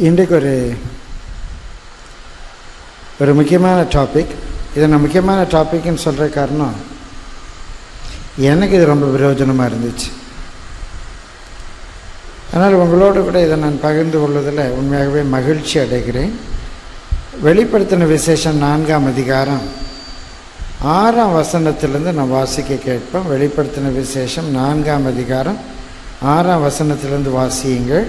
இன்றைக்கு ஒரு ஒரு முக்கியமான டாபிக் இதை நான் முக்கியமான டாபிக்னு சொல்கிற காரணம் எனக்கு இது ரொம்ப பிரயோஜனமாக இருந்துச்சு அதனால் உங்களோடு கூட இதை நான் பகிர்ந்து கொள்வதில் உண்மையாகவே மகிழ்ச்சி அடைகிறேன் வெளிப்படுத்தின விசேஷம் நான்காம் அதிகாரம் ஆறாம் வசனத்திலிருந்து நான் வாசிக்க கேட்போம் வெளிப்படுத்தின விசேஷம் நான்காம் அதிகாரம் ஆறாம் வசனத்திலிருந்து வாசியுங்கள்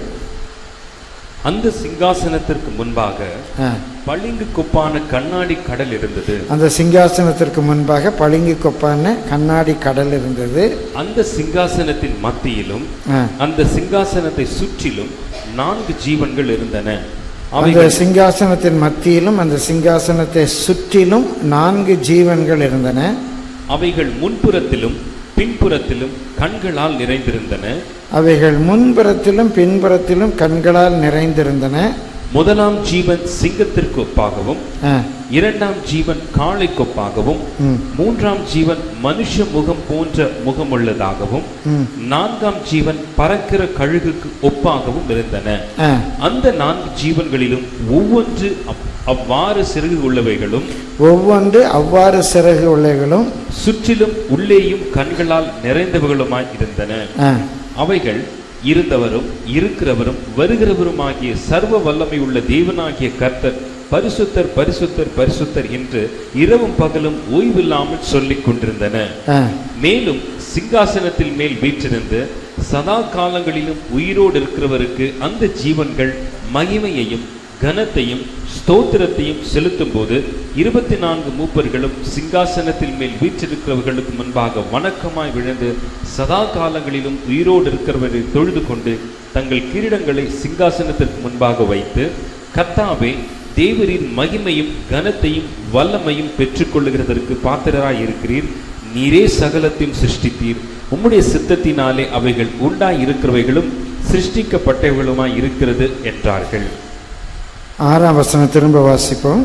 அந்த சிங்காசனத்திற்கு முன்பாக ஆ. பளிங்கு கொப்பான கண்ணாடி கடல் இருந்தது அந்த சிங்காசனத்திற்கு முன்பாக பளிங்கு கொப்பான கண்ணாடி கடல் இருந்தது அந்த சிங்காசனத்தின் மத்தியிலும் ஆ. அந்த சிங்காசனத்தை சுற்றிலும் நான்கு ஜீவன்கள் இருந்தன அந்த அவைகள் சிங்காசனத்தின் மத்தியிலும் அந்த சிங்காசனத்தை சுற்றிலும் நான்கு ஜீவன்கள் இருந்தன அவைகள் முன்புறத்திலும் பின்புறத்திலும் கண்களால் நிறைந்திருந்தன அவைகள் முன்புறத்திலும் பின்புறத்திலும் கண்களால் நிறைந்திருந்தன முதலாம் ஜீவன் சிங்கத்திற்கு ஒப்பாகவும் ஆ, இரண்டாம் ஜீவன் காளை கொப்பாகவும் ம், மூன்றாம் ஜீவன் மனுஷ முகம் போன்ற முகமுள்ளதாகவும் ம், நான்காம் ஜீவன் பறக்கிற கழுகுக்கு ஒப்பாகவும் இருந்தன ஆ. அந்த நான்கு ஜீவன்களிலும் ஒவ்வொன்று அவ்- அவ்வாறு சிறகு உள்ளவைகளும் ஒவ்வொன்று அவ்வாறு சிறகு உள்ளவைகளும் சுற்றிலும் உள்ளேயும் கண்களால் நிறைந்தவர்களுமாய் இருந்தன ஆ, அவைகள் இருந்தவரும் இருக்கிறவரும் வருகிறவருமாகிய சர்வ வல்லமை உள்ள தேவனாகிய கர்த்தர் பரிசுத்தர் பரிசுத்தர் பரிசுத்தர் என்று இரவும் பகலும் ஓய்வில்லாமல் சொல்லிக் கொண்டிருந்தன ஆ. மேலும் சிங்காசனத்தில் மேல் வீற்றிருந்து சதா காலங்களிலும் உயிரோடு இருக்கிறவருக்கு அந்த ஜீவன்கள் மகிமையையும் கனத்தையும் ஸ்தோத்திரத்தையும் செலுத்தும் போது இருபத்தி நான்கு மூப்பர்களும் சிங்காசனத்தில் மேல் வீற்றிருக்கிறவர்களுக்கு முன்பாக வணக்கமாய் விழுந்து சதா காலங்களிலும் உயிரோடு இருக்கிறவரை தொழுது கொண்டு தங்கள் கிரீடங்களை சிங்காசனத்திற்கு முன்பாக வைத்து கர்த்தாவே தேவரின் மகிமையும் கனத்தையும் வல்லமையும் பெற்றுக்கொள்ளுகிறதற்கு பாத்திரராய் இருக்கிறீர் நீரே சகலத்தையும் சிருஷ்டித்தீர் உம்முடைய சித்தத்தினாலே அவைகள் உண்டாய் இருக்கிறவைகளும் சிருஷ்டிக்கப்பட்டவைகளுமாய் இருக்கிறது என்றார்கள் ஆறாம் வசனம் திரும்ப வாசிப்போம்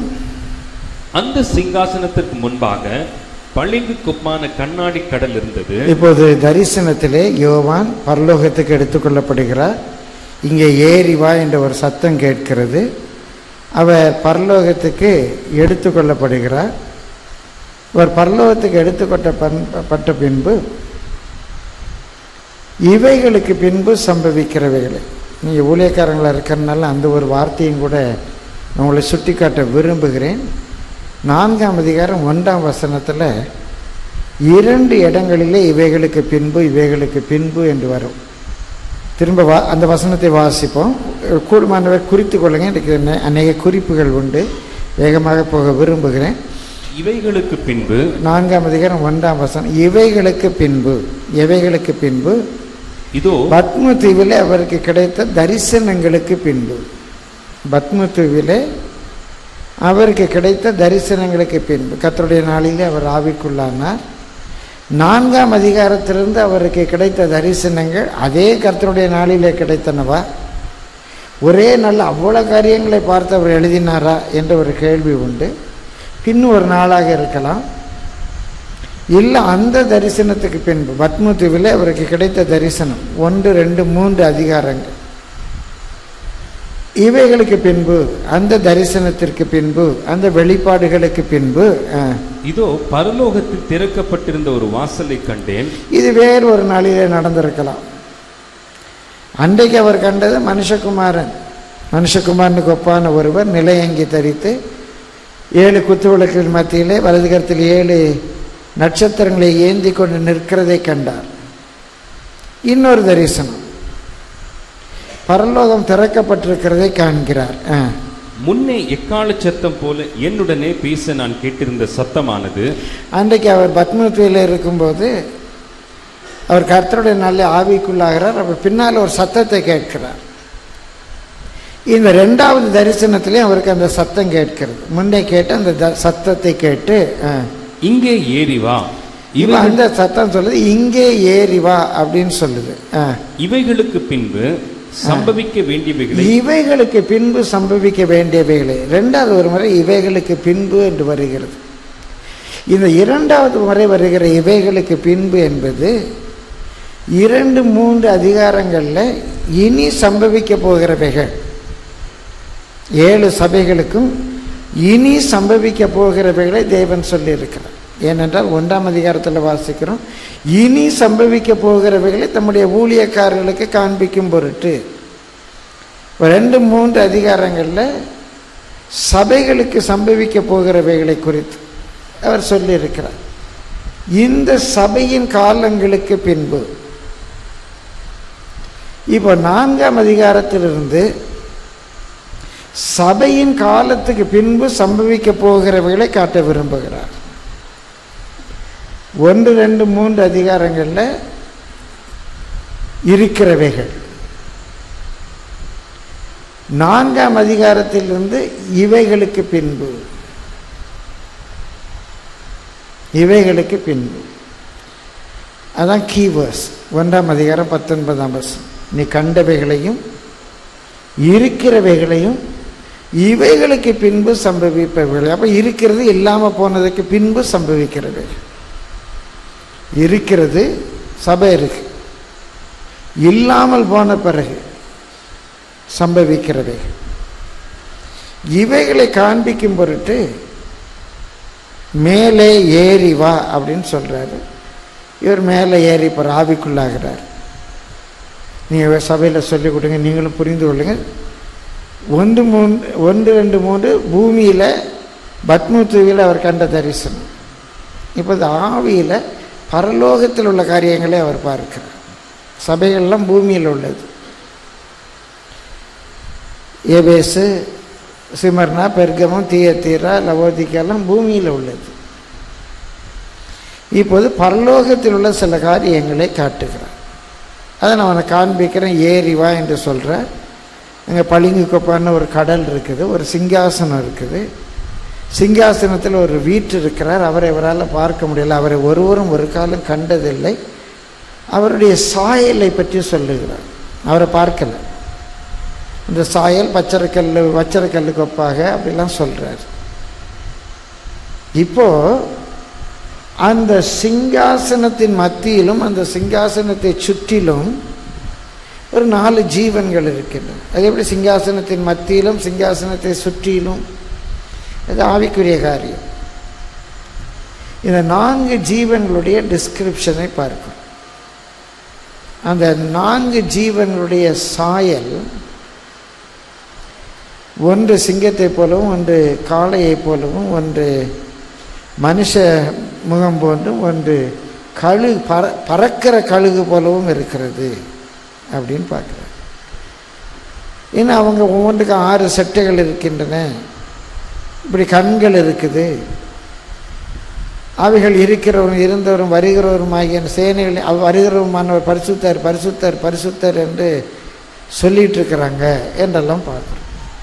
அந்த சிங்காசனத்திற்கு முன்பாக பளிங்கு கொப்பான கண்ணாடி கடல் இருந்தது இப்போது தரிசனத்திலே யோவான் பரலோகத்துக்கு எடுத்துக்கொள்ளப்படுகிறார் இங்கே ஏறி வா என்ற ஒரு சத்தம் கேட்கிறது அவர் பரலோகத்துக்கு எடுத்துக்கொள்ளப்படுகிறார் அவர் பரலோகத்துக்கு எடுத்துக்கொண்ட பண்- பட்ட பின்பு இவைகளுக்கு பின்பு சம்பவிக்கிறவைகளை நீங்கள் ஊழியக்காரங்களாக இருக்கிறனால அந்த ஒரு வார்த்தையும் கூட நான் உங்களை சுட்டிக்காட்ட விரும்புகிறேன் நான்காம் அதிகாரம் ஒன்றாம் வசனத்தில் இரண்டு இடங்களிலே இவைகளுக்கு பின்பு இவைகளுக்கு பின்பு என்று வரும் திரும்ப வா அந்த வசனத்தை வாசிப்போம் கூடுமானவர் குறித்து கொள்ளுங்க இன்றைக்கு நெ- அநேக குறிப்புகள் உண்டு வேகமாக போக விரும்புகிறேன் இவைகளுக்கு பின்பு நான்காம் அதிகாரம் ஒன்றாம் வசனம் இவைகளுக்கு பின்பு எவைகளுக்கு பின்பு இதோ பத்ம தீவிலே அவருக்கு கிடைத்த தரிசனங்களுக்கு பின்பு பத்ம தீவிலே அவருக்கு கிடைத்த தரிசனங்களுக்கு பின்பு கர்த்தருடைய நாளிலே அவர் ஆவிக்குள்ளானார் நான்காம் அதிகாரத்திலிருந்து அவருக்கு கிடைத்த தரிசனங்கள் அதே கர்த்தருடைய நாளிலே கிடைத்தனவா ஒரே நாள் அவ்வளோ காரியங்களை பார்த்து அவர் எழுதினாரா என்ற ஒரு கேள்வி உண்டு பின் ஒரு நாளாக இருக்கலாம் இல்லை அந்த தரிசனத்துக்கு பின்பு பத்மத்துவிலே அவருக்கு கிடைத்த தரிசனம் ஒன்று ரெண்டு மூன்று அதிகாரங்கள் இவைகளுக்கு பின்பு அந்த தரிசனத்திற்கு பின்பு அந்த வெளிப்பாடுகளுக்கு பின்பு ஆ, இதோ பரலோகத்தில் திறக்கப்பட்டிருந்த ஒரு வாசலை கண்டேன் இது வேறு ஒரு நாளிலே நடந்திருக்கலாம் அன்றைக்கு அவர் கண்டது மனுஷகுமாரன் மனுஷகுமாரனுக்கு ஒப்பான ஒருவர் நிலையங்கி தரித்து ஏழு குத்துவிளக்குகள் மத்தியிலே வலது கரத்தில் ஏழு நட்சத்திரங்களை ஏந்தி கொண்டு நிற்கிறதை கண்டார் இன்னொரு தரிசனம் பரலோகம் திறக்கப்பட்டிருக்கிறதை காண்கிறார் ஆ. முன்னே எக்கால சத்தம் போல என்னுடனே பேச நான் கேட்டிருந்த சத்தமானது அன்றைக்கு அவர் பத்மத்துவையில் இருக்கும்போது அவர் கர்த்தருடைய நல்ல ஆவிக்குள்ளாகிறார் அவர் பின்னால் ஒரு சத்தத்தை கேட்கிறார் இந்த ரெண்டாவது தரிசனத்திலே அவருக்கு அந்த சத்தம் கேட்கிறது முன்னே கேட்டு அந்த த- சத்தத்தை கேட்டு ஆ. இங்கே ஏறி வா இவன் இவைகள் அந்த சத்தம் சொல்லுது இங்கே ஏறி வா அப்படின்னு சொல்லுது ஆ. இவைகளுக்கு பின்பு சம்பவிக்க வேண்டியவைகளை இவைகளுக்கு பின்பு சம்பவிக்க வேண்டியவைகளே ரெண்டாவது ஒரு முறை இவைகளுக்கு பின்பு என்று வருகிறது இந்த இரண்டாவது முறை வருகிற இவைகளுக்கு பின்பு என்பது இரண்டு மூன்று அதிகாரங்களில் இனி சம்பவிக்க போகிறவைகள் ஏழு சபைகளுக்கும் இனி சம்பவிக்க போகிறவைகளை தேவன் சொல்லியிருக்கிறார் ஏனென்றால் ஒன்றாம் அதிகாரத்தில் வாசிக்கிறோம் இனி சம்பவிக்க போகிறவைகளை தம்முடைய ஊழியக்காரர்களுக்கு காண்பிக்கும் பொருட்டு ஒரு ரெண்டு மூன்று அதிகாரங்களில் சபைகளுக்கு சம்பவிக்க போகிறவைகளை குறித்து அவர் சொல்லியிருக்கிறார் இந்த சபையின் காலங்களுக்கு பின்பு இப்போ நான்காம் அதிகாரத்திலிருந்து சபையின் காலத்துக்கு பின்பு சம்பவிக்க போகிறவைகளை காட்ட விரும்புகிறார் ஒன்று ரெண்டு மூன்று அதிகாரங்களில் இருக்கிறவைகள் நான்காம் அதிகாரத்திலிருந்து இவைகளுக்கு பின்பு இவைகளுக்கு பின்பு அதான் கீவர்ஸ் ஒன்றாம் அதிகாரம் பத்தொன்பதாம் வருஷம் நீ கண்டவைகளையும் இருக்கிறவைகளையும் இவைகளுக்கு பின்பு சம்பவிப்பவைகள் அப்போ இருக்கிறது இல்லாமல் போனதுக்கு பின்பு சம்பவிக்கிறது இருக்கிறது சபை இருக்கு இல்லாமல் போன பிறகு சம்பவிக்கிறது இவைகளை காண்பிக்கும் பொருட்டு மேலே ஏறி வா அப்படின்னு சொல்கிறாரு இவர் மேலே ஏறி இப்போ ஆவிக்குள்ளாகிறார் நீங்கள் சபையில் சொல்லிக் கொடுங்க நீங்களும் புரிந்து கொள்ளுங்கள் ஒன்று மூன்று ஒன்று ரெண்டு மூன்று பூமியில் பத்மத்துவியில் அவர் கண்ட தரிசனம் இப்போ இந்த ஆவியில் பரலோகத்தில் உள்ள காரியங்களை அவர் பார்க்கிறார் சபைகள்லாம் பூமியில் உள்ளது ஏபேசு சிமர்னா பெர்கமம் தீயத்தீரா லவோதிக்கெல்லாம் பூமியில் உள்ளது இப்போது பரலோகத்தில் உள்ள சில காரியங்களை காட்டுகிறார் அதை நான் அவனை காண்பிக்கிறேன் ஏறி வா என்று சொல்கிறேன் அங்கே பளிங்கு கொப்பான்னு ஒரு கடல் இருக்குது ஒரு சிங்காசனம் இருக்குது சிங்காசனத்தில் ஒரு வீட்டு இருக்கிறார் அவரை அவரால் பார்க்க முடியல அவரை ஒருவரும் ஒரு காலம் கண்டதில்லை அவருடைய சாயலை பற்றி சொல்லுகிறார் அவரை பார்க்கலை இந்த சாயல் பச்சரைக்கல் வச்சரைக்கல் கொப்பாக அப்படிலாம் சொல்கிறார் இப்போ அந்த சிங்காசனத்தின் மத்தியிலும் அந்த சிங்காசனத்தை சுற்றிலும் ஒரு நாலு ஜீவன்கள் இருக்கின்றன அது எப்படி சிங்காசனத்தின் மத்தியிலும் சிங்காசனத்தை சுற்றிலும் அது ஆவிக்குரிய காரியம் இந்த நான்கு ஜீவன்களுடைய டிஸ்கிரிப்ஷனை பார்க்கும் அந்த நான்கு ஜீவன்களுடைய சாயல் ஒன்று சிங்கத்தை போலவும் ஒன்று காளையைப் போலவும் ஒன்று மனுஷ முகம் போன்றும் ஒன்று கழுகு பற பறக்கிற கழுகு போலவும் இருக்கிறது அப்படின்னு பார்க்குறாரு ஏன்னா அவங்க ஒவ்வொன்றுக்கும் ஆறு செட்டைகள் இருக்கின்றன இப்படி கண்கள் இருக்குது அவைகள் இருக்கிறவரும் இருந்தவரும் வருகிறவரும் ஆகிய சேனைகள் அவ் வருகிறவருமானவர் பரிசுத்தர் பரிசுத்தர் பரிசுத்தர் என்று சொல்லிட்டு இருக்கிறாங்க என்றெல்லாம் பார்க்குறோம்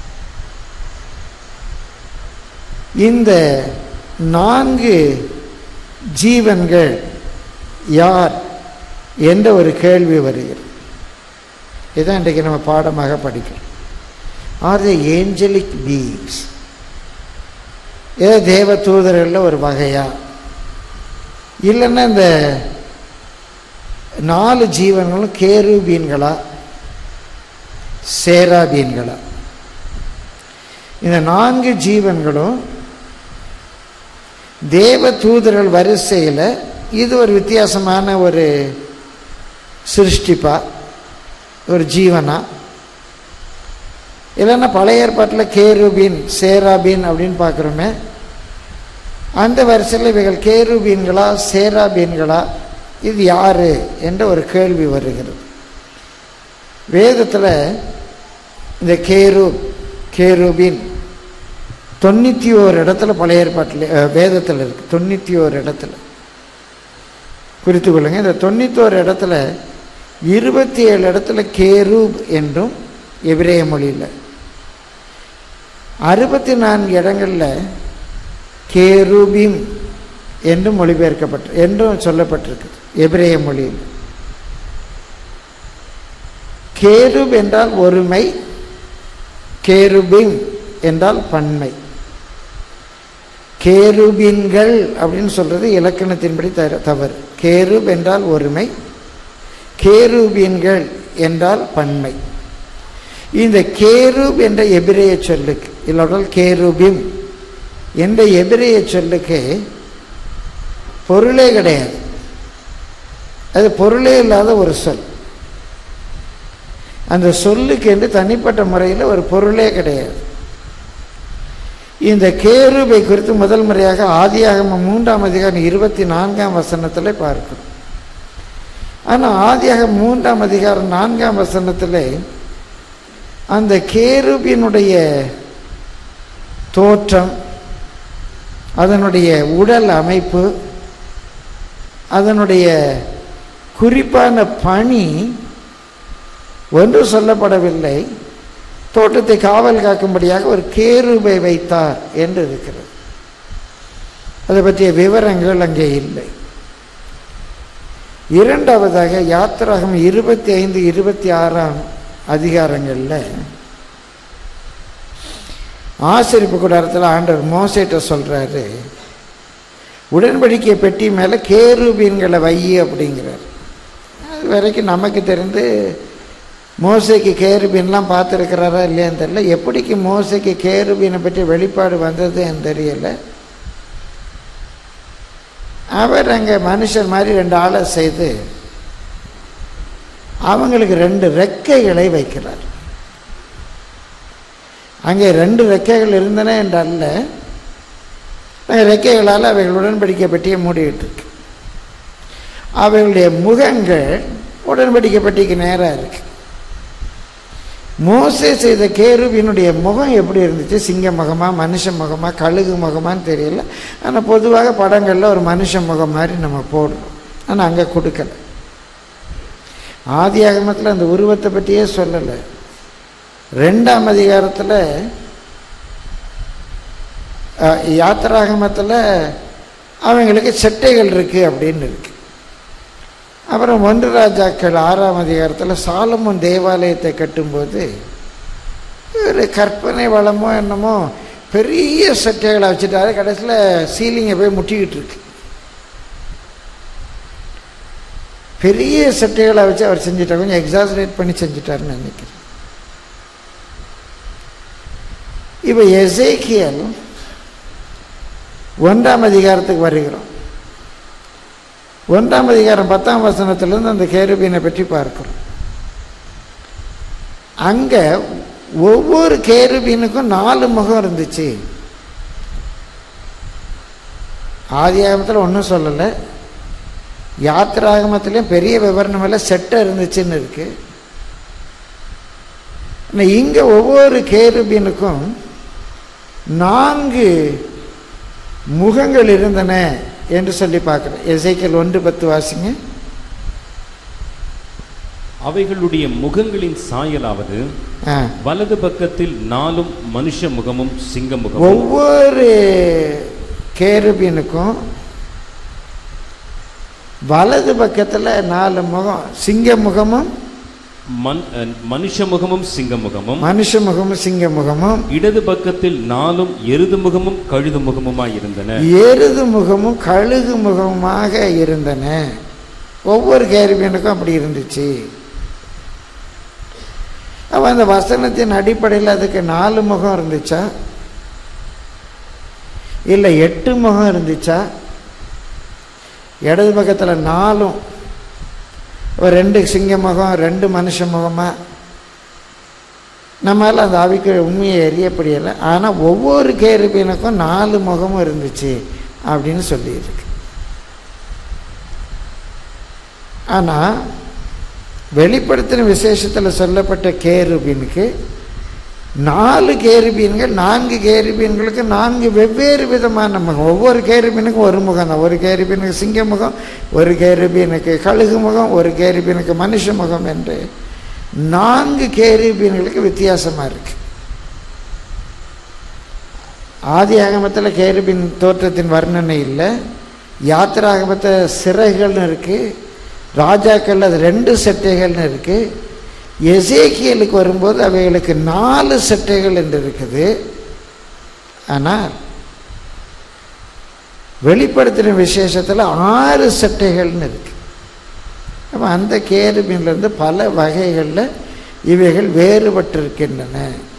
இந்த நான்கு ஜீவன்கள் யார் என்ற ஒரு கேள்வி வருகிறது இதான் இன்றைக்கு நம்ம பாடமாக படிக்கிறோம் ஆர் த ஏஞ்சலிக் பீங்ஸ் ஏதோ தேவ தூதர்களில் ஒரு வகையா இல்லைன்னா இந்த நாலு ஜீவன்களும் கேருபீன்களா சேராபீன்களா இந்த நான்கு ஜீவன்களும் தேவ தூதர்கள் வரிசையில் இது ஒரு வித்தியாசமான ஒரு சிருஷ்டிப்பா ஒரு ஜீவனா இல்லைன்னா பழைய ஏற்பாட்டில் கேருபீன் சேராபீன் அப்படின்னு பார்க்குறோமே அந்த வரிசையில் இவைகள் கேருபீன்களா சேராபீன்களா இது யாரு என்ற ஒரு கேள்வி வருகிறது வேதத்தில் இந்த கேரு கேருபீன் தொண்ணூற்றி ஓரு இடத்துல பழைய ஏற்பாட்டில் வேதத்தில் இருக்குது தொண்ணூற்றி ஓரு இடத்துல குறித்து கொள்ளுங்க இந்த தொண்ணூத்தோரு இடத்துல இருபத்தி ஏழு இடத்துல கேரூப் என்றும் எபிரேய மொழியில் அறுபத்தி நான்கு இடங்களில் கேரூபிம் என்றும் மொழிபெயர்க்கப்பட்டு என்றும் சொல்லப்பட்டிருக்குது எபிரேய மொழியில் கேருப் என்றால் ஒருமை கேருபிம் என்றால் பன்மை கேருபின்கள் அப்படின்னு சொல்றது இலக்கணத்தின்படி த தவறு கேருப் என்றால் ஒருமை கேருபீன்கள் என்றால் பன்மை இந்த கேரூப் என்ற எபிரேய சொல்லுக்கு இல்லாட்டால் கேரூபிம் என்ற எபிரேய சொல்லுக்கு பொருளே கிடையாது அது பொருளே இல்லாத ஒரு சொல் அந்த சொல்லுக்கு என்று தனிப்பட்ட முறையில் ஒரு பொருளே கிடையாது இந்த கேருபை குறித்து முதல் முறையாக ஆதியாகமம் மூன்றாம் அதிகாரம் இருபத்தி நான்காம் வசனத்தில் பார்க்கிறோம் ஆனால் ஆதியாகம் மூன்றாம் அதிகாரம் நான்காம் வசனத்தில் அந்த கேருபினுடைய தோற்றம் அதனுடைய உடல் அமைப்பு அதனுடைய குறிப்பான பணி ஒன்று சொல்லப்படவில்லை தோட்டத்தை காவல் காக்கும்படியாக ஒரு கேருபை வைத்தார் என்று இருக்கிறது அதை பற்றிய விவரங்கள் அங்கே இல்லை இரண்டாவதாக யாத்திராகம் இருபத்தி ஐந்து இருபத்தி ஆறாம் அதிகாரங்களில் ஆசிரிப்பு கூடாரத்தில் ஆண்டவர் மோசேட்ட சொல்கிறாரு உடன்படிக்கை பெட்டி மேலே கேருபீன்களை வை அப்படிங்கிறார் அது வரைக்கும் நமக்கு தெரிந்து மோசைக்கு கேருபீன்லாம் பார்த்துருக்கிறாரா இல்லையான்னு தெரியல எப்படிக்கு மோசைக்கு கேருபீனை பற்றி வெளிப்பாடு வந்ததுன்னு தெரியல அவர் அங்கே மனுஷன் மாதிரி ரெண்டு ஆளை செய்து அவங்களுக்கு ரெண்டு ரெக்கைகளை வைக்கிறார் அங்கே ரெண்டு ரெக்கைகள் இருந்தன என்றல்ல ரெக்கைகளால் அவைகள் உடன்படிக்கை பெட்டியை மூடிக்கிட்டு இருக்கு அவைகளுடைய முகங்கள் உடன்படிக்கை பெட்டிக்கு நேராக இருக்கு மோசே செய்த கேருவினுடைய முகம் எப்படி இருந்துச்சு சிங்க முகமா மனுஷ முகமா கழுகு முகமான்னு தெரியல ஆனால் பொதுவாக படங்களில் ஒரு மனுஷ முகம் மாதிரி நம்ம போடுறோம் ஆனால் அங்கே கொடுக்கல ஆதி ஆகமத்தில் அந்த உருவத்தை பற்றியே சொல்லலை ரெண்டாம் அதிகாரத்தில் யாத்திராகமத்தில் அவங்களுக்கு செட்டைகள் இருக்குது அப்படின்னு இருக்கு அப்புறம் ஒன்று ராஜாக்கள் ஆறாம் அதிகாரத்தில் சாலமோன் தேவாலயத்தை கட்டும்போது ஒரு கற்பனை வளமோ என்னமோ பெரிய சட்டைகளை வச்சுட்டாரு கடைசியில் சீலிங்கை போய் முட்டிக்கிட்டு இருக்கு பெரிய சட்டைகளை வச்சு அவர் செஞ்சிட்டார் கொஞ்சம் எக்ஸாசரேட் பண்ணி செஞ்சிட்டாருன்னு நினைக்கிறேன் இப்போ எசேக்கியல் ஒன்றாம் அதிகாரத்துக்கு வருகிறோம் ஒன்றாம் அதிகாரம் பத்தாம் வசனத்திலிருந்து அந்த கேருபீனை பற்றி பார்க்கிறோம் அங்கே ஒவ்வொரு கேருபீனுக்கும் நாலு முகம் இருந்துச்சு ஆதியாகமத்தில் ஒன்றும் சொல்லலை யாத்திராகமத்திலையும் பெரிய விவரணம் எல்லாம் செட்டை இருந்துச்சுன்னு இருக்கு இங்கே ஒவ்வொரு கேருபீனுக்கும் நான்கு முகங்கள் இருந்தன என்று சொல்லி பார்க்குறேன் எசைக்கல் ஒன்று பத்து வாசிங்க அவைகளுடைய முகங்களின் சாயலாவது ஆ. வலது பக்கத்தில் நாலும் மனுஷ முகமும் சிங்க முகமும் ஒவ்வொரு கேருபீனுக்கும் வலது பக்கத்தில் நாலு முகம் சிங்க முகமும் மன் அஹ், மனுஷ முகமும் சிங்க முகமும் மனுஷ முகமும் சிங்க முகமும் இடது பக்கத்தில் நாலும் எருது முகமும் கழுது முகமுமாய் இருந்தன எருது முகமும் கழுகு முகமுமாக இருந்தன ஒவ்வொரு கேருபீனுக்கும் அப்படி இருந்துச்சு அப்போ அந்த வசனத்தின் அடிப்படையில் அதுக்கு நாலு முகம் இருந்துச்சா இல்லை எட்டு முகம் இருந்துச்சா இடது பக்கத்தில் நாலும் ஒரு ரெண்டு சிங்க முகம் ரெண்டு மனுஷ முகமா நம்மளால் அந்த ஆவிக்கு உண்மையை எரியப்படியலை ஆனால் ஒவ்வொரு கேருபீனுக்கும் நாலு முகமும் இருந்துச்சு அப்படின்னு சொல்லியிருக்கு ஆனால் வெளிப்படுத்தின விசேஷத்தில் சொல்லப்பட்ட கேருபீனுக்கு நாலு கேருபீன்கள் நான்கு கேருபீன்களுக்கு நான்கு வெவ்வேறு விதமான முகம் ஒவ்வொரு கேருபீனுக்கும் ஒரு முகம் தான் ஒரு கேருபீனுக்கு சிங்க முகம் ஒரு கேருபீனுக்கு கழுகு முகம் ஒரு கேருபீனுக்கு மனுஷ முகம் என்று நான்கு கேருபீன்களுக்கு வித்தியாசமாக இருக்கு ஆதி ஆகமத்தில் கேருபின் தோற்றத்தின் வர்ணனை இல்லை யாத்திராகமத்தில் சிறைகள்னு இருக்குது ராஜாக்கள் அது ரெண்டு சட்டைகள்னு இருக்குது எசேக்கியலுக்கு வரும்போது அவைகளுக்கு நாலு சட்டைகள் என்று இருக்குது ஆனால் வெளிப்படுத்தின விசேஷத்தில் ஆறு சட்டைகள்னு இருக்கு அப்போ அந்த கேருபீன்லேருந்து பல வகைகளில் இவைகள் வேறுபட்டிருக்கின்றன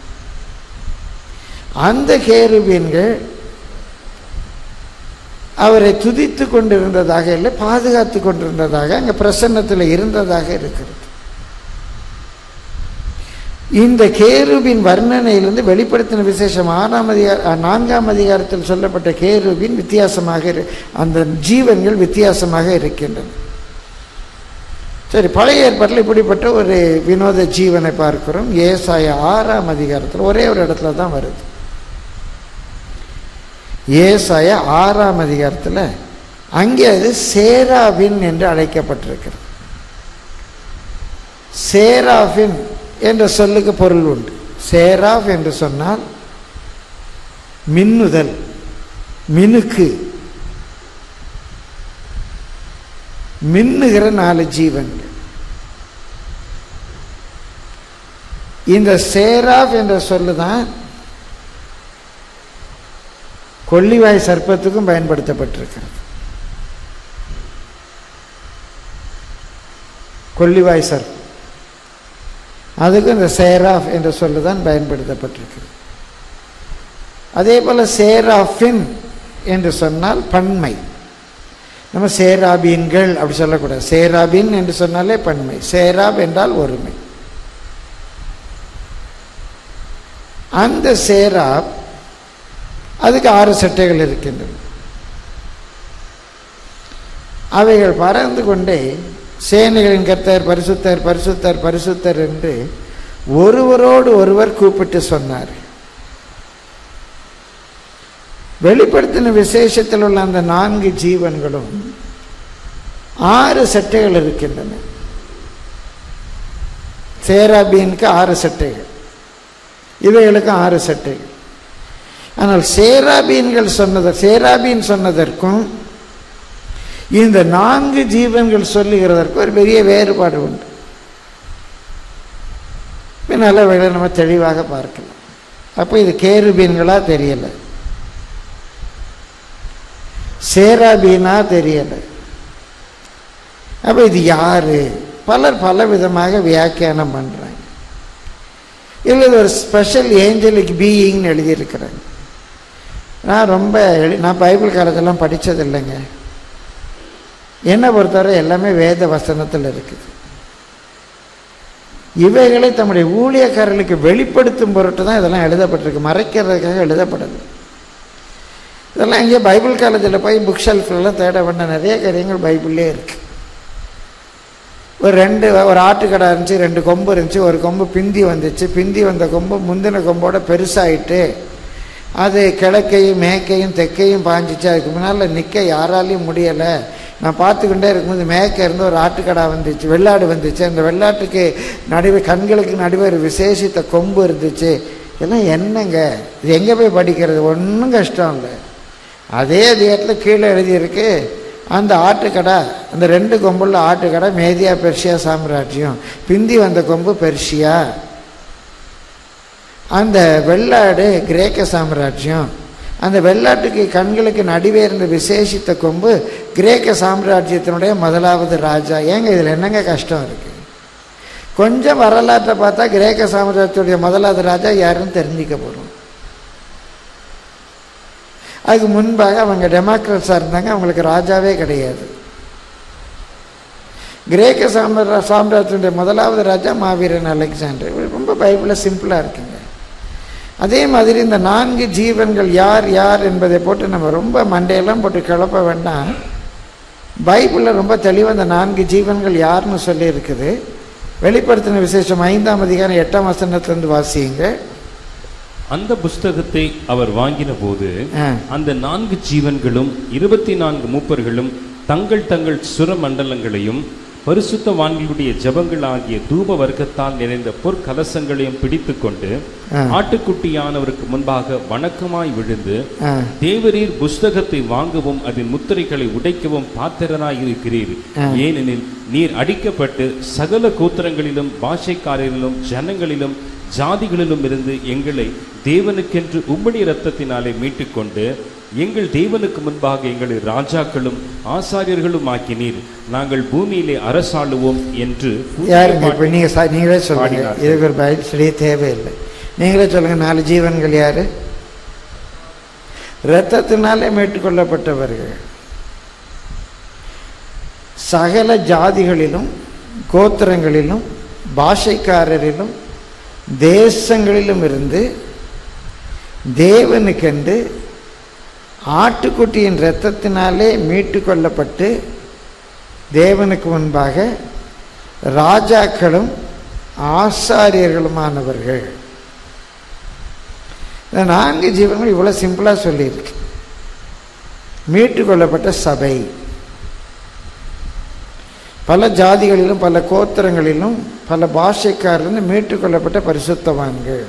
அந்த கேருபீன்கள் அவரை துதித்து கொண்டிருந்ததாக இல்லை பாதுகாத்து கொண்டிருந்ததாக அங்கே பிரசன்னத்தில் இருந்ததாக இருக்கிறது இந்த கேருபின் வர்ணனையிலிருந்து வெளிப்படுத்தின விசேஷம் ஆறாம் அதிகார நான்காம் அதிகாரத்தில் சொல்லப்பட்ட கேருபின் வித்தியாசமாக இரு- அந்த ஜீவன்கள் வித்தியாசமாக இருக்கின்றன சரி பழைய ஏற்பாட்டில் இப்படிப்பட்ட ஒரு வினோத ஜீவனை பார்க்கிறோம் ஏசாய ஆறாம் அதிகாரத்தில் ஒரே ஒரு இடத்துல தான் வருது ஏசாய ஆறாம் அதிகாரத்தில் அங்கே அது சேராபின் என்று அழைக்கப்பட்டிருக்கிறது சேராபின் என்ற சொல்லுக்கு பொருள் உண்டு சேராப் என்று சொன்னால் மின்னுதல் மினுக்கு மின்னுகிற நாலு ஜீவன்கள் இந்த சேராப் என்ற சொல்லு தான் கொள்ளிவாய் சர்ப்பத்துக்கும் பயன்படுத்தப்பட்டிருக்கிறது கொள்ளிவாய் சர்ப்பம் அதுக்கும் இந்த சேராஃப் என்ற சொல்லு தான் பயன்படுத்தப்பட்டிருக்கிறது அதே போல் சேராஃபின் என்று சொன்னால் பன்மை நம்ம சேராபீன்கள் அப்படி சொல்லக்கூடாது சேராபின் என்று சொன்னாலே பன்மை சேராப் என்றால் ஒருமை அந்த சேராப் அதுக்கு ஆறு சட்டைகள் இருக்கின்றன அவைகள் பறந்து கொண்டே சேனைகளின் கர்த்தர் பரிசுத்தர் பரிசுத்தர் பரிசுத்தர் என்று ஒருவரோடு ஒருவர் கூப்பிட்டு சொன்னார் வெளிப்படுத்தின விசேஷத்தில் உள்ள அந்த நான்கு ஜீவன்களும் ஆறு சட்டைகள் இருக்கின்றன சேராபீனுக்கு ஆறு சட்டைகள் இவைகளுக்கு ஆறு சட்டைகள் ஆனால் சேராபீன்கள் சொன்னது சேராபீன் சொன்னதற்கும் இந்த நான்கு ஜீவன்கள் சொல்லுகிறதற்கும் ஒரு பெரிய வேறுபாடு உண்டு பின்னால் வேலை நம்ம தெளிவாக பார்க்கலாம் அப்போ இது கேருபீன்களா தெரியல சேராபீனா தெரியல அப்போ இது யாரு பலர் பல விதமாக வியாக்கியானம் பண்ணுறாங்க இல்லை இது ஒரு ஸ்பெஷல் ஏஞ்சலிக் பீயிங்னு எழுதியிருக்கிறாங்க நான் ரொம்ப எழு நான் பைபிள் காலத்தெல்லாம் படித்தது இல்லைங்க என்னை பொறுத்தவரை எல்லாமே வேத வசனத்தில் இருக்குது இவைகளை தம்முடைய ஊழியக்காரர்களுக்கு வெளிப்படுத்தும் பொருட்டு தான் இதெல்லாம் எழுதப்பட்டிருக்கு மறைக்கிறதுக்காக எழுதப்படலை இதெல்லாம் இங்கே பைபிள் காலேஜில் போய் புக் ஷெல்ஃப்லாம் தேட வேண்ட நிறைய காரியங்கள் பைபிள்லே இருக்கு ஒரு ரெண்டு ஒரு ஆட்டுக்கடை இருந்துச்சு ரெண்டு கொம்பு இருந்துச்சு ஒரு கொம்பு பிந்தி வந்துச்சு பிந்தி வந்த கொம்பு முந்தின கொம்போட பெருசாயிட்டு அது கிழக்கையும் மேற்கையும் தெற்கையும் பாஞ்சிச்சு அதுக்கு முன்னால் நிற்க யாராலையும் முடியலை நான் பார்த்துக்கிட்டே இருக்கும்போது மேற்க இருந்து ஒரு ஆட்டுக்கடா வந்துச்சு வெள்ளாடு வந்துச்சு அந்த வெள்ளாட்டுக்கு நடுவே கண்களுக்கு நடுவே ஒரு விசேஷித்த கொம்பு இருந்துச்சு இதெல்லாம் என்னங்க இது எங்கே போய் படிக்கிறது ஒன்றும் கஷ்டம் இல்லை அதே அதிகாரத்தில் கீழே எழுதியிருக்கு அந்த ஆட்டுக்கடை அந்த ரெண்டு கொம்புள்ள ஆட்டுக்கடை மேதியா பெர்ஷியா சாம்ராஜ்யம் பிந்தி வந்த கொம்பு பெர்ஷியா அந்த வெள்ளாடு கிரேக்க சாம்ராஜ்யம் அந்த வெள்ளாட்டுக்கு கண்களுக்கு நடுவே இருந்த விசேஷித்த கொம்பு கிரேக்க சாம்ராஜ்யத்தினுடைய முதலாவது ராஜா ஏங்க இதில் என்னங்க கஷ்டம் இருக்கு கொஞ்சம் வரலாற்றை பார்த்தா கிரேக்க சாம்ராஜ்யத்துடைய முதலாவது ராஜா யாருன்னு தெரிஞ்சுக்க போகிறோம் அதுக்கு முன்பாக அவங்க டெமோக்ரட்ஸாக இருந்தாங்க அவங்களுக்கு ராஜாவே கிடையாது கிரேக்க சாம்ரா சாம்ராஜ்யத்துடைய முதலாவது ராஜா மாவீரன் அலெக்சாண்டர் ரொம்ப பைபிளில் சிம்பிளாக இருக்குங்க அதே மாதிரி இந்த நான்கு ஜீவன்கள் யார் யார் என்பதை போட்டு நம்ம ரொம்ப மண்டையெல்லாம் போட்டு கிளப்ப வேண்டாம் பைபிளில் ரொம்ப தெளிவாக இந்த நான்கு ஜீவன்கள் யாருன்னு சொல்லி இருக்குது வெளிப்படுத்தின விசேஷம் ஐந்தாம் அதிகாரம் எட்டாம் வசனத்திலிருந்து வாசியுங்க அந்த புஸ்தகத்தை அவர் வாங்கின போது ஆ. அந்த நான்கு ஜீவன்களும் இருபத்தி நான்கு மூப்பர்களும் தங்கள் தங்கள் சுரமண்டலங்களையும் பரிசுத்தவான்களுடைய ஜெபங்கள் ஆகிய தூப வர்க்கத்தால் நிறைந்த பொற்கலசங்களையும் பிடித்துக்கொண்டு ஆ. ஆட்டுக்குட்டியானவருக்கு முன்பாக வணக்கமாய் விழுந்து ஆ தேவரீர் புஸ்தகத்தை வாங்கவும் அதன் முத்திரைகளை உடைக்கவும் பாத்திரனாய் இருக்கிறீர் ஆ. ஏனெனில் நீர் அடிக்கப்பட்டு சகல கோத்திரங்களிலும் பாஷைக்காரரிலும் ஜனங்களிலும் ஜாதிகளிலும் இருந்து எங்களை தேவனுக்கென்று உம்முடைய இரத்தத்தினாலே மீட்டுக்கொண்டு எங்கள் தேவனுக்கு முன்பாக எங்களை ராஜாக்களும் ஆசாரியர்களும் ஆக்கினீர் நாங்கள் பூமியிலே அரசாளுவோம் என்று யாருங்க இப்போ நீங்கள் சா நீங்களே சொல்லுங்க பாடினார்கள். இதுக்கு ஒரு பதில் சொல்லிய தேவையில்லை நீங்களே சொல்லுங்க நாலு ஜீவன்கள் யாரு இரத்தத்தினாலே மீட்டுக்கொள்ளப்பட்டவர்கள் சகல ஜாதிகளிலும் கோத்திரங்களிலும் பாஷைக்காரரிலும் தேசங்களிலும் இருந்து தேவனுக்கென்று ஆட்டுக்குட்டியின் இரத்தத்தினாலே மீட்டு கொள்ளப்பட்டு தேவனுக்கு முன்பாக ராஜாக்களும் ஆசாரியர்களுமானவர்கள் இந்த நான்கு ஜீவன்கள் இவ்வளோ சிம்பிளாக சொல்லியிருக்கு மீட்டு கொள்ளப்பட்ட சபை பல ஜாதிகளிலும் பல கோத்திரங்களிலும் பல பாஷைக்காரிலும் மீட்டு கொள்ளப்பட்ட பரிசுத்தவான்கள்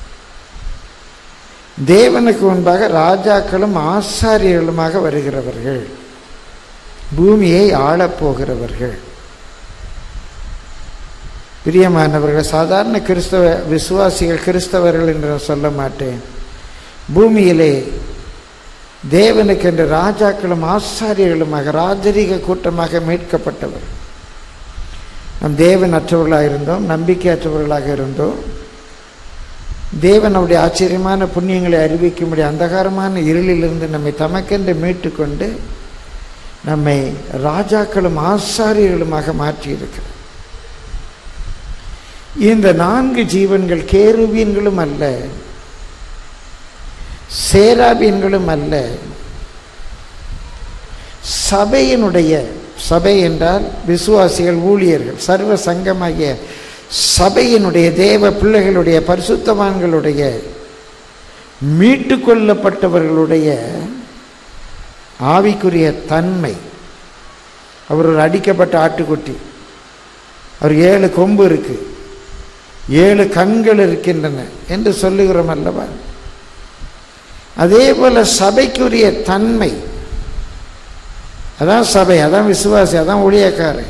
தேவனுக்கு முன்பாக ராஜாக்களும் ஆசாரியர்களுமாக வருகிறவர்கள் பூமியை ஆளப்போகிறவர்கள் பிரியமானவர்கள் சாதாரண கிறிஸ்தவ விசுவாசிகள் கிறிஸ்தவர்கள் என்று நான் சொல்ல மாட்டேன் பூமியிலே தேவனுக்கென்று ராஜாக்களும் ஆசாரியர்களுமாக ராஜரீக கூட்டமாக மீட்கப்பட்டவர் நம் தேவன் அற்றவர்களாக இருந்தோம் நம்பிக்கையற்றவர்களாக இருந்தோம் தேவன் அவருடைய ஆச்சரியமான புண்ணியங்களை அறிவிக்கும்படி அந்தகாரமான இருளிலிருந்து நம்மை தமக்கென்று மீட்டுக்கொண்டு நம்மை ராஜாக்களும் ஆசாரியர்களுமாக மாற்றியிருக்கிறார் இந்த நான்கு ஜீவன்கள் கேருபீன்களும் அல்ல சேராபீன்களும் அல்ல சபையினுடைய சபை என்றால் விசுவாசிகள் ஊழியர்கள் சர்வ சங்கமாகிய சபையினுடைய தேவ பிள்ளைகளுடைய பரிசுத்தவான்களுடைய மீட்டு கொள்ளப்பட்டவர்களுடைய ஆவிக்குரிய தன்மை அவர் ஒரு அடிக்கப்பட்ட ஆட்டுக்குட்டி அவர் ஏழு கொம்பு இருக்கு ஏழு கண்கள் இருக்கின்றன என்று சொல்லுகிறோம் அல்லவா அதே போல சபைக்குரிய தன்மை அதான் சபை அதான் விசுவாசி அதான் ஊழியக்காரன்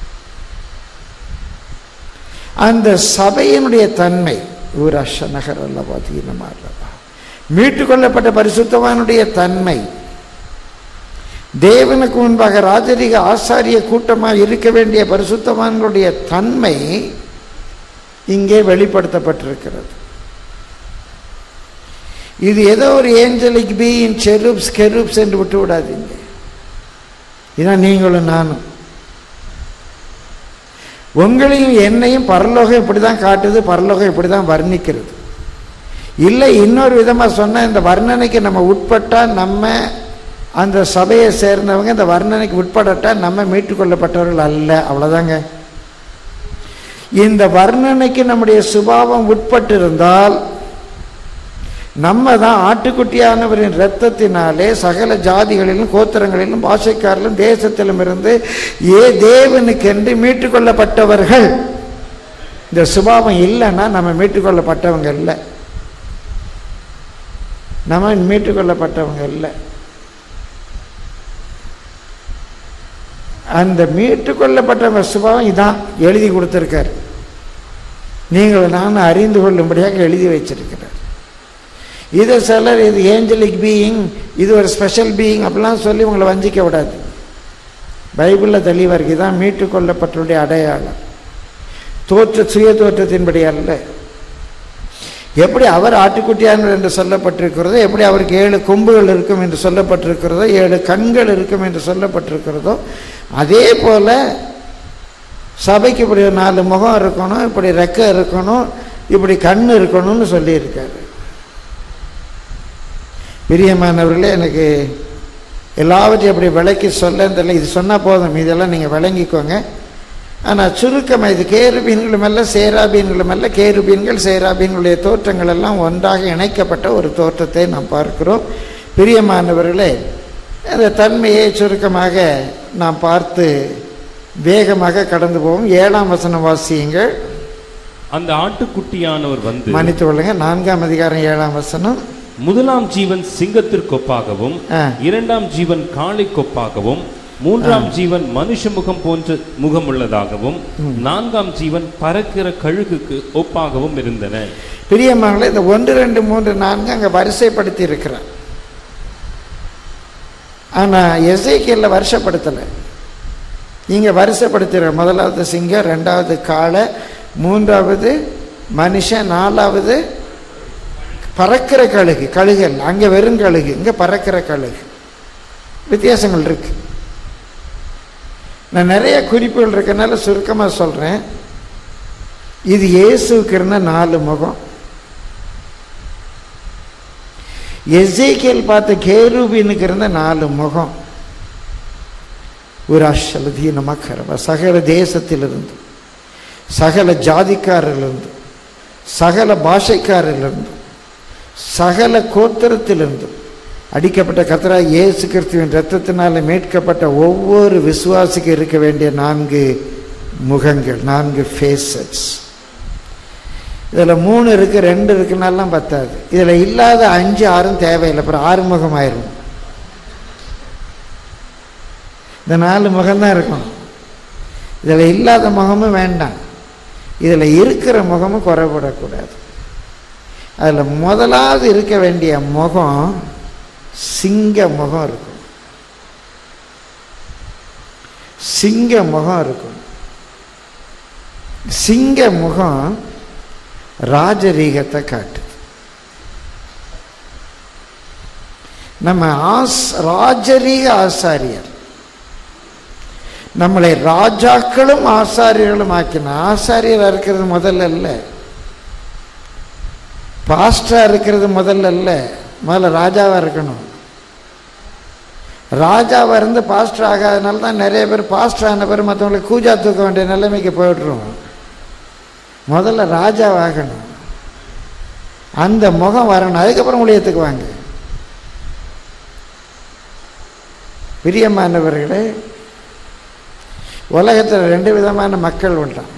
அந்த சபையினுடைய தன்மை ஒரு அஷ நகர் அல்லவா தீனமா அல்லவா மீட்டுக்கொள்ளப்பட்ட பரிசுத்தவானுடைய தன்மை தேவனுக்கு முன்பாக ராஜரிக ஆசாரிய கூட்டமாக இருக்க வேண்டிய பரிசுத்தவான்களுடைய தன்மை இங்கே வெளிப்படுத்தப்பட்டிருக்கிறது இது ஏதோ ஒரு ஏஞ்சலிக் பீயின் செருப்ஸ் கெருப்ஸ் என்று விட்டு விடாதீங்க இதான் நீங்களும் நானும் உங்களையும் என்னையும் பரலோகம் இப்படி தான் காட்டுது பரலோகம் இப்படி தான் வர்ணிக்கிறது இல்லை இன்னொரு விதமாக சொன்னால் இந்த வர்ணனைக்கு நம்ம உட்பட்டால் நம்ம அந்த சபையை சேர்ந்தவங்க இந்த வர்ணனைக்கு உட்படட்டா நம்ம மீட்டுக்கொள்ளப்பட்டவர்கள் அல்ல அவ்வளோதாங்க இந்த வர்ணனைக்கு நம்முடைய சுபாவம் உட்பட்டிருந்தால் நம்ம தான் ஆட்டுக்குட்டியானவரின் இரத்தத்தினாலே சகல ஜாதிகளிலும் கோத்திரங்களிலும் பாஷைக்காரிலும் தேசத்திலும் இருந்து ஏ தேவனுக்கென்று மீட்டுக்கொள்ளப்பட்டவர்கள் இந்த சுபாவம் இல்லைன்னா நம்ம மீட்டுக்கொள்ளப்பட்டவங்க இல்லை நம்ம மீட்டுக்கொள்ளப்பட்டவங்க இல்லை அந்த மீட்டுக்கொள்ளப்பட்டவங்க சுபாவம் இதான் எழுதி கொடுத்துருக்காரு நீங்கள் நான் அறிந்து கொள்ளும்படியாக எழுதி வச்சிருக்கிறார் இதை சிலர் இது ஏஞ்சலிக் பீயிங் இது ஒரு ஸ்பெஷல் பீயிங் அப்படிலாம் சொல்லி உங்களை வஞ்சிக்க விடாது பைபிளில் தெளிவாக இருக்கு இதான் மீட்டுக்கொள்ளப்பட்டவருடைய அடையாளம் தோற்ற சுய தோற்றத்தின்படி அல்ல எப்படி அவர் ஆட்டுக்குட்டியானவர் என்று சொல்லப்பட்டிருக்கிறதோ எப்படி அவருக்கு ஏழு கொம்புகள் இருக்கும் என்று சொல்லப்பட்டிருக்கிறதோ ஏழு கண்கள் இருக்கும் என்று சொல்லப்பட்டிருக்கிறதோ அதே போல சபைக்கு இப்படி ஒரு நாலு முகம் இருக்கணும் இப்படி ரெக்கை இருக்கணும் இப்படி கண் இருக்கணும்னு சொல்லியிருக்காரு பிரியமானவர்களே எனக்கு எல்லாவற்றையும் அப்படி விளக்கி சொல்ல தெரியல இது சொன்னால் போதும் இதெல்லாம் நீங்கள் விளங்கிக்கோங்க ஆனால் சுருக்கமாக இது கேருபீன்களும் அல்ல சேராபீன்களும் அல்ல கேருபீன்கள் சேராபீன்களுடைய தோற்றங்கள் எல்லாம் ஒன்றாக இணைக்கப்பட்ட ஒரு தோற்றத்தை நாம் பார்க்கிறோம் பிரியமானவர்களே அந்த தன்மையை சுருக்கமாக நாம் பார்த்து வேகமாக கடந்து போவோம் ஏழாம் வசனம் வாசியுங்கள் அந்த ஆட்டுக்குட்டியானவர் வந்து மன்னித்து கொள்ளுங்க நான்காம் அதிகாரம் ஏழாம் வசனம் முதலாம் ஜீவன் சிங்கத்திற்கொப்பாகவும் ஆ. இரண்டாம் ஜீவன் காளை கொப்பாகவும் மூன்றாம் ஜீவன் மனுஷ முகம் போன்ற முகமுள்ளதாகவும் நான்காம் ஜீவன் பறக்கிற கழுகுக்கு ஒப்பாகவும் இருந்தன பிரியமானங்களே இந்த ஒன்று ரெண்டு மூன்று நான்கு அங்கே வரிசைப்படுத்தி இருக்கிறார் ஆனால் எசைக்கியலில் வருஷப்படுத்தலை இங்கே வருஷப்படுத்துகிற முதலாவது சிங்கம் ரெண்டாவது காளை மூன்றாவது மனுஷன் நாலாவது பறக்கிற கழுகு கழுகல் அங்கே வெறும் கழுகு இங்கே பறக்கிற கழுகு வித்தியாசங்கள் இருக்கு நான் நிறைய குறிப்புகள் இருக்கனால சுருக்கமாக சொல்கிறேன் இது இயேசுக்கு இருந்த நாலு முகம் எசேக்கியல் பார்த்த கேருபீனுக்கு இருந்த நாலு முகம் ஒரு அஷலதீன மக்கரவ சகல தேசத்திலிருந்து சகல ஜாதிக்காரிலிருந்து சகல பாஷைக்காரிலிருந்து சகல கோத்திரத்திலிருந்து அடிக்கப்பட்ட கத்தரா இயேசு கிறிஸ்துவின் ரத்தத்தினால மீட்கப்பட்ட ஒவ்வொரு விசுவாசிக்கு இருக்க வேண்டிய நான்கு முகங்கள் நான்கு ஃபேஸஸ் இதில் மூணு இருக்குது ரெண்டு இருக்குனாலாம் பத்தாது இதில் இல்லாத அஞ்சு ஆறும் தேவையில்லை அப்புறம் ஆறு முகம் ஆயிரும் இந்த நாலு முகம்தான் இருக்கும் இதில் இல்லாத முகமும் வேண்டாம் இதில் இருக்கிற முகமும் குறைபடக்கூடாது அதில் முதலாவது இருக்க வேண்டிய முகம் சிங்க முகம் இருக்கும் சிங்க முகம் இருக்கும் சிங்க முகம் ராஜரீகத்தை காட்டு நம்ம ஆஸ் ராஜரீக ஆசாரியர் நம்மளை ராஜாக்களும் ஆசாரியர்களும் ஆக்கின ஆசாரியராக இருக்கிறது முதல்ல இல்லை பாஸ்டரா இருக்கிறது முதல்ல இல்லை முதல்ல ராஜாவாக இருக்கணும் ராஜாவாக இருந்து பாஸ்டர் ஆகாதனால தான் நிறைய பேர் பாஸ்டர் ஆன பேர் மற்றவங்களுக்கு கூஜா தூக்க வேண்டிய நிலைமைக்கு போயிடுறோம் முதல்ல ராஜாவாகணும் அந்த முகம் வரணும் அதுக்கப்புறம் ஊழியத்துக்கு வாங்க பிரியமானவர்களே உலகத்தில் ரெண்டு விதமான மக்கள் உண்டாம்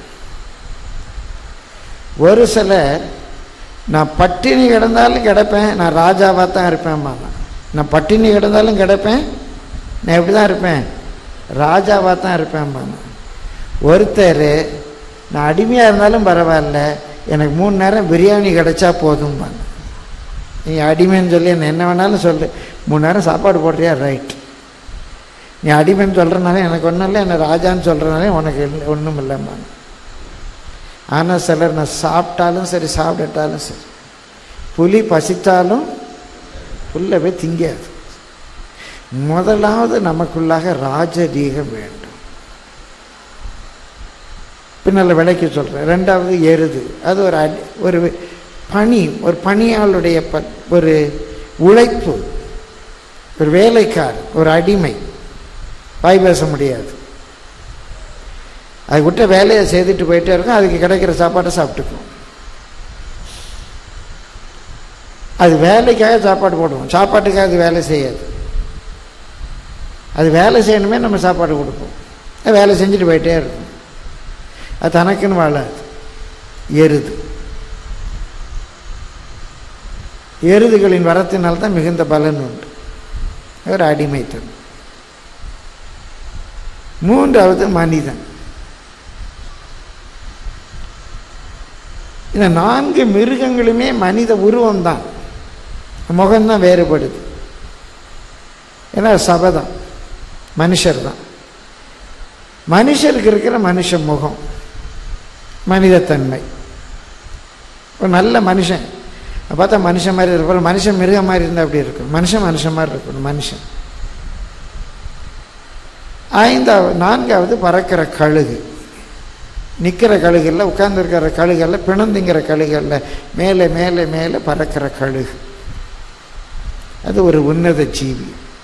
ஒரு சிலர் நான் பட்டினி கிடந்தாலும் கிடப்பேன் நான் ராஜாவாக தான் இருப்பேன் நான் பட்டினி கிடந்தாலும் கிடப்பேன் நான் எப்படி தான் இருப்பேன் ராஜாவாக தான் இருப்பேன் ஒருத்தர் நான் அடிமையாக இருந்தாலும் பரவாயில்ல எனக்கு மூணு நேரம் பிரியாணி கிடைச்சா போதும்பாங்க நீ அடிமைன்னு சொல்லி என்ன என்ன வேணாலும் சொல்லு மூணு நேரம் சாப்பாடு போடுறியா ரைட் நீ அடிமைன்னு சொல்கிறனால எனக்கு ஒன்றும் இல்லை என்ன ராஜான்னு சொல்கிறனாலே உனக்கு இல்லை ஒன்றும் இல்லைம்பாங்க ஆனால் சிலர் நான் சாப்பிட்டாலும் சரி சாப்பிடட்டாலும் சரி புலி பசித்தாலும் புல்ல போய் திங்காது முதலாவது நமக்குள்ளாக ராஜரீகம் வேண்டும் பின்னால் விலைக்கு சொல்கிறேன் ரெண்டாவது எருது அது ஒரு அடி ஒரு பணி ஒரு பணியாளுடைய ப ஒரு உழைப்பு ஒரு வேலைக்கார் ஒரு அடிமை வாய் பேச முடியாது அது விட்ட வேலையை செய்துட்டு போயிட்டே இருக்கும் அதுக்கு கிடைக்கிற சாப்பாட்டை சாப்பிட்டுக்கும் அது வேலைக்காக சாப்பாடு போடுவோம் சாப்பாட்டுக்காக அது வேலை செய்யாது அது வேலை செய்யணுமே நம்ம சாப்பாடு கொடுப்போம் அது வேலை செஞ்சுட்டு போயிட்டே இருக்கும் அது தனக்குன்னு வாழாது எருது எருதுகளின் வரத்தினால் தான் மிகுந்த பலன் உண்டு ஒரு அடிமைத்தனம் மூன்றாவது மனிதன் இந்த நான்கு மிருகங்களுமே மனித உருவம் தான் முகம்தான் வேறுபடுது ஏன்னா சபதம் மனுஷர் தான் மனுஷருக்கு இருக்கிற மனுஷ முகம் மனிதத்தன்மை ஒரு நல்ல மனுஷன் பார்த்தா மனுஷன் மாதிரி இருப்பார் மனுஷன் மிருகம் மாதிரி இருந்தால் அப்படி இருக்கும் மனுஷன் மனுஷன் மாதிரி இருக்கணும் மனுஷன் ஐந்தாவது நான்காவது பறக்கிற கழுகு நிற்கிற கழுகுல உட்கார்ந்துருக்கிற கழுகல்ல பிணந்துங்கிற கழுகல்ல மேலே மேலே மேலே பறக்கிற கழுகு அது ஒரு உன்னத ஜீவி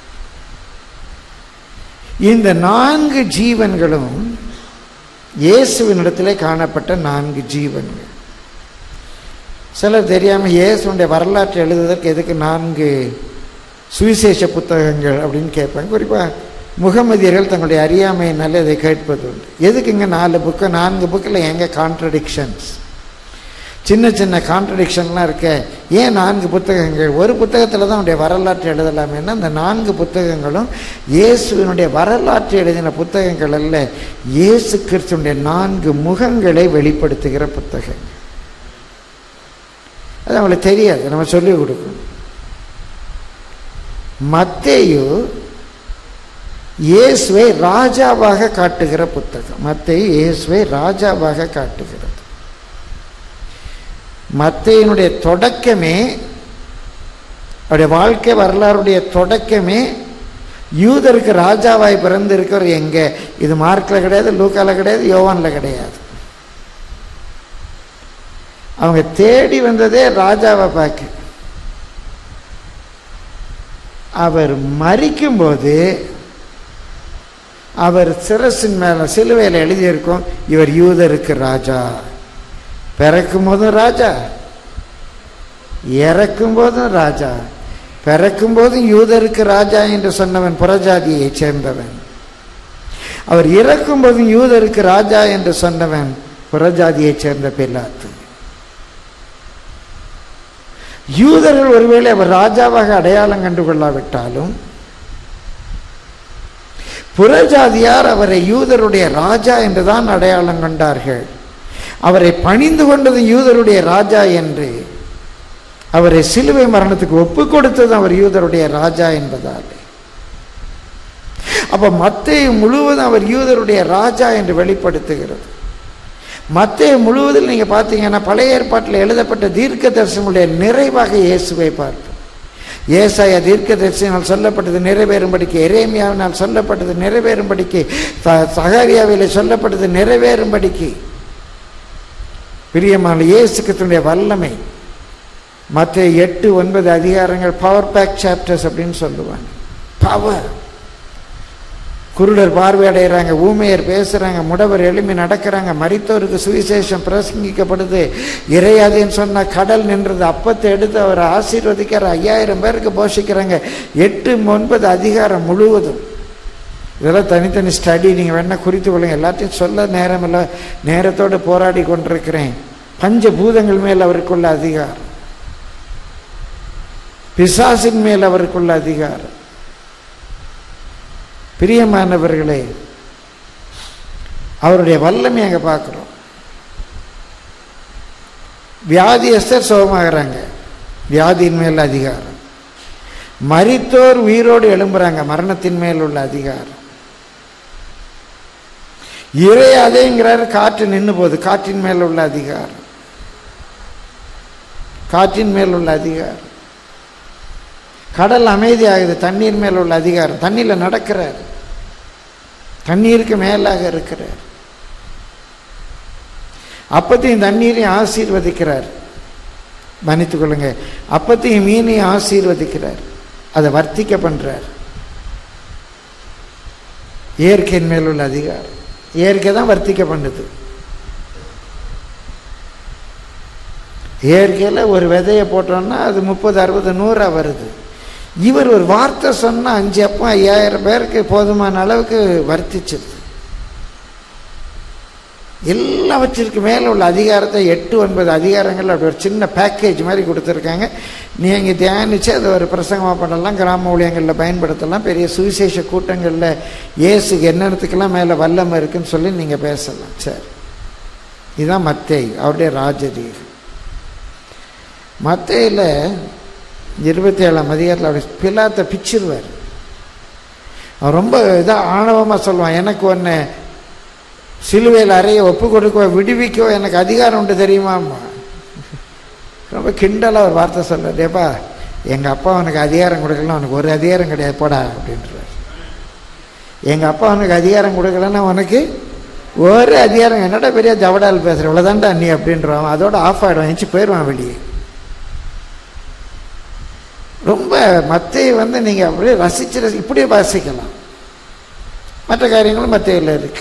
இந்த நான்கு ஜீவன்களும் இயேசுவினிடத்திலே காணப்பட்ட நான்கு ஜீவன்கள் சிலர் தெரியாமல் இயேசுடைய வரலாற்றை எழுதுவதற்கு எதுக்கு நான்கு சுவிசேஷ புத்தகங்கள் அப்படின்னு கேட்பாங்க குறிப்பாக முகமதியர்கள் தங்களுடைய அறியாமையினால இதை கேட்பது உண்டு எதுக்குங்க நாலு புக்கு நான்கு புக்கில் எங்கே கான்ட்ரடிக்ஷன்ஸ் சின்ன சின்ன கான்ட்ரடிக்ஷன்லாம் இருக்க ஏன் நான்கு புத்தகங்கள் ஒரு புத்தகத்தில் தான் அவனுடைய வரலாற்று எழுதலாமேன்னா அந்த நான்கு புத்தகங்களும் இயேசுவினுடைய வரலாற்று எழுதின புத்தகங்கள் அல்ல இயேசு கிறிஸ்துவனுடைய நான்கு முகங்களை வெளிப்படுத்துகிற புத்தகங்கள் அது அவங்களுக்கு தெரியாது நம்ம சொல்லிக் கொடுக்கணும் மத்தேயு இயேசுவை ராஜாவாக காட்டுகிற புத்தகம் மத்தேயு இயேசுவை ராஜாவாக காட்டுகிறது மத்தேயினுடைய தொடக்கமே அவருடைய வாழ்க்கை வரலாறுடைய தொடக்கமே யூதருக்கு ராஜாவாய் பிறந்திருக்கிற எங்க இது மார்க்கில் கிடையாது லூக்கால கிடையாது யோவான்ல கிடையாது அவங்க தேடி வந்ததே ராஜாவை பார்க்க அவர் மறிக்கும்போது அவர் சிரசின் மேல சிலுவையில் எழுதியிருக்கும் இவர் யூதருக்கு ராஜா பிறக்கும் போதும் ராஜா இறக்கும் போதும் ராஜா பிறக்கும் போதும் யூதருக்கு ராஜா என்று சொன்னவன் புறஜாதியைச் சேர்ந்தவன் அவர் இறக்கும் போதும் யூதருக்கு ராஜா என்று சொன்னவன் புறஜாதியைச் சேர்ந்த பிலாத்து யூதர்கள் ஒருவேளை அவர் ராஜாவாக அடையாளம் கண்டு கொள்ளாவிட்டாலும் புறஜாதியார் அவரை யூதருடைய ராஜா என்றுதான் அடையாளம் கண்டார்கள் அவரை பணிந்து கொண்டது யூதருடைய ராஜா என்று அவரை சிலுவை மரணத்துக்கு ஒப்பு கொடுத்தது அவர் யூதருடைய ராஜா என்பதால் அப்ப மத்தேயு முழுவதும் அவர் யூதருடைய ராஜா என்று வெளிப்படுத்துகிறது மத்தேயு முழுவதில் நீங்க பார்த்தீங்கன்னா பழைய ஏற்பாட்டில் எழுதப்பட்ட தீர்க்க தரிசனங்களுடைய நிறைவாக இயேசுவை பார்ப்போம் ஏசாயா தீர்க்க தரிசனால் சொல்லப்பட்டது நிறைவேறும்படிக்கு எரேமியாவினால் சொல்லப்பட்டது நிறைவேறும்படிக்கு ச- சகரியாவிலே சொல்லப்பட்டது நிறைவேறும்படிக்கு பிரியமான இயேசுக்கத்தினுடைய வல்லமை மற்ற எட்டு ஒன்பது அதிகாரங்கள் பவர் பேக் சாப்டர்ஸ் அப்படின்னு சொல்லுவாங்க பவர் குருடர் பார்வையடைகிறாங்க ஊமையர் பேசுறாங்க முடவர் எழும்பி நடக்கிறாங்க மரித்தோருக்கு சுவிசேஷம் பிரசங்கிக்கப்படுது இறையாதேன்னு சொன்னா கடல் நின்றது அப்பத்தை எடுத்து அவர் ஆசீர்வதிக்கிற ஐயாயிரம் பேருக்கு போஷிக்கிறாங்க எட்டு ஒன்பது அதிகாரம் முழுவதும் இதெல்லாம் தனித்தனி ஸ்டடி நீங்கள் வேணா குறித்து கொள்ளுங்க எல்லாத்தையும் சொல்ல நேரமில்லை நேரத்தோடு போராடி கொண்டிருக்கிறேன் பஞ்ச பூதங்கள் மேல் அவருக்குள்ள அதிகாரம் பிசாசின் மேல் அவருக்குள்ள அதிகாரம் பிரியமானவர்களே அவருடைய வல்லமை அங்க பார்க்குறோம் வியாதியஸ்தர் சுகமாகறாங்க வியாதியின் மேல் அதிகாரம் மரித்தோர் உயிரோடு எழும்புறாங்க மரணத்தின் மேல் உள்ள அதிகாரம் இறையாதேங்கிறார் காற்று நின்று போகுது காற்றின் மேல் உள்ள அதிகாரம் காற்றின் மேல் உள்ள அதிகாரம் கடல் அமைதியாகுது தண்ணீர் மேல் உள்ள அதிகாரம் தண்ணியில் நடக்கிறார் தண்ணீருக்கு மேலாக இருக்கிறார் அப்பத்தையும் தண்ணீரையும் ஆசீர்வதிக்கிறார் மன்னித்துக் கொள்ளுங்க அப்பத்தையும் மீனையும் ஆசீர்வதிக்கிறார் அதை வர்த்திக்க பண்றார் இயற்கையின் மேல் உள்ள அதிகாரம் இயற்கை தான் வர்த்திக்க பண்ணுது இயற்கையில் ஒரு விதையை போட்டோம்னா அது முப்பது அறுபது நூறா வருது இவர் ஒரு வார்த்தை சொன்னா அஞ்சு அப்பம் ஐயாயிரம் பேருக்கு போதுமான அளவுக்கு வர்த்திச்சிருது எல்லாவற்றிற்கு மேலே உள்ள அதிகாரத்தை எட்டு ஒன்பது அதிகாரங்கள் அப்படி ஒரு சின்ன பேக்கேஜ் மாதிரி கொடுத்துருக்காங்க நீங்கள் தியானித்து அதை ஒரு பிரசங்கமாக பண்ணலாம் கிராம ஊழியங்களில் பயன்படுத்தலாம் பெரிய சுவிசேஷ கூட்டங்களில் இயேசுக்கு என்னென்னத்துக்கெல்லாம் மேலே வல்லமை இருக்குன்னு சொல்லி நீங்கள் பேசலாம் சரி இதுதான் மத்தேய் அவருடைய ராஜதீகம் மத்தையில் இருபத்தி ஏழாம் அதிகாரத்தில் அப்படி பிலாத்தை பிச்சிருவார் அவன் ரொம்ப இதாக ஆணவமாக சொல்லுவான் எனக்கு ஒன்று சிலுவையில் அறைய ஒப்பு கொடுக்கவோ விடுவிக்கவோ எனக்கு அதிகாரம் உண்டு தெரியுமாம்மா ரொம்ப கிண்டலாக ஒரு வார்த்தை சொல்றார் ஏப்பா எங்கள் அப்பா அவனுக்கு அதிகாரம் கொடுக்கலாம் அவனுக்கு ஒரு அதிகாரம் கிடையாது போடா அப்படின்றார் எங்கள் அப்பா அவனுக்கு அதிகாரம் கொடுக்கலன்னா உனக்கு ஒரு அதிகாரம் என்னடா பெரிய ஜவடால் பேசுகிற இவ்வளோதான்டா நீ அப்படின்றான் அதோட ஆஃப் ஆகிடுவான் எஞ்சி போயிடுவான் வெளியே ரொம்ப மத்தையை வந்து நீங்கள் அப்படியே ரசிச்சு ரசி இப்படியே வாசிக்கலாம் மற்ற காரியங்களும் மத்தையில் இருக்கு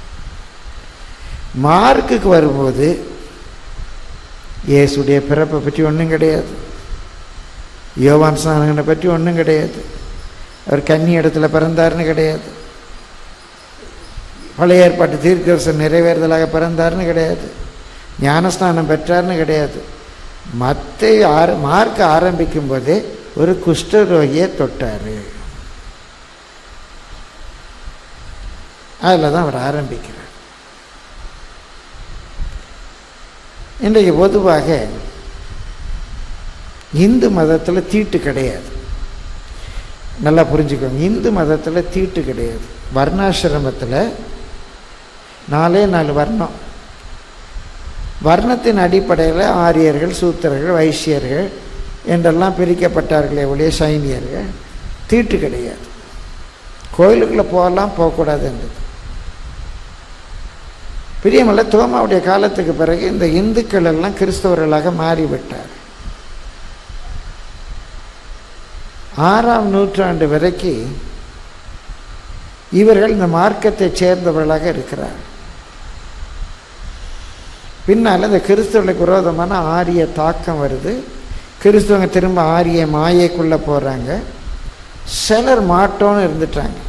மார்க்குக்கு வரும்போது இயேசுடைய பிறப்பை பற்றி ஒன்றும் கிடையாது யோவான் ஸ்நானகனை பற்றி ஒன்றும் கிடையாது அவர் கன்னி இடத்துல பிறந்தாருன்னு கிடையாது பழைய ஏற்பாட்டு தீர்க்கரசன் நிறைவேறுதலாக பிறந்தாருன்னு கிடையாது ஞானஸ்நானம் பெற்றார்னு கிடையாது மற்ற ஆர மார்க் ஆரம்பிக்கும் போதே ஒரு குஷ்டரோகியை தொட்டார் அதில் தான் அவர் ஆரம்பிக்கிறார் இன்றைக்கு பொதுவாக இந்து மதத்தில் தீட்டு கிடையாது நல்லா புரிஞ்சுக்கோங்க இந்து மதத்தில் தீட்டு கிடையாது வர்ணாசிரமத்தில் நாலே நாலு வர்ணம் வர்ணத்தின் அடிப்படையில் ஆரியர்கள் சூத்திரர்கள் வைசியர்கள் என்றெல்லாம் பிரிக்கப்பட்டார்களே ஒழிய சைனியர்கள் தீட்டு கிடையாது கோயிலுக்குள்ளே போகலாம் போகக்கூடாதுன்றது பிரியமல்ல தோமாவுடைய காலத்துக்கு பிறகு இந்த இந்துக்கள் எல்லாம் கிறிஸ்தவர்களாக மாறிவிட்டார் ஆறாம் நூற்றாண்டு வரைக்கும் இவர்கள் இந்த மார்க்கத்தை சேர்ந்தவர்களாக இருக்கிறார் பின்னால் இந்த கிறிஸ்தவர்களுக்கு விரோதமான ஆரிய தாக்கம் வருது கிறிஸ்தவங்க திரும்ப ஆரிய மாயைக்குள்ளே போகிறாங்க சிலர் மாட்டோன்னு இருந்துட்டாங்க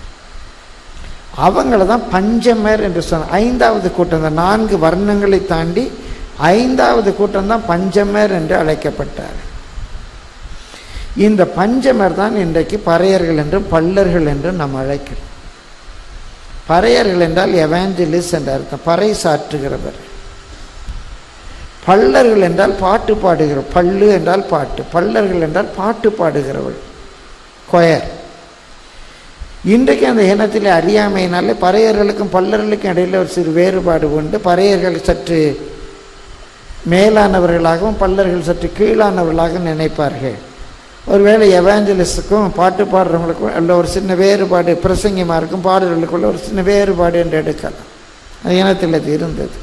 அவங்கள தான் பஞ்சமர் என்று சொன்ன ஐந்தாவது கூட்டம் இந்த நான்கு வர்ணங்களை தாண்டி ஐந்தாவது கூட்டம் தான் பஞ்சமர் என்று அழைக்கப்பட்டார் இந்த பஞ்சமர் தான் இன்றைக்கு பறையர்கள் என்றும் பல்லர்கள் என்றும் நாம் அழைக்கிறோம் பறையர்கள் என்றால் எவாஞ்சலிஸ் என்ற அர்த்தம் பறை சாற்றுகிறவர் பல்லர்கள் என்றால் பாட்டு பாடுகிற பல்லு என்றால் பாட்டு பல்லர்கள் என்றால் பாட்டு பாடுகிறவள் கொயர் இன்றைக்கு அந்த இனத்தில் அறியாமையினாலே பறையர்களுக்கும் பல்லர்களுக்கும் இடையில் ஒரு சிறு வேறுபாடு உண்டு பறையர்கள் சற்று மேலானவர்களாகவும் பல்லர்கள் சற்று கீழானவர்களாகவும் நினைப்பார்கள் ஒருவேளை எவாஞ்சலிஸ்டுக்கும் பாட்டு பாடுறவங்களுக்கும் உள்ள ஒரு சின்ன வேறுபாடு பிரசங்கிமாருக்கும் பாடல்களுக்குள்ள ஒரு சின்ன வேறுபாடு என்று எடுக்கலாம் அது இனத்தில் அது இருந்தது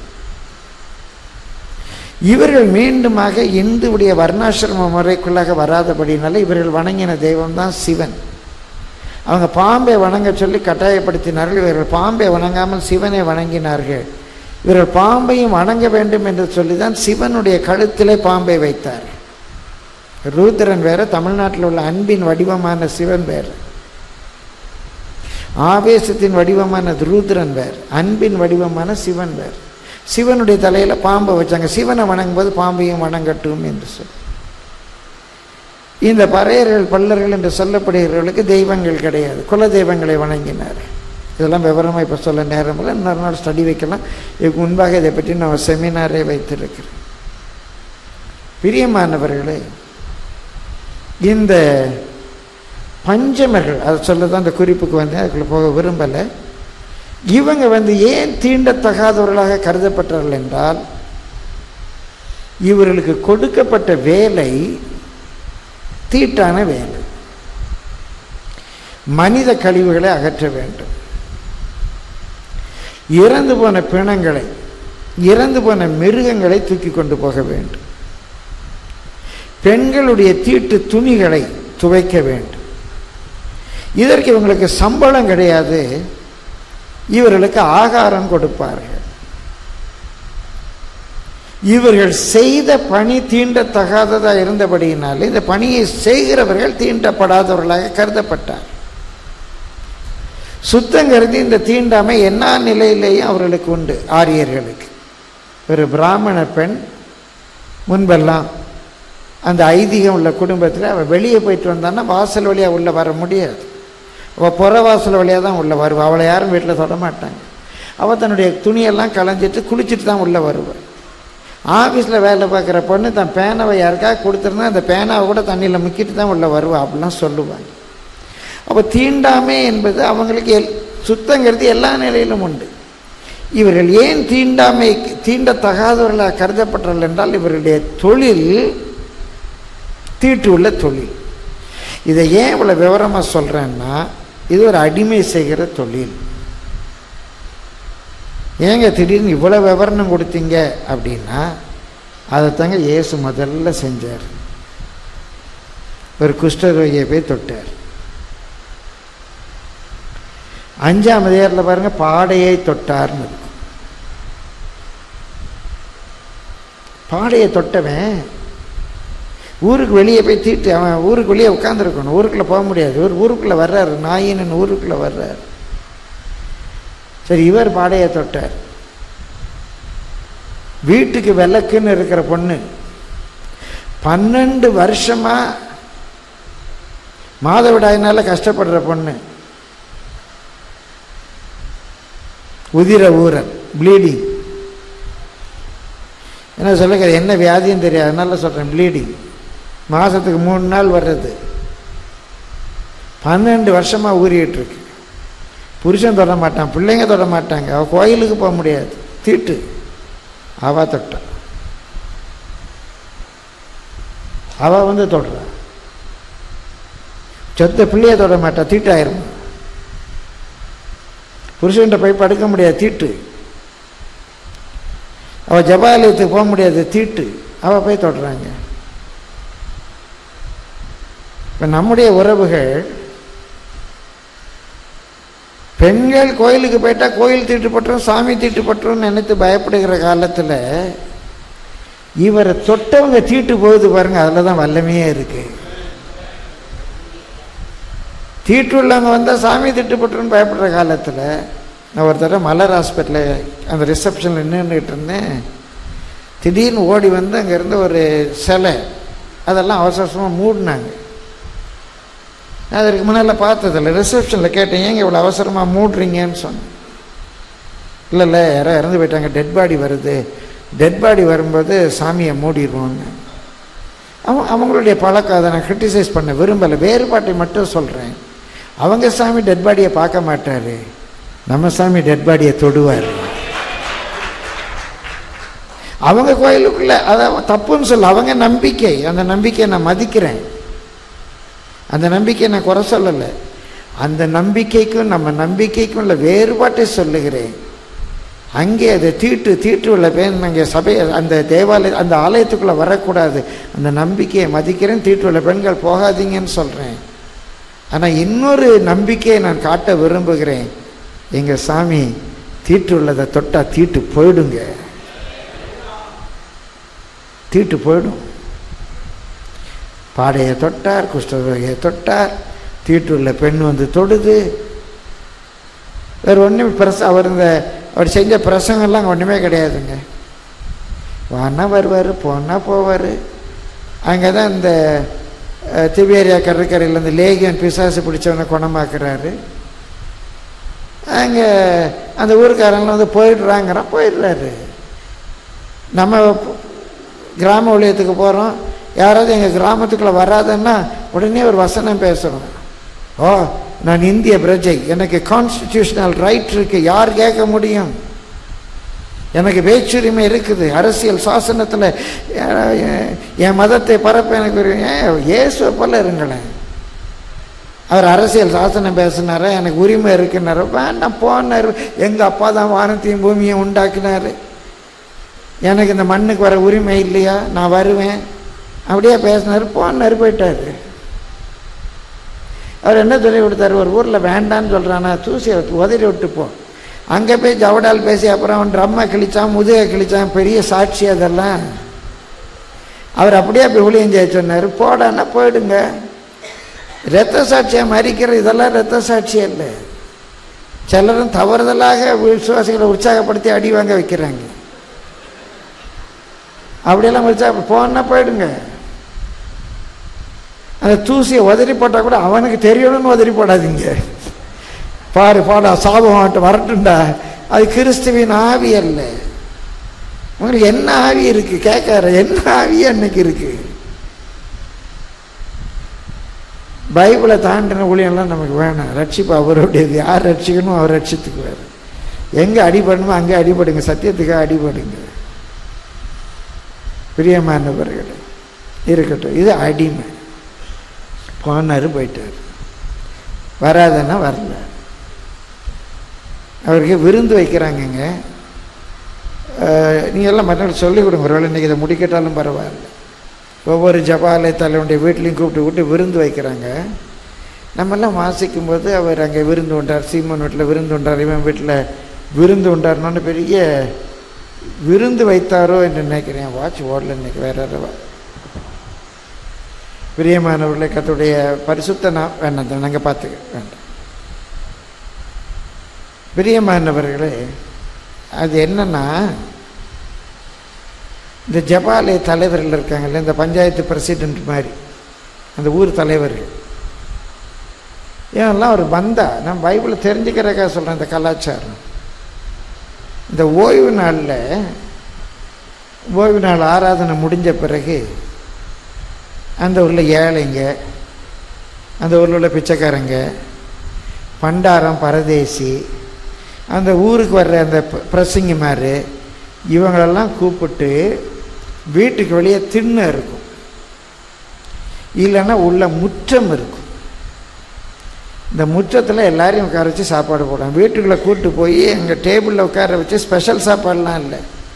இவர்கள் மீண்டுமாக இந்துவுடைய வர்ணாசிரம முறைக்குள்ளாக வராதபடினால இவர்கள் வணங்கின தெய்வம் தான் சிவன் அவங்க பாம்பை வணங்க சொல்லி கட்டாயப்படுத்தினார்கள் இவர்கள் பாம்பை வணங்காமல் சிவனை வணங்கினார்கள் இவர்கள் பாம்பையும் வணங்க வேண்டும் என்று சொல்லி தான் சிவனுடைய கழுத்திலே பாம்பை வைத்தார் ரூத்ரன் வேற தமிழ்நாட்டில் உள்ள அன்பின் வடிவமான சிவன் வேறு ஆவேசத்தின் வடிவமான ரூத்ரன் வேறு அன்பின் வடிவமான சிவன் வேறு சிவனுடைய தலையில் பாம்பை வச்சாங்க சிவனை வணங்கும்போது பாம்பையும் வணங்கட்டும் என்று சொல்லி இந்த பறையர்கள் பல்லர்கள் என்று சொல்லப்படுகிறவர்களுக்கு தெய்வங்கள் கிடையாது குல தெய்வங்களை வணங்கினார் இதெல்லாம் விவரமாக இப்போ சொல்ல நேரம் இல்லை இன்னொரு நாள் ஸ்டடி வைக்கலாம் இதுக்கு முன்பாக இதை பற்றி நான் செமினாரே வைத்திருக்கிறேன் பிரியமானவர்களே இந்த பஞ்சமர்கள் அதை சொல்ல தான் அந்த குறிப்புக்கு வந்தேன் அதுக்குள்ளே போக விரும்பலை இவங்க வந்து ஏன் தீண்டத்தகாதவர்களாக கருதப்பட்டார்கள் என்றால் இவர்களுக்கு கொடுக்கப்பட்ட வேலை தீட்டான வேலை மனித கழிவுகளை அகற்ற வேண்டும் இறந்து போன பிணங்களை இறந்து போன மிருகங்களை தூக்கி கொண்டு போக வேண்டும் பெண்களுடைய தீட்டு துணிகளை துவைக்க வேண்டும் இதற்கு இவங்களுக்கு சம்பளம் கிடையாது இவர்களுக்கு ஆகாரம் கொடுப்பார்கள் இவர்கள் செய்த பணி தீண்டத்தகாததா இருந்தபடியினாலே இந்த பணியை செய்கிறவர்கள் தீண்டப்படாதவர்களாக கருதப்பட்டார் சுத்தம் கருதி இந்த தீண்டாமை என்ன நிலையிலேயும் அவர்களுக்கு உண்டு ஆரியர்களுக்கு ஒரு பிராமண பெண் முன்பெல்லாம் அந்த ஐதீகம் உள்ள குடும்பத்தில் அவள் வெளியே போயிட்டு வந்தான்னா வாசல் வழியாக உள்ளே வர முடியாது அவள் புற வாசல் வழியாக தான் உள்ளே வருவாள் அவளை யாரும் வீட்டில் தொட மாட்டாங்க அவள் தன்னுடைய துணியெல்லாம் களைஞ்சிட்டு குளிச்சுட்டு தான் உள்ளே வருவாள் ஆஃபீஸில் வேலை பார்க்குற பொண்ணு தன் பேனாவை யாருக்காக கொடுத்துருந்தா அந்த பேனாவை கூட தண்ணியில் முக்கிட்டு தான் உள்ளே வருவா அப்படிலாம் சொல்லுவாங்க அப்போ தீண்டாமை என்பது அவங்களுக்கு எல் சுத்தங்கிறது எல்லா நிலையிலும் உண்டு இவர்கள் ஏன் தீண்டாமை தீண்டத்தகாதவர்களாக கருதப்பட்டார்கள் என்றால் இவர்களுடைய தொழில் தீட்டு உள்ள தொழில் இதை ஏன் இவ்வளோ விவரமாக சொல்கிறேன்னா இது ஒரு அடிமை செய்கிற தொழில் ஏங்க திடீர்னு இவ்வளோ விவரணம் கொடுத்தீங்க அப்படின்னா அதை தாங்க இயேசு முதல்ல செஞ்சார் ஒரு குஷ்டரோகியை போய் தொட்டார் அஞ்சாம் அதிகாரத்தில் பாருங்க பாடையை தொட்டார்னு இருக்கும் பாடையை தொட்டவன் ஊருக்கு வெளியே போய் தீட்டு அவன் ஊருக்கு வெளியே உட்காந்துருக்கணும் ஊருக்குள்ளே போக முடியாது இவர் ஊருக்குள்ளே வர்றாரு நாயின்னு ஊருக்குள்ளே வர்றாரு சரி இவர் பாடையை தொட்டார் வீட்டுக்கு விளக்குன்னு இருக்கிற பொண்ணு பன்னெண்டு வருஷமா மாதவிடாயினால கஷ்டப்படுற பொண்ணு உதிர ஊரல் ப்ளீடிங் என்ன சொல்லுங்க என்ன வியாதியும் தெரியாது அதனால சொல்கிறேன் ப்ளீடிங் மாதத்துக்கு மூணு நாள் வர்றது பன்னெண்டு வருஷமாக ஊறிட்டு இருக்கு புருஷன் தொட மாட்டான் பிள்ளைங்க தொட மாட்டாங்க அவள் கோயிலுக்கு போக முடியாது தீட்டு அவ தொட்டா அவ வந்து தொடுறா சொத்த பிள்ளைய தொட மாட்டா தீட்டாயிரும் புருஷன்கிட்ட போய் படுக்க முடியாது தீட்டு அவள் ஜபாலயத்துக்கு போக முடியாது தீட்டு அவள் போய் தொடுறாங்க இப்போ நம்முடைய உறவுகள் பெண்கள் கோயிலுக்கு போயிட்டா கோயில் தீட்டுப்பட்டுரும் சாமி தீட்டுப்பட்டுரும் நினைத்து பயப்படுகிற காலத்தில் இவரை தொட்டவங்க தீட்டு போகுது பாருங்க அதில் தான் வல்லமையே இருக்கு தீட்டு உள்ளவங்க வந்தால் சாமி திட்டுப்பட்டுருன்னு பயப்படுற காலத்தில் நான் ஒரு தடவை மலர் ஹாஸ்பிட்டலில் அந்த ரிசப்ஷனில் நின்றுக்கிட்டு இருந்தேன் திடீர்னு ஓடி வந்து அங்கே இருந்த ஒரு சிலை அதெல்லாம் அவசர அவசரமாக மூடினாங்க நான் அதற்கு முன்னால் பார்த்ததில்ல ரிசப்ஷனில் கேட்டேன் ஏங்க இவ்வளோ அவசரமாக மூடுறீங்கன்னு சொன்னேன் இல்லை இல்லை யாரோ இறந்து போயிட்டாங்க டெட் பாடி வருது டெட் பாடி வரும்போது சாமியை மூடிடுவோன்னு அவன் அவங்களுடைய பழக்கம் அதை நான் கிரிட்டிசைஸ் பண்ண விரும்பலை வேறுபாட்டை மட்டும் சொல்கிறேன் அவங்க சாமி டெட் பாடியை பார்க்க மாட்டார் நம்ம சாமி டெட் பாடியை தொடுவார் அவங்க கோயிலுக்குள்ள அதை தப்புன்னு சொல்ல அவங்க நம்பிக்கை அந்த நம்பிக்கையை நான் மதிக்கிறேன் அந்த நம்பிக்கையை நான் குறை சொல்லலை அந்த நம்பிக்கைக்கும் நம்ம நம்பிக்கைக்கும் உள்ள வேறுபாட்டை சொல்லுகிறேன் அங்கே அது தீட்டு தீட்டு உள்ள பெண் அங்கே சபை அந்த தேவாலய அந்த ஆலயத்துக்குள்ளே வரக்கூடாது அந்த நம்பிக்கையை மதிக்கிறேன் தீட்டு உள்ள பெண்கள் போகாதீங்கன்னு சொல்கிறேன் ஆனால் இன்னொரு நம்பிக்கையை நான் காட்ட விரும்புகிறேன் எங்கள் சாமி தீட்டு உள்ளதை தொட்டா தீட்டு போயிடுங்க தீட்டு போயிடும் பாடையை தொட்டார் குஷ்டரோகியை தொட்டார் தீட்டுள்ள பெண் வந்து தொடுது வேறு ஒன்றும் பிரச அவர் இந்த அவர் செஞ்ச பிரசங்கம்லாம் அங்கே ஒன்றுமே கிடையாதுங்க வானா வருவார் போனால் போவார் அங்கே தான் இந்த அஹ், திபேரியா கடற்கரையில் இந்த லேகியன் பிசாசு பிடிச்சவனை குணமாக்குறாரு அங்கே அந்த ஊருக்காரங்களாம் வந்து போயிடுறாங்கிறான் போயிடுறாரு நம்ம கிராம ஊழியத்துக்கு போகிறோம் யாராவது எங்கள் கிராமத்துக்குள்ளே வராதுன்னா உடனே ஒரு வசனம் பேசுகிறோம் ஓ நான் இந்திய பிரஜை எனக்கு கான்ஸ்டிடியூஷனல் ரைட் இருக்கு யார் கேட்க முடியும் எனக்கு பேச்சுரிமை இருக்குது அரசியல் சாசனத்தில் என் மதத்தை பரப்ப எனக்கு ஒரு ஏன் இயேசுவை போல இருங்களேன் அவர் அரசியல் சாசனம் பேசினாரா எனக்கு உரிமை இருக்குன்னாரு வேண்டாம் போனார் எங்கள் அப்பா தான் வானத்தையும் பூமியும் உண்டாக்கினாரு எனக்கு இந்த மண்ணுக்கு வர உரிமை இல்லையா நான் வருவேன் அப்படியே பேசினார் போனார் போயிட்டாரு அவர் என்ன சொல்லி கொடுத்தாரு ஒரு ஊரில் வேண்டான்னு சொல்கிறானா தூசியை உதறி விட்டு போ அங்கே போய் ஜவடால் பேசி அப்புறம் அவன் ட்ரம்மை கிழிச்சான் முதுகை கிழிச்சான் பெரிய சாட்சி அதெல்லாம் அவர் அப்படியே போய் ஊழியம் செய்ய சொன்னார் போடான்னா போயிடுங்க இரத்த சாட்சியை மறிக்கிற இதெல்லாம் இரத்த சாட்சியே இல்லை சிலரும் தவறுதலாக விசுவாசிகளை உற்சாகப்படுத்தி அடி வாங்க வைக்கிறாங்க அப்படியெல்லாம் உற்சாக போனா போயிடுங்க அந்த தூசியை உதறி போட்டால் கூட அவனுக்கு தெரியணும்னு உதறி போடாதீங்க பாரு பாடா சாபம் ஆட்டம் வரட்டும்டா அது கிறிஸ்துவின் ஆவி அல்ல உங்களுக்கு என்ன ஆவி இருக்கு கேட்கார என்ன ஆவி அன்னைக்கு இருக்கு பைபிளை தாண்டின ஊழியெல்லாம் நமக்கு வேணாம் ரட்சிப்பு அவருடையது யார் ரட்சிக்கணும் அவர் ரட்சித்துக்குவார் எங்கே அடிபடணுமோ அங்கே அடிபடுங்க சத்தியத்துக்காக அடிபடுங்க பிரியமானவர்களே இருக்கட்டும் இது அடிமை போனார் போயிட்டார் வராதுன்னா வரல அவருக்கு விருந்து வைக்கிறாங்கங்க நீங்கள் எல்லாம் மற்றவங்களுக்கு சொல்லிக் கொடுங்க ஒருவேளை இன்றைக்கி இதை முடிக்கட்டாலும் பரவாயில்ல ஒவ்வொரு ஜபாலய தலைவனுடைய வீட்லேயும் கூப்பிட்டு கூப்பிட்டு விருந்து வைக்கிறாங்க நம்மெல்லாம் வாசிக்கும்போது அவர் அங்கே விருந்து உண்டார் சீமன் வீட்டில் விருந்து உண்டார் இவன் வீட்டில் விருந்து உண்டார்னு பெரிய விருந்து வைத்தாரோ என்று நினைக்கிறேன் வாட்ச் ஓடல இன்னைக்கு வேற யாரோ பிரியமானவர்களை கத்துடைய பரிசுத்த நான் வேண்டாம் நாங்கள் பார்த்துக்க வேண்டாம் பிரியமானவர்களே அது என்னன்னா இந்த ஜபாலய தலைவர்கள் இருக்காங்கல்ல இந்த பஞ்சாயத்து பிரசிடென்ட் மாதிரி அந்த ஊர் தலைவர்கள் ஏன்லாம் ஒரு பந்தா நான் பைபிளை தெரிஞ்சுக்கிறக்கா சொல்கிறேன் இந்த கலாச்சாரம் இந்த ஓய்வு நாளில் ஓய்வு நாள் ஆராதனை முடிஞ்ச பிறகு அந்த ஊரில் ஏழைங்க அந்த ஊரில் உள்ள பிச்சைக்காரங்க பண்டாரம் பரதேசி அந்த ஊருக்கு வர்ற அந்த ப- பிரசங்கிமார் இவங்களெல்லாம் கூப்பிட்டு வீட்டுக்கு வெளியே திண்ணை இருக்கும் இல்லைன்னா உள்ள முற்றம் இருக்கும் இந்த முற்றத்தில் எல்லாரையும் உட்கார வச்சு சாப்பாடு போடுவாங்க வீட்டுக்குள்ளே கூப்பிட்டு போய் எங்கள் டேபிளில் உட்கார வச்சு ஸ்பெஷல் சாப்பாடுலாம் இல்லை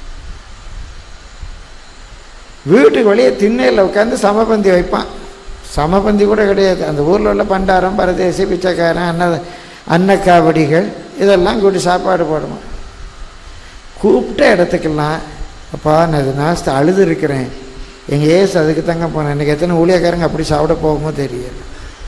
வீட்டுக்கு வெளியே திண்ணையில் உட்காந்து சமபந்தி வைப்பான் சமபந்தி கூட கிடையாது அந்த ஊரில் உள்ள பண்டாரம் பரதேசி பிச்சைக்காரன் அன்ன அன்னக்காவடிகள் இதெல்லாம் கூட்டி சாப்பாடு போடுவோம் கூப்பிட்ட இடத்துக்கெல்லாம் அப்பா நான் இது நாஸ்து அழுது இருக்கிறேன் எங்கள் ஏசு அதுக்கு தாங்க போனேன் எனக்கு எத்தனை ஊழியக்காரங்க அப்படி சாப்பிட போகுமோ தெரியல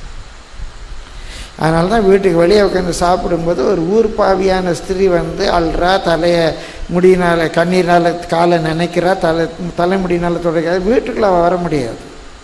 அதனால தான் வீட்டுக்கு வெளியே உட்காந்து சாப்பிடும்போது ஒரு ஊர் பாவியான ஸ்திரீ வந்து அல்றா தலையை முடியினால் கண்ணீரால் காலை நினைக்கிறா தலை தலைமுடியினால் தொடக்கிறார் வீட்டுக்குள்ள அவ வர முடியாது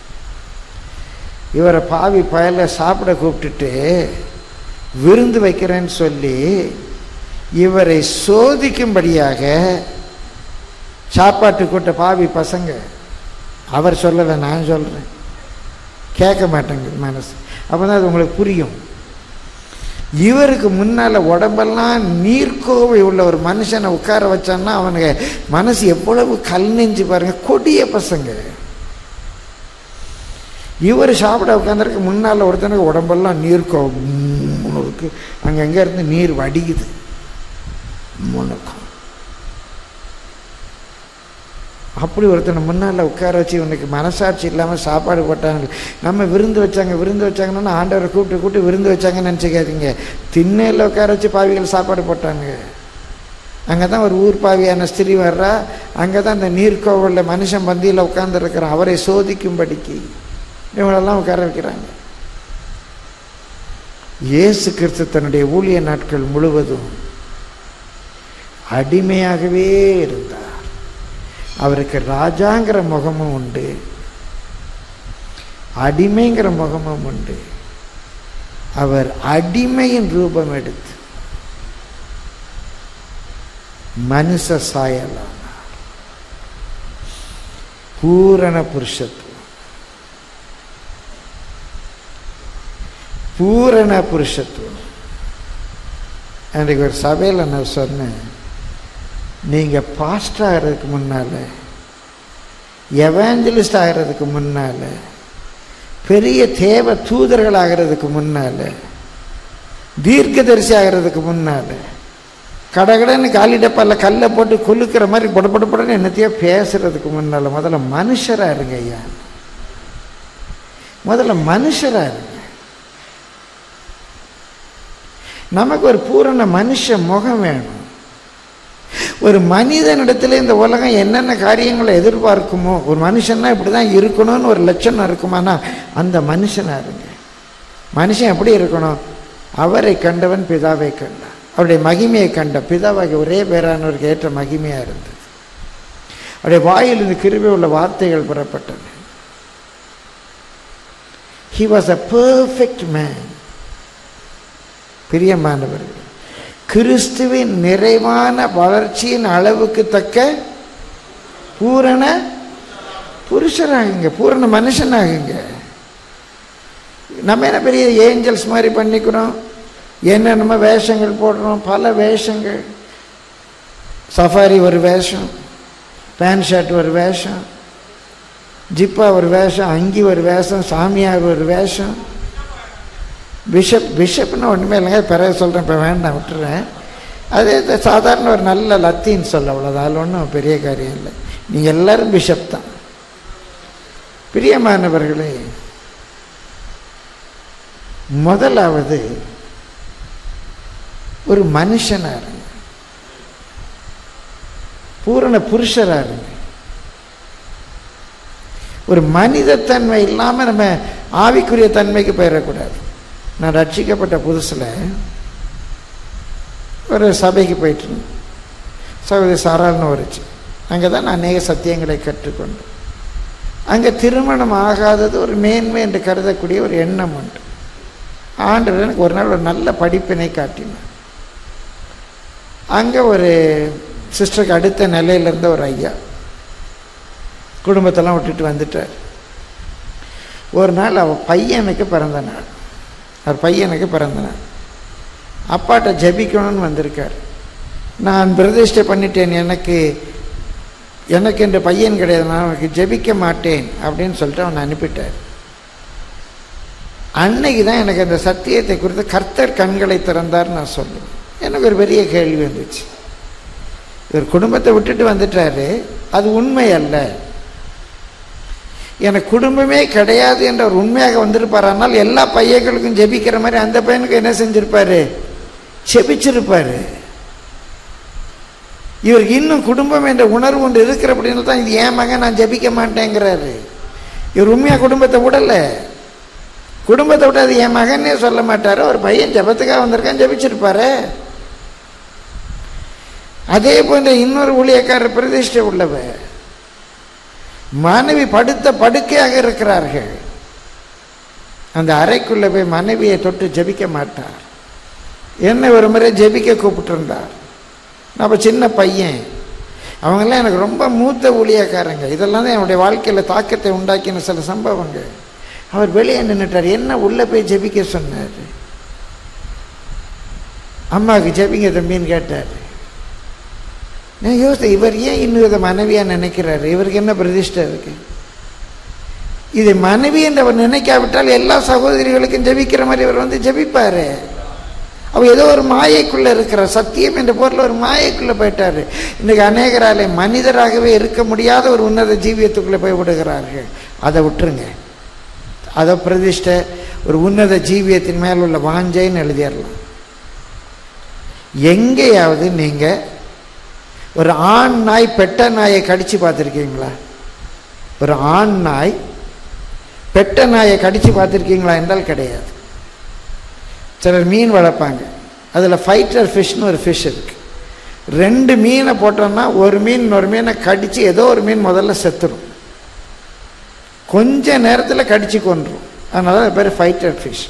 இவரை பாவி பயல சாப்பிட கூப்பிட்டுட்டு விருந்து வைக்கிறேன்னு சொல்லி இவரை சோதிக்கும்படியாக சாப்பாட்டு கூட்ட பாவி பசங்க அவர் சொல்லலை நான் சொல்கிறேன் கேட்க மாட்டேங்குது மனசு அப்போ தான் அது உங்களுக்கு புரியும் இவருக்கு முன்னால் உடம்பெல்லாம் நீர்க்கோவை உள்ள ஒரு மனுஷனை உட்கார வச்சான்னா அவனுக்கு மனசு எவ்வளவு கல் நெஞ்சு பாருங்க கொடிய பசங்க இவர் சாப்பிட உட்காந்துருக்கு முன்னால் ஒருத்தனுக்கு உடம்பெல்லாம் நீர்க்கோவம் இருக்கு அங்கங்கே இருந்து நீர் வடிக்குது முனக்கும் அப்படி ஒருத்தனை முன்னால் உட்கார வச்சு இவனுக்கு மனசாட்சி இல்லாமல் சாப்பாடு போட்டாங்க நம்ம விருந்து வச்சாங்க விருந்து வச்சாங்கன்னா ஆண்டவரை கூப்பிட்டு கூப்பிட்டு விருந்து வச்சாங்கன்னு நினச்சிக்காதீங்க திண்ணையில் உட்கார வச்சு பாவிகள் சாப்பாடு போட்டாங்க அங்கே தான் ஒரு ஊர் பாவியான ஸ்திரீ வர்றா அங்கே தான் அந்த நீர்க்கோவலில் மனுஷன் பந்தியில் உட்காந்துருக்கிறான் அவரை சோதிக்கும்படிக்கு இவங்களெல்லாம் உட்கார வைக்கிறாங்க இயேசு கிறிஸ்து தன்னுடைய ஊழிய நாட்கள் முழுவதும் அடிமையாகவே இருந்தார் அவருக்கு ராஜாங்கிற முகமும் உண்டு அடிமைங்கிற முகமும் உண்டு அவர் அடிமையின் ரூபம் எடுத்து மனுஷ சாயலானார் பூரண புருஷத்துவம் பூரண புருஷத்துவம் அன்றைக்கு ஒரு சபையில் நான் சொன்னேன் நீங்கள் பாஸ்ட் ஆகிறதுக்கு முன்னால் எவாஞ்சலிஸ்ட் ஆகிறதுக்கு முன்னால் பெரிய தேவ தூதர்கள் ஆகிறதுக்கு முன்னால் தீர்க்கதரிசி ஆகிறதுக்கு முன்னால் கடகடன்னு காலி டப்பால கல்லை போட்டு கொலுக்கிற மாதிரி பொட பொட பொடன்னு என்னத்தையோ பேசுறதுக்கு முன்னால் முதல்ல மனுஷராக இருங்க ஐயா முதல்ல மனுஷராக இருங்க நமக்கு ஒரு பூரண மனுஷ முகம் வேணும் ஒரு மனிதனிடத்துல இந்த உலகம் என்னென்ன காரியங்களை எதிர்பார்க்குமோ ஒரு மனுஷன்னா இப்படி தான் இருக்கணும்னு ஒரு லட்சணம் இருக்குமானா அந்த மனுஷனாக இருங்க மனுஷன் எப்படி இருக்கணும் அவரை கண்டவன் பிதாவை கண்டான் அவருடைய மகிமையை கண்ட பிதாவாகிய ஒரே பேரானவருக்கு ஏற்ற மகிமையாக இருந்தது அவருடைய வாயிலிருந்து கிருபை உள்ள வார்த்தைகள் புறப்பட்டன he was a perfect man பிரியமானவர்கள் கிறிஸ்துவின் நிறைவான வளர்ச்சியின் அளவுக்கு தக்க பூரண புருஷராகுங்க பூரண மனுஷனாகுங்க நம்ம என்ன பெரிய ஏஞ்சல்ஸ் மாதிரி பண்ணிக்கிறோம் என்னென்னமோ வேஷங்கள் போடுறோம் பல வேஷங்கள் சஃபாரி ஒரு வேஷம் பேண்ட் ஷர்ட் ஒரு வேஷம் ஜிப்பா ஒரு வேஷம் அங்கி ஒரு வேஷம் சாமியார் ஒரு வேஷம் பிஷப் பிஷப்னு ஒன்றுமே இல்லைங்க பிறகு சொல்கிறேன் இப்போ வேண்டாம் விட்டுறேன் அது இது சாதாரண ஒரு நல்ல லத்தீன் சொல்ல அவ்வளோதான் அதில் ஒன்றும் பெரிய காரியம் இல்லை நீங்கள் எல்லாரும் பிஷப் தான் பிரியமானவர்களே முதலாவது ஒரு மனுஷனாக இருங்க பூரண புருஷராக இருங்க ஒரு மனிதத்தன்மை இல்லாமல் நம்ம ஆவிக்குரிய தன்மைக்கு போயிடக்கூடாது நான் ரட்சிக்கப்பட்ட புதுசில் ஒரு சபைக்கு போயிட்டு இருந்தேன் சகோதரி சாரால்னு வருச்சு அங்கே தான் நான் அநேக சத்தியங்களை கற்றுக்கொண்டேன் அங்கே திருமணம் ஆகாதது ஒரு மேன்மை என்று கருதக்கூடிய ஒரு எண்ணம் உண்டு ஆண்டவர் எனக்கு ஒரு நாள் ஒரு நல்ல படிப்பினை காட்டினார் அங்கே ஒரு சிஸ்டருக்கு அடுத்த நிலையில இருந்த ஒரு ஐயா குடும்பத்தெல்லாம் விட்டுட்டு வந்துட்டார் ஒரு நாள் அவள் பையனுக்கு பிறந்த நாள் அவர் பையனுக்கு பிறந்தனார் அப்பாட்ட ஜெபிக்கணும்னு வந்திருக்கார் நான் பிரதிஷ்டை பண்ணிட்டேன் எனக்கு எனக்கு என்ற பையன் கிடையாது நான் அவனுக்கு ஜெபிக்க மாட்டேன் அப்படின்னு சொல்லிட்டு அவனை அனுப்பிட்டார் அன்னைக்கு தான் எனக்கு அந்த சத்தியத்தை குறித்து கர்த்தர் கண்களை திறந்தார் நான் சொல்லுவேன் எனக்கு ஒரு பெரிய கேள்வி வந்துச்சு இவர் குடும்பத்தை விட்டுட்டு வந்துட்டாரு அது உண்மை அல்ல எனக்கு குடும்பமே கிடையாது என்ற ஒரு உண்மையாக வந்திருப்பார் ஆனால் எல்லா பையன்களுக்கும் ஜெபிக்கிற மாதிரி அந்த பையனுக்கு என்ன செஞ்சிருப்பாரு ஜெபிச்சிருப்பாரு இவருக்கு இன்னும் குடும்பம் என்ற உணர்வு ஒன்று இருக்கிற அப்படின்னு தான் இது ஏன் மகன் நான் ஜெபிக்க மாட்டேங்கிறாரு இவர் உண்மையாக குடும்பத்தை விடலை குடும்பத்தை விட்டு அது என் மகனே சொல்ல மாட்டாரு ஒரு பையன் ஜபத்துக்காக வந்திருக்கான் ஜபிச்சிருப்பாரு அதே போன்ற இன்னொரு ஊழியக்காரர் பிரதிஷ்டை உள்ளவர் மனைவி படுத்த படுக்கையாக இருக்கிறார்கள் அந்த அறைக்குள்ள போய் மனைவியை தொட்டு ஜபிக்க மாட்டார் என்னை ஒரு முறை ஜெபிக்க கூப்பிட்டுருந்தார் நம்ம சின்ன பையன் அவங்கெல்லாம் எனக்கு ரொம்ப மூத்த ஊழியக்காரங்க இதெல்லாம் தான் என்னுடைய வாழ்க்கையில் தாக்கத்தை உண்டாக்கின சில சம்பவங்கள் அவர் வெளியே நின்றுட்டார் என்ன உள்ளே போய் ஜெபிக்க சொன்னார் அம்மாவுக்கு ஜெபிங்க தம்பின்னு கேட்டார் நான் யோசித்தேன் இவர் ஏன் இன்னும் இதை மனைவியாக நினைக்கிறாரு இவருக்கு என்ன பிரதிஷ்டை இருக்கு இது மனைவி என்று அவர் நினைக்காவிட்டால் எல்லா சகோதரிகளுக்கும் ஜெபிக்கிற மாதிரி இவர் வந்து ஜெபிப்பாரு அவர் ஏதோ ஒரு மாயைக்குள்ளே இருக்கிறார் சத்தியம் என்ற பொருள் ஒரு மாயைக்குள்ளே போயிட்டார் இன்றைக்கி அநேகராலே மனிதராகவே இருக்க முடியாத ஒரு உன்னத ஜீவியத்துக்குள்ளே போய் விடுகிறார்கள் அதை விட்டுருங்க அதை பிரதிஷ்டை ஒரு உன்னத ஜீவியத்தின் மேல் உள்ள வாஞ்சைன்னு எழுதிடலாம் எங்கேயாவது நீங்கள் ஒரு ஆண் நாய் பெட்ட நாயை கடித்து பார்த்துருக்கீங்களா ஒரு ஆண் நாய் பெட்ட நாயை கடித்து பார்த்துருக்கீங்களா என்றால் கிடையாது சிலர் மீன் வளர்ப்பாங்க அதில் ஃபைட்டர் ஃபிஷ்னு ஒரு ஃபிஷ் இருக்குது ரெண்டு மீனை போட்டோம்னா ஒரு மீன் ஒரு மீனை கடித்து ஏதோ ஒரு மீன் முதல்ல செத்துரும் கொஞ்ச நேரத்தில் கடிச்சு கொண்டுரும் அதனால அது பேர் ஃபைட்டர் ஃபிஷ்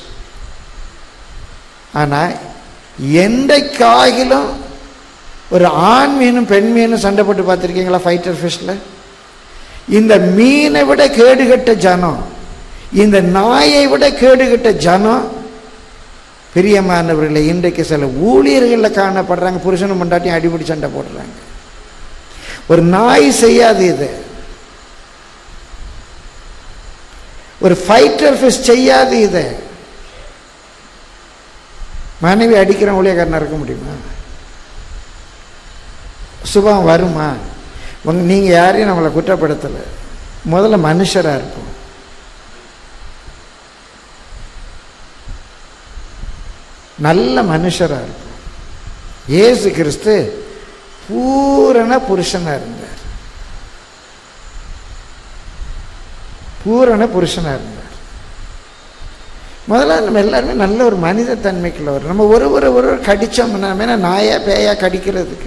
ஆனால் எந்தைக்காகிலும் ஒரு ஆண் மீனும் பெண் மீனும் சண்டை போட்டு பார்த்துருக்கீங்களா ஃபைட்டர் ஃபிஷ்ல இந்த மீனை விட கேடுகட்ட ஜனம் இந்த நாயை விட கேடுகட்ட ஜனம் பிரியமானவர்களை இன்றைக்கு சில ஊழியர்களில் காணப்படுறாங்க புருஷனும் முண்டாட்டியும் அடிபடி சண்டை போடுறாங்க ஒரு நாய் செய்யாது இது ஒரு ஃபைட்டர் ஃபிஷ் செய்யாது இதை மனைவி அடிக்கிற ஊழியக்காரனா இருக்க முடியுமா சுபம் வருமா உங்க நீங்கள் யாரையும் நம்மளை குற்றப்படுத்தலை முதல்ல மனுஷராக இருப்போம் நல்ல மனுஷராக இருப்போம் இயேசு கிறிஸ்து பூரண புருஷனாக இருந்தார் பூரண புருஷனாக இருந்தார் முதல்ல நம்ம எல்லாருமே நல்ல ஒரு மனித தன்மைக்குள்ள வரும் நம்ம ஒரு ஒரு ஒரு கடித்தோம்னா ஏன்னா நாயா பேயா கடிக்கிறதுக்கு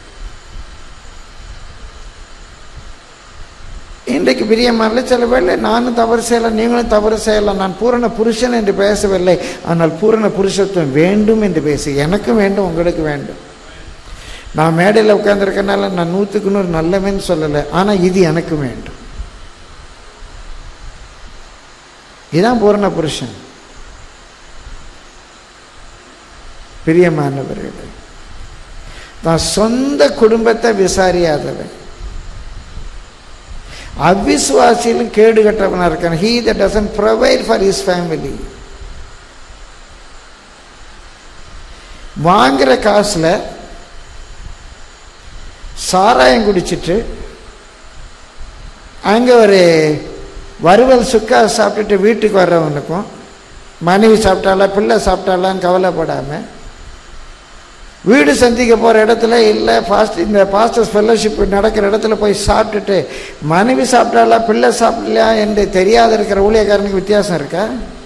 இன்றைக்கு பிரியமான சில வேளை நானும் தவறு செய்யலாம் நீங்களும் தவறு செய்யலாம் நான் பூரண புருஷன் என்று பேசவில்லை ஆனால் பூரண புருஷத்துவம் வேண்டும் என்று பேசு எனக்கும் வேண்டும் உங்களுக்கு வேண்டும் நான் மேடையில் உட்காந்துருக்கனால நான் நூற்றுக்கு நூறு நல்லவன் சொல்லலை ஆனால் இது எனக்கு வேண்டும் இதுதான் பூரண புருஷன் பிரியமானவர்களே தான் சொந்த குடும்பத்தை விசாரியாதவன் அவிசுவாசியிலும் கேடு கட்டவனா இருக்கான் he doesn't provide for his family வாங்குற காசுல சாராயம் குடிச்சிட்டு அங்கே ஒரு வறுவல் சுக்கா சாப்பிட்டுட்டு வீட்டுக்கு வர்றவனுக்கும் மனைவி சாப்பிட்டாலா பிள்ளை சாப்பிட்டாலான்னு கவலைப்படாமல் வீடு சந்திக்க போகிற இடத்துல இல்லை ஃபாஸ்ட் இந்த பாஸ்டர்ஸ் ஃபெல்லோஷிப் நடக்கிற இடத்துல போய் சாப்பிட்டுட்டு மனைவி சாப்பிட்டாலா பிள்ளை சாப்பிடலையா என்று தெரியாத இருக்கிற ஊழியக்காரனுக்கு வித்தியாசம் இருக்கா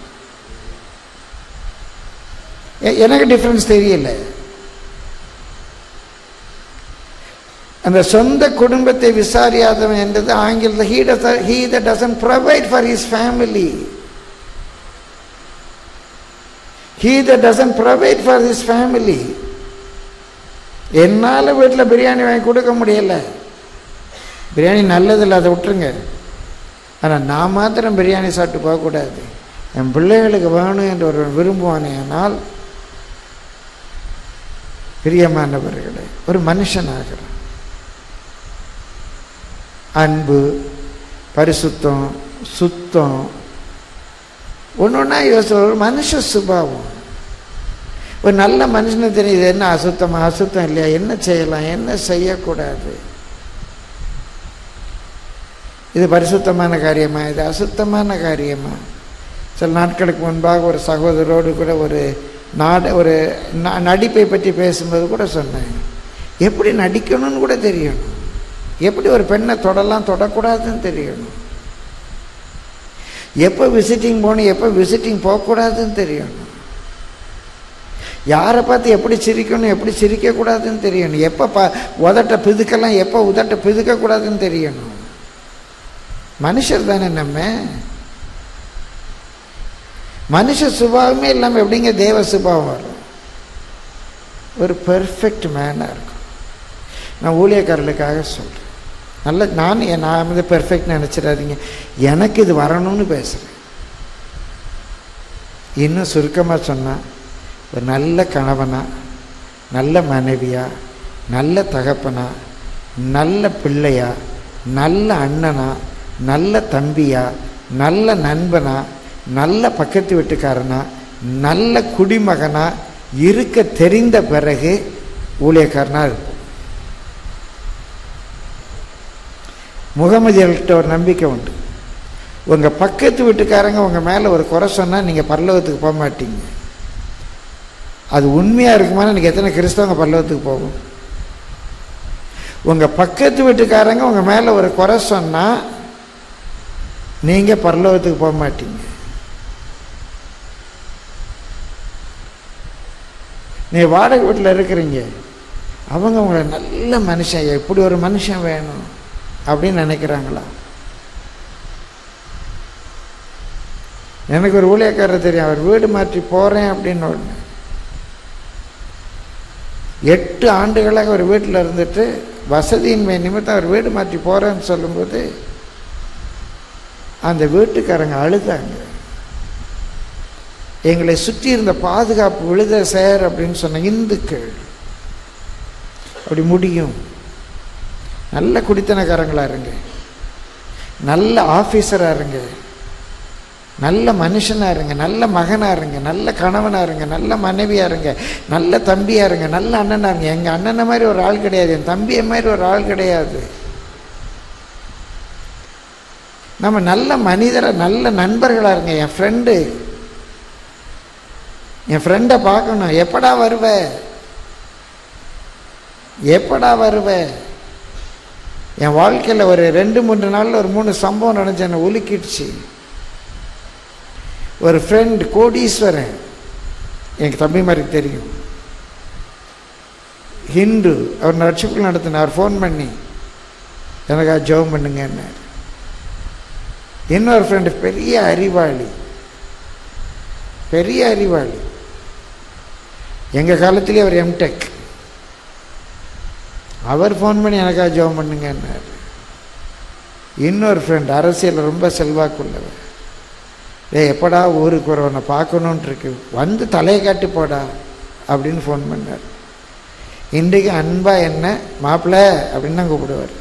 எனக்கு டிஃப்ரென்ஸ் தெரியல அந்த சொந்த குடும்பத்தை விசாரியாதவன் என்றது ஆங்கிலத்தில் he does he doesn't provide for his family he doesn't provide for his family என்னால் வீட்டில் பிரியாணி வாங்கி கொடுக்க முடியல பிரியாணி நல்லதில்லை அதை விட்டுருங்க ஆனால் நான் மாத்திரம் பிரியாணி சாப்பிட்டு போகக்கூடாது என் பிள்ளைகளுக்கு வேணும் என்று ஒருவன் விரும்புவானேனால் பிரியமானவர்களே ஒரு மனுஷனாகிறான் அன்பு பரிசுத்தம் சுத்தம் ஒன்று ஒன்றா யோசிச்சு ஒரு மனுஷ சுபாவம் ஒரு நல்ல மனுஷனுக்கு தெரியுது என்ன அசுத்தமா அசுத்தம் இல்லையா என்ன செய்யலாம் என்ன செய்யக்கூடாது இது பரிசுத்தமான காரியமா இது அசுத்தமான காரியமா சில நாட்களுக்கு முன்பாக ஒரு சகோதரோடு கூட ஒரு நாட ஒரு ந- நடிப்பை பற்றி பேசும்போது கூட சொன்னேன் எப்படி நடிக்கணும்னு கூட தெரியணும் எப்படி ஒரு பெண்ணை தொடலாம் தொடக்கூடாதுன்னு தெரியணும் எப்போ விசிட்டிங் போகணும் எப்போ விசிட்டிங் போகக்கூடாதுன்னு தெரியணும் யாரை பார்த்து எப்படி சிரிக்கணும் எப்படி சிரிக்கக்கூடாதுன்னு தெரியணும் எப்போ ப உதட்ட பிதுக்கலாம் எப்போ உதட்ட பிதுக்கக்கூடாதுன்னு தெரியணும் மனுஷர் தானே நம்ம மனுஷ சுபாவமே இல்லாமல் எப்படிங்க தேவ சுபாவம் வரும் ஒரு பெர்ஃபெக்ட் மேனாக இருக்கும் நான் ஊழியக்காரர்களுக்காக சொல்கிறேன் நல்ல நான் என் நான் வந்து பெர்ஃபெக்ட் நினச்சிடாதீங்க எனக்கு இது வரணும்னு பேசுகிறேன் இன்னும் சுருக்கமாக சொன்னால் ஒரு நல்ல கணவனா நல்ல மனைவியா நல்ல தகப்பனா நல்ல பிள்ளையா நல்ல அண்ணனா நல்ல தம்பியா நல்ல நண்பனா நல்ல பக்கத்து வீட்டுக்காரனா நல்ல குடிமகனா இருக்க தெரிந்த பிறகு ஊழியக்காரனா இருக்கும் முகமதியர்கிட்ட ஒரு நம்பிக்கை உண்டு உங்கள் பக்கத்து வீட்டுக்காரங்க உங்கள் மேலே ஒரு குறை சொன்னால் நீங்கள் பரலோகத்துக்கு போக மாட்டீங்க அது உண்மையாக இருக்குமானா நீங்கள் எத்தனை கிறிஸ்தவங்க பரலோகத்துக்கு போகும் உங்கள் பக்கத்து வீட்டுக்காரங்க உங்கள் மேலே ஒரு குறை சொன்னால் நீங்கள் பரலோகத்துக்கு போக மாட்டீங்க நீ வாடகை வீட்டில் இருக்கிறீங்க அவங்க உங்களை நல்ல மனுஷன் இப்படி ஒரு மனுஷன் வேணும் அப்படின்னு நினைக்கிறாங்களா எனக்கு ஒரு ஊழியக்காரர் தெரியும் அவர் வீடு மாற்றி போகிறேன் அப்படின்னு ஒன்று எட்டு ஆண்டுகளாக ஒரு வீட்டில் இருந்துட்டு வசதியின்மை நிமித்தம் அவர் வீடு மாற்றி போகிறேன்னு சொல்லும்போது அந்த வீட்டுக்காரங்க அழுதாங்க எங்களை சுற்றி இருந்த பாதுகாப்பு விழுத சேர் அப்படின்னு சொன்ன இந்துக்கள் அப்படி முடியும் நல்ல குடித்தனக்காரங்களா இருங்க நல்ல ஆஃபீஸராக இருங்க நல்ல மனுஷனாக இருங்க நல்ல மகனாக இருங்க நல்ல கணவனாக இருங்க நல்ல மனைவியாக இருங்க நல்ல தம்பியாக இருங்க நல்ல அண்ணனாக இருங்க எங்கள் அண்ணனை மாதிரி ஒரு ஆள் கிடையாது என் தம்பியை மாதிரி ஒரு ஆள் கிடையாது நம்ம நல்ல மனிதரை நல்ல நண்பர்களாக இருங்க என் ஃப்ரெண்டு என் ஃப்ரெண்டை பார்க்கணும் எப்படா வருவ எப்படா வருவ என் வாழ்க்கையில் ஒரு ரெண்டு மூன்று நாளில் ஒரு மூணு சம்பவம் நடந்துச்சு என்னை உலுக்கிடுச்சு ஒரு ஃப்ரெண்ட் கோடீஸ்வரன் எனக்கு தம்பி மாதிரி தெரியும் ஹிந்து அவர் ரட்சிப்புகள் நடத்தினார் ஃபோன் பண்ணி எனக்கா ஜெபம் பண்ணுங்கன்னார் இன்னொரு ஃப்ரெண்டு பெரிய அறிவாளி பெரிய அறிவாளி எங்கள் காலத்திலே அவர் எம்டெக் அவர் ஃபோன் பண்ணி எனக்காக ஜெபம் பண்ணுங்கன்னார் இன்னொரு ஃப்ரெண்ட் அரசியலில் ரொம்ப செல்வாக்குள்ளவர் டேய் எப்படா ஊருக்கு வரவனை பார்க்கணுன்ட்டு இருக்கு வந்து தலையை காட்டி போடா அப்படின்னு ஃபோன் பண்ணார் இன்றைக்கு அன்பா என்ன மாப்பிள்ளை அப்படின்னு தான் கூப்பிடுவார்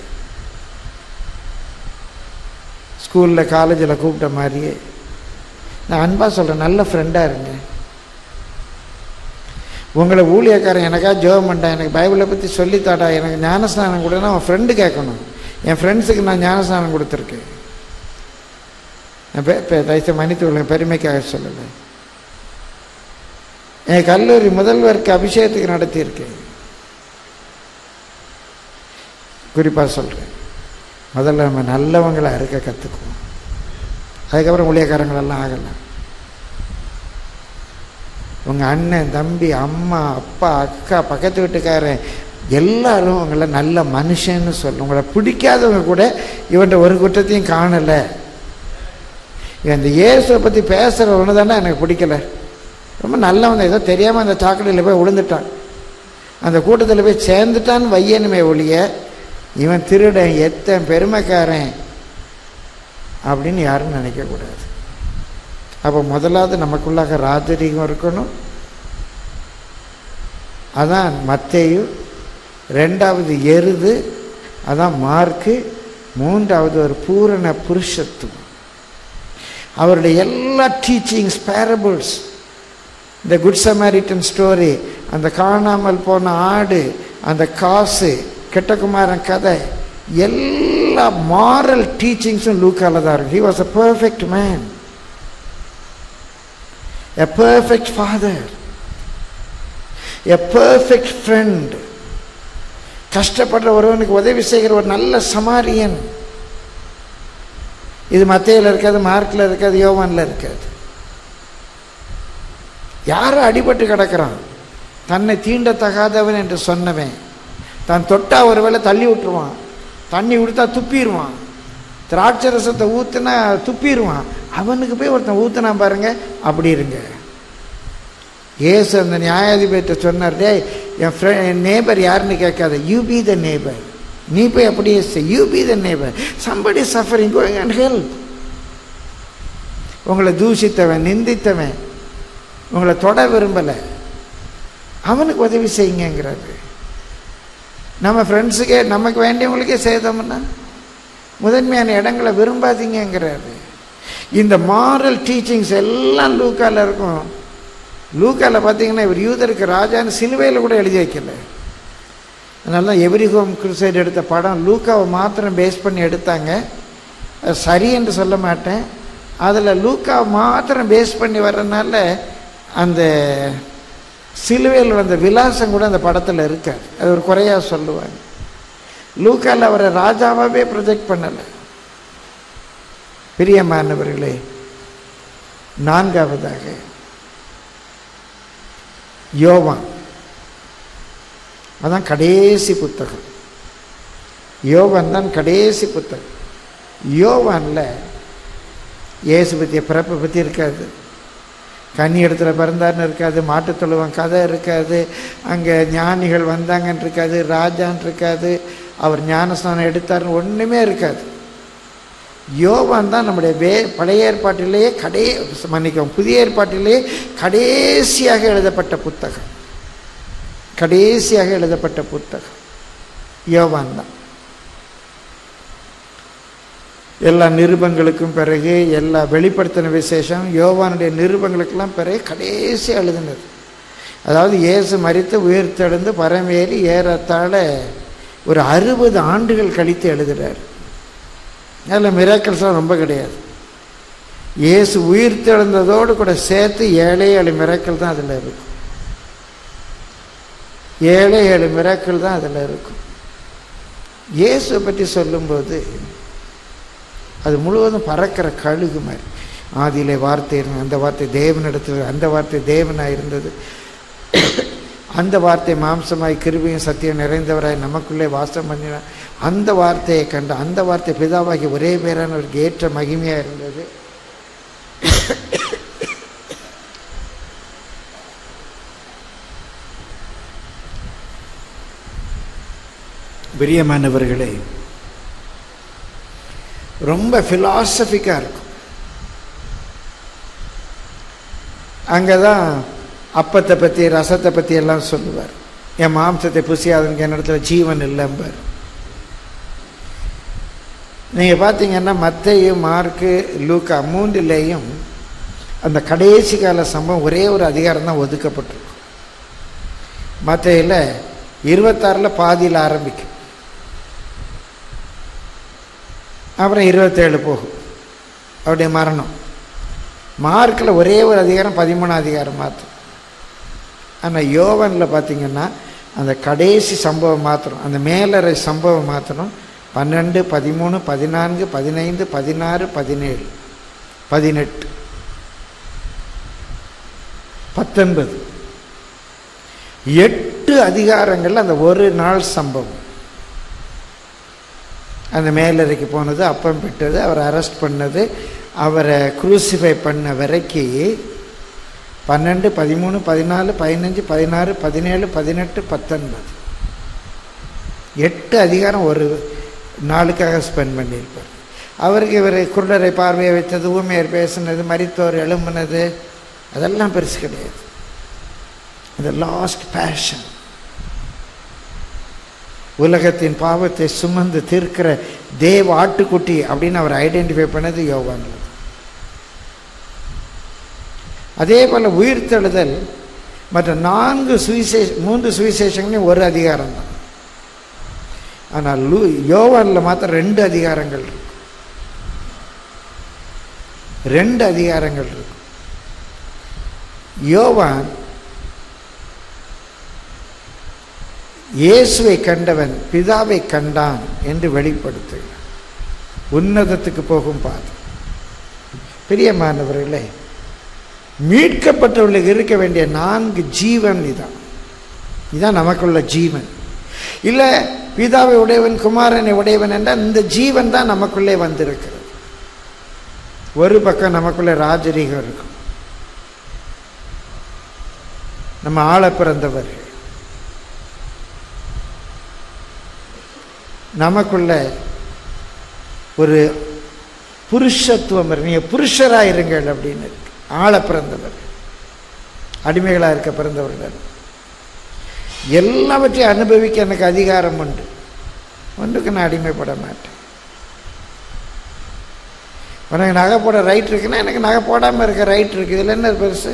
ஸ்கூலில் காலேஜில் கூப்பிட்ட மாதிரியே நான் அன்பாக சொல்கிறேன் நல்ல ஃப்ரெண்டாக இருங்க உங்களை ஊழியக்காரன் எனக்கா ஜோம் பண்ணிட்டேன் எனக்கு பைபிளை பற்றி சொல்லித்தாடா எனக்கு ஞானஸ்நானம் கொடுன்னா அவன் ஃப்ரெண்டு கேட்கணும் என் ஃப்ரெண்ட்ஸுக்கு நான் ஞானஸ்நானம் கொடுத்துருக்கேன் நான் பெ பெ- தயவுசெய்து மன்னித்து கொள்ளுங்க பெருமைக்காக சொல்லலை என் கல்லூரி முதல்வருக்கு அபிஷேகத்துக்கு நடத்தியிருக்கேன் குறிப்பாக சொல்கிறேன் முதல்ல நம்ம நல்லவங்களா இருக்க கற்றுக்குவோம் அதுக்கப்புறம் ஊழியக்காரங்களெல்லாம் ஆகலாம் உங்கள் அண்ணன் தம்பி அம்மா அப்பா அக்கா பக்கத்து வீட்டுக்காரன் எல்லாரும் உங்களை நல்ல மனுஷன்னு சொல்லும் உங்களை பிடிக்காதவங்க கூட இவன்ட்ட ஒரு குற்றத்தையும் காணலை இவன் இந்த இயேசுவை பற்றி பேசுகிற ஒன்று தானே எனக்கு பிடிக்கல ரொம்ப நல்லவன் ஏதோ தெரியாமல் அந்த சாக்கடையில் போய் விழுந்துட்டான் அந்த கூட்டத்தில் போய் சேர்ந்துட்டான்னு வையனுமே ஒழிய இவன் திருடன் எத்தன் பெருமைக்காரன் அப்படின்னு யாரும் நினைக்கக்கூடாது அப்போ முதலாவது நமக்குள்ளாக ராஜரீகம் இருக்கணும் அதான் மத்தேயு ரெண்டாவது எருது அதான் மார்க்கு மூன்றாவது ஒரு பூரண புருஷத்துவம் அவருடைய எல்லா டீச்சிங்ஸ் பேரபிள்ஸ் இந்த குட் சமாரிட்டன் ஸ்டோரி அந்த காணாமல் போன ஆடு அந்த காசு கெட்டகுமாரன் கதை எல்லா மாரல் டீச்சிங்ஸும் லூக்கால தான் இருக்கு he was a perfect man a perfect father a perfect friend கஷ்டப்படுற ஒருவனுக்கு உதவி செய்கிற ஒரு நல்ல சமாரியன் இது மத்தையில் இருக்காது மார்க்கில் இருக்காது யோவானில் இருக்காது யாரும் அடிபட்டு கிடக்கிறான் தன்னை தீண்டத்தகாதவன் என்று சொன்னவன் தான் தொட்டா ஒரு வேளை தள்ளி விட்டுருவான் தண்ணி கொடுத்தா துப்பிடுவான் திராட்சை ரசத்தை ஊற்றுனா துப்பிடுவான் அவனுக்கு போய் ஒருத்தன் ஊற்றுனா பாருங்க அப்படி இருங்க ஏசு அந்த நியாயாதிபதிட்ட சொன்னார் டேய் என் ஃப்ரெ என் நேபர் யாருன்னு கேட்காத யூ பி த நேபர் நீ போய் அப்படியே செய் you be the neighbour somebody suffering going and help உங்களை தூஷித்தவன் நிந்தித்தவன் உங்களை தொட விரும்பலை அவனுக்கு உதவி செய்யுங்கிறாரு நம்ம ஃப்ரெண்ட்ஸுக்கே நமக்கு வேண்டியவங்களுக்கே செய்தோம்னா முதன்மையான இடங்களை விரும்பாதீங்கிறாரு இந்த மாரல் டீச்சிங்ஸ் எல்லாம் லூக்கால இருக்கும் லூக்கால பார்த்தீங்கன்னா இவர் யூதருக்கு ராஜான்னு சிலுவையில் கூட எழுதி வைக்கல அதனால தான் எவ்ரி ஹோம் கிருசைடு எடுத்த படம் லூக்காவை மாத்திரம் பேஸ் பண்ணி எடுத்தாங்க அது சரி என்று சொல்ல மாட்டேன் அதில் லூக்காவை மாத்திரம் பேஸ் பண்ணி வர்றதுனால அந்த சிலுவையில் வந்த விலாசம் கூட அந்த படத்தில் இருக்காது அது ஒரு குறையாக சொல்லுவாங்க லூக்கால் அவரை ராஜாவாகவே ப்ரொஜெக்ட் பண்ணலை பிரியமானவர்களே நான்காவதாக யோவான் அதான் கடைசி புத்தகம் யோவான் தான் கடைசி புத்தகம் யோவானில் இயேசு பற்றிய பிறப்பை பற்றி இருக்காது கன்னி இடத்துல பிறந்தார்னு இருக்காது மாட்டுத் தொழுவன் கதை இருக்காது அங்கே ஞானிகள் வந்தாங்கன்னு இருக்காது ராஜான்னு இருக்காது அவர் ஞானஸ்நானம் எடுத்தார்னு ஒன்றுமே இருக்காது யோவான் தான் நம்முடைய வே பழைய ஏற்பாட்டிலேயே கடே மன்னிக்கவும் புதிய ஏற்பாட்டிலேயே கடைசியாக எழுதப்பட்ட புத்தகம் கடைசியாக எழுதப்பட்ட புத்தகம் யோவான் தான் எல்லா நிருபங்களுக்கும் பிறகு எல்லா வெளிப்படுத்தின விசேஷம் யோவானுடைய நிருபங்களுக்கெல்லாம் பிறகு கடைசி எழுதினது அதாவது இயேசு மறித்து உயிர்த்தெழுந்து பரமேறி ஏறத்தாழ ஒரு அறுபது ஆண்டுகள் கழித்து எழுதுகிறார் அதில் மிராக்கல்ஸ்லாம் ரொம்ப கிடையாது இயேசு உயிர்த்தெழுந்ததோடு கூட சேர்த்து ஏழே ஏழு மிராக்கள் தான் அதில் இருக்கும் ஏழே ஏழு மிராக்கள் தான் அதில் இருக்கும் இயேசுவை பற்றி சொல்லும்போது அது முழுவதும் பறக்கிற கழுகு மாதிரி ஆதியிலே வார்த்தை இருந்தது அந்த வார்த்தை தேவனிடத்தில் அந்த வார்த்தை தேவனாக இருந்தது அந்த வார்த்தை மாம்சமாய் கிருபையும் சத்தியம் நிறைந்தவராய் நமக்குள்ளே வாசம் பண்ணினார் அந்த வார்த்தையை கண்டு அந்த வார்த்தை பிதாவாகி ஒரே பேரானவருக்கு ஏற்ற மகிமையாக இருந்தது பிரியமானவர்களே ரொம்ப ஃபிலாசபிக்காக இருக்கும் அங்கே தான் அப்பத்தை பற்றி ரசத்தை பற்றி எல்லாம் சொல்லுவார் என் மாம்சத்தை புசியாதுங்க என்னிடத்துல ஜீவன் இல்லைம்பார் நீங்கள் பார்த்தீங்கன்னா மத்தையும் மார்க்கு லூக்கா மூன்றிலேயும் அந்த கடைசி கால சம்பவம் ஒரே ஒரு அதிகாரம் தான் ஒதுக்கப்பட்டிருக்கும் மத்தையில் இருபத்தாறில் பாதியில் ஆரம்பிக்கும் அப்புறம் இருபத்தேழு போகும் அவருடைய மரணம் மார்க்கில் ஒரே ஒரு அதிகாரம் பதிமூணாம் அதிகாரம் மாத்திரம் ஆனால் யோவனில் பார்த்தீங்கன்னா அந்த கடைசி சம்பவம் மாத்திரம் அந்த மேலறை சம்பவம் மாத்திரம் பன்னெண்டு பதிமூணு பதினான்கு பதினைந்து பதினாறு பதினேழு பதினெட்டு பத்தொன்பது எட்டு அதிகாரங்கள் அந்த ஒரு நாள் சம்பவம் அந்த மேலறைக்கு போனது அப்பம் பெற்றது அவரை அரெஸ்ட் பண்ணது அவரை குரூசிஃபை பண்ண வரைக்கும் பன்னெண்டு பதிமூணு பதினாலு பதினஞ்சு பதினாறு பதினேழு பதினெட்டு பத்தொன்பது எட்டு அதிகாரம் ஒரு நாளுக்காக ஸ்பெண்ட் பண்ணியிருப்பார் அவருக்கு இவர் குருடரை பார்வையை வைத்தது ஊமையர் பேசினது மரித்தோர் எழும்புனது அதெல்லாம் பெருசு கிடையாது இந்த லாஸ்ட் பேஷன் உலகத்தின் பாவத்தை சுமந்து தீர்க்கிற தேவ ஆட்டுக்குட்டி அப்படின்னு அவர் ஐடென்டிஃபை பண்ணது யோகான்ல அதே போல் உயிர்த்தெழுதல் மற்ற நான்கு சுவிசேஷ மூன்று சுவிசேஷங்களையும் ஒரு அதிகாரம் தான் ஆனால் லூ யோவானில் மாத்திரம் ரெண்டு அதிகாரங்கள் இருக்கு ரெண்டு அதிகாரங்கள் இருக்கு யோவான் இயேசுவை கண்டவன் பிதாவை கண்டான் என்று வெளிப்படுத்துகிறார் உன்னதத்துக்கு போகும் பாதை பிரியமானவர்களே மீட்கப்பட்டவர்களுக்கு இருக்க வேண்டிய நான்கு ஜீவன் இதான் இதான் நமக்குள்ள ஜீவன் இல்லை பிதாவை உடையவன் குமாரனை உடையவன் என்றால் இந்த ஜீவன் தான் நமக்குள்ளே வந்திருக்கிறது ஒரு பக்கம் நமக்குள்ளே ராஜரீகம் இருக்கும் நம்ம ஆள பிறந்தவர்கள் நமக்குள்ள ஒரு புருஷத்துவம் இருக்கு நீங்கள் புருஷராக இருங்கள் அப்படின்னு இருக்கு ஆள பிறந்தவர் அடிமைகளாக இருக்க பிறந்தவர்கள் எல்லாவற்றையும் அனுபவிக்க எனக்கு அதிகாரம் உண்டு ஒன்றுக்கு நான் அடிமைப்பட மாட்டேன் உனக்கு நகை போட ரைட் இருக்குன்னா எனக்கு நகை போடாமல் இருக்க ரைட் இருக்கு இதில் என்ன பெருசு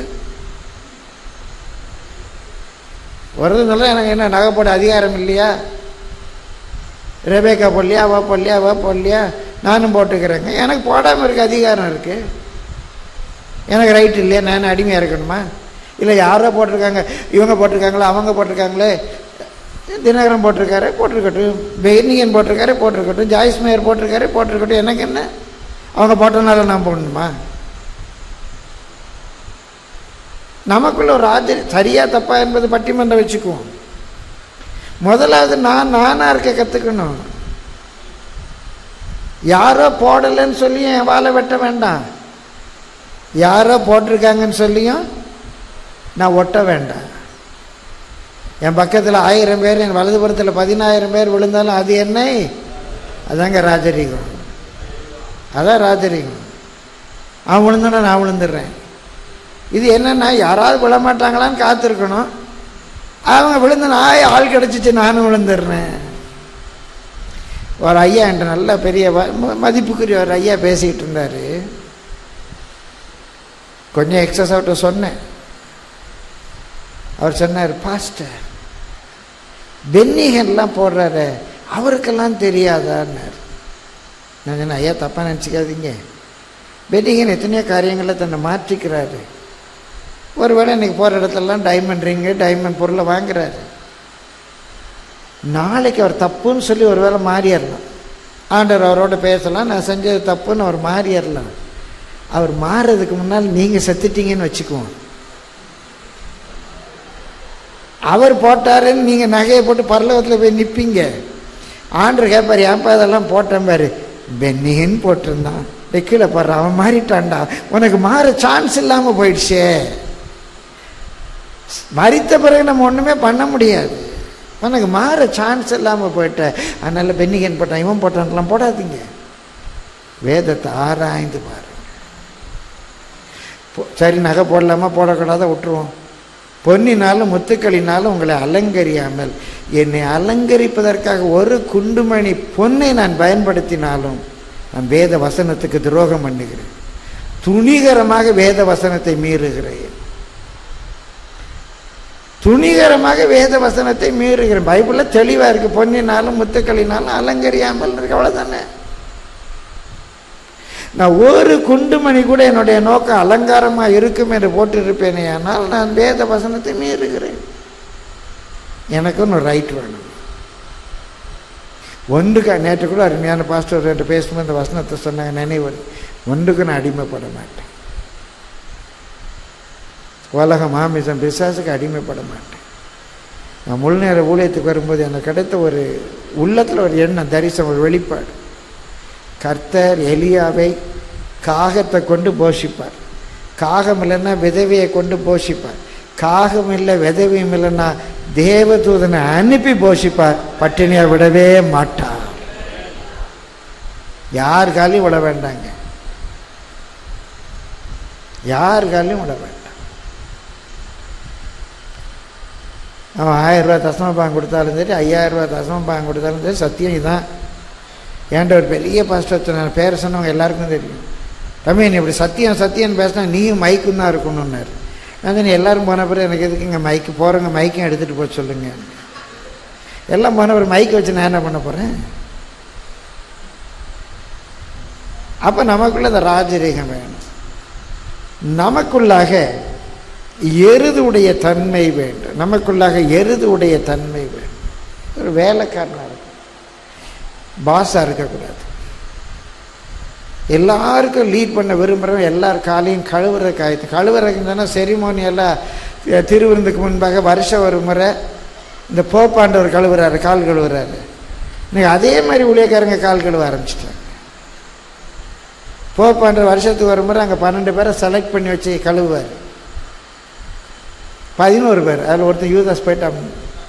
வருதுனால எனக்கு என்ன நகை போட அதிகாரம் இல்லையா ரெபேக்கா போடலையா அவ போடலையா அவ போடலையா நானும் போட்டுக்கிறேங்க எனக்கு போடாமல் இருக்க அதிகாரம் இருக்குது எனக்கு ரைட் இல்லையா நான் அடிமையாக இருக்கணுமா இல்லை யாரோ போட்டிருக்காங்க இவங்க போட்டிருக்காங்களே அவங்க போட்டிருக்காங்களே தினகரன் போட்டிருக்காரு போட்டிருக்கட்டும் பெயினியன் போட்டிருக்காரு போட்டிருக்கட்டும் ஜாய்ஸ் மேயர் போட்டிருக்காரு போட்டிருக்கட்டும் எனக்கு என்ன அவங்க போட்டனால நான் போடணுமா நமக்குள்ள ஒரு ஆச்சரிய சரியா தப்பா என்பது பட்டிமன்றம் வச்சுக்குவோம் முதலாவது நான் நானாக இருக்க கற்றுக்கணும் யாரோ போடலைன்னு சொல்லி என் வாழை வெட்ட வேண்டாம் யாரோ போட்டிருக்காங்கன்னு சொல்லியும் நான் ஒட்ட வேண்டாம் என் பக்கத்தில் ஆயிரம் பேர் என் வலதுபுறத்தில் பதினாயிரம் பேர் விழுந்தாலும் அது என்ன அதாங்க ராஜரீகம் அதான் ராஜரீகம் அவன் விழுந்தோன்னா நான் விழுந்துடுறேன் இது என்னன்னா யாராவது விழ மாட்டாங்களான்னு காத்திருக்கணும் அவங்க விழுந்து நான் ஆள் கிடச்சிச்சு நானும் விழுந்துடுறேன் ஒரு ஐயா என்கிட்ட நல்ல பெரிய வ- ம- மதிப்புக்குரிய ஒரு ஐயா பேசிக்கிட்டு இருந்தார் கொஞ்சம் எக்ஸஸ் அவர்கிட்ட சொன்னேன் அவர் சொன்னார் பாஸ்டர் பென்னிகன்லாம் போடுறாரு அவருக்கெல்லாம் தெரியாதான்னார் நான் சொன்னேன் ஐயா தப்பாக நினச்சிக்காதீங்க பென்னிகன் எத்தனையோ காரியங்களில் தன்னை மாற்றிக்கிறாரு ஒருவேளை இன்னைக்கு போகிற இடத்துலலாம் டைமண்ட் ரிங்கு டைமண்ட் பொருளை வாங்குறாரு நாளைக்கு அவர் தப்புன்னு சொல்லி ஒரு வேளை மாறிடலாம் ஆண்டவர் அவரோட பேசலாம் நான் செஞ்சது தப்புன்னு அவர் மாறிடலாம் அவர் மாறுறதுக்கு முன்னால் நீங்கள் செத்துட்டீங்கன்னு வச்சுக்குவோம் அவர் போட்டாருன்னு நீங்கள் நகையை போட்டு பரலோகத்தில் போய் நிற்பீங்க ஆண்டர் கேட்பார் ஏன்ப்பா இதெல்லாம் போட்டேன் பாரு பென்னிகன் போட்டிருந்தான் டேய் கீழே பாரு அவன் மாறிட்டான்டா உனக்கு மாற சான்ஸ் இல்லாமல் போயிடுச்சே மறித்த பிறகு நம்ம ஒன்றுமே பண்ண முடியாது உனக்கு மாற சான்ஸ் இல்லாமல் போயிட்ட அதனால பென்னிகன் போட்டான் இவன் போட்டான்லாம் போடாதீங்க வேதத்தை ஆராய்ந்து பாருங்க பொ- சரி நகை போடலாமா போடக்கூடாத விட்டுருவோம் பொன்னினாலும் முத்துக்களினாலும் உங்களை அலங்கரியாமல் என்னை அலங்கரிப்பதற்காக ஒரு குண்டுமணி பொன்னை நான் பயன்படுத்தினாலும் நான் வேத வசனத்துக்கு துரோகம் பண்ணுகிறேன் துணிகரமாக வேத வசனத்தை மீறுகிறேன் துணிகரமாக வேத வசனத்தை மீறுகிறேன் பைபிளில் தெளிவாக இருக்கு பொன்னினாலும் முத்துக்களினாலும் அலங்கரியாமல் இருக்கு அவ்வளோதானே நான் ஒரு குண்டுமணி கூட என்னுடைய நோக்கம் அலங்காரமாக இருக்கும் என்று போட்டிருப்பேனே ஆனால் நான் வேத வசனத்தை மீறுகிறேன் எனக்கு ஒன்று ரைட் வேணும் ஒன்றுக்கு நேற்று கூட அருமையான பாஸ்டர் ரெண்டு பேசும்போது இந்த வசனத்தை சொன்னாங்க நினைவு ஒன்றுக்கு நான் அடிமைப்பட மாட்டேன் உலக மாமிசம் பிசாசுக்கு அடிமைப்பட மாட்டேன் நான் முழு நேர ஊழியத்துக்கு வரும்போது எனக்கு கிடைத்த ஒரு உள்ளத்தில் ஒரு எண்ணம் தரிசனம் ஒரு வெளிப்பாடு கர்த்தர் எலியாவை காகத்தை கொண்டு போஷிப்பார் காகம் இல்லைன்னா விதவையை கொண்டு போஷிப்பார் காகம் இல்லை விதவையும் இல்லைன்னா தேவதூதனை அனுப்பி போஷிப்பார் பட்டினியை விடவே மாட்டார் யார் காலையும் விட வேண்டாங்க யார் காலையும் விட வேண்டாம் அவன் ஆயிரம் ரூபாய் தசம பாகம் கொடுத்தாலும் சரி ஐயாயிரம் ரூபாய் தசம பாகம் கொடுத்தாலும் சரி சத்தியம் இதான் ஏன்ட ஒரு பெரிய பாஸ்டர் நான் பேரை சொன்னவங்க எல்லாருக்கும் தெரியும் தம்பி நீ இப்படி சத்தியம் சத்தியம் பேசினா நீயும் மைக்கும் தான் இருக்கணும்னாரு அது நீ எல்லாரும் போன பிறகு எனக்கு எதுக்கு இங்கே மைக்கு போகிறவங்க மைக்கும் எடுத்துகிட்டு போக சொல்லுங்க எல்லாம் போன பிறகு மைக்கை வச்சு நான் என்ன பண்ண போகிறேன் அப்போ நமக்குள்ள இந்த ராஜரீகம் வேணும் நமக்குள்ளாக எருதுடைய தன்மை வேண்டும் நமக்குள்ளாக எருதுடைய தன்மை வேண்டும் ஒரு வேலைக்காரனாக இருக்கும் பாஸாக இருக்கக்கூடாது எல்லாருக்கும் லீட் பண்ண விரும்புகிறவன் எல்லார் காலையும் கழுவுற காயத்து கழுவுறதுக்கு தானே செரிமோனி எல்லாம் திருவிருந்துக்கு முன்பாக வருஷம் ஒரு முறை இந்த போப்பாண்டவர் கழுவுறாரு கால் கழுவுறாரு இன்னைக்கு அதே மாதிரி ஊழியக்காரங்க கால் கழுவ ஆரம்பிச்சிட்டாங்க போப்பாண்டவர் வருஷத்துக்கு ஒரு முறை அங்கே பன்னெண்டு பேரை செலக்ட் பண்ணி வச்சு கழுவுவார் பதினோரு பேர் அதில் ஒருத்தர் யூதாஸ் போயிட்டான்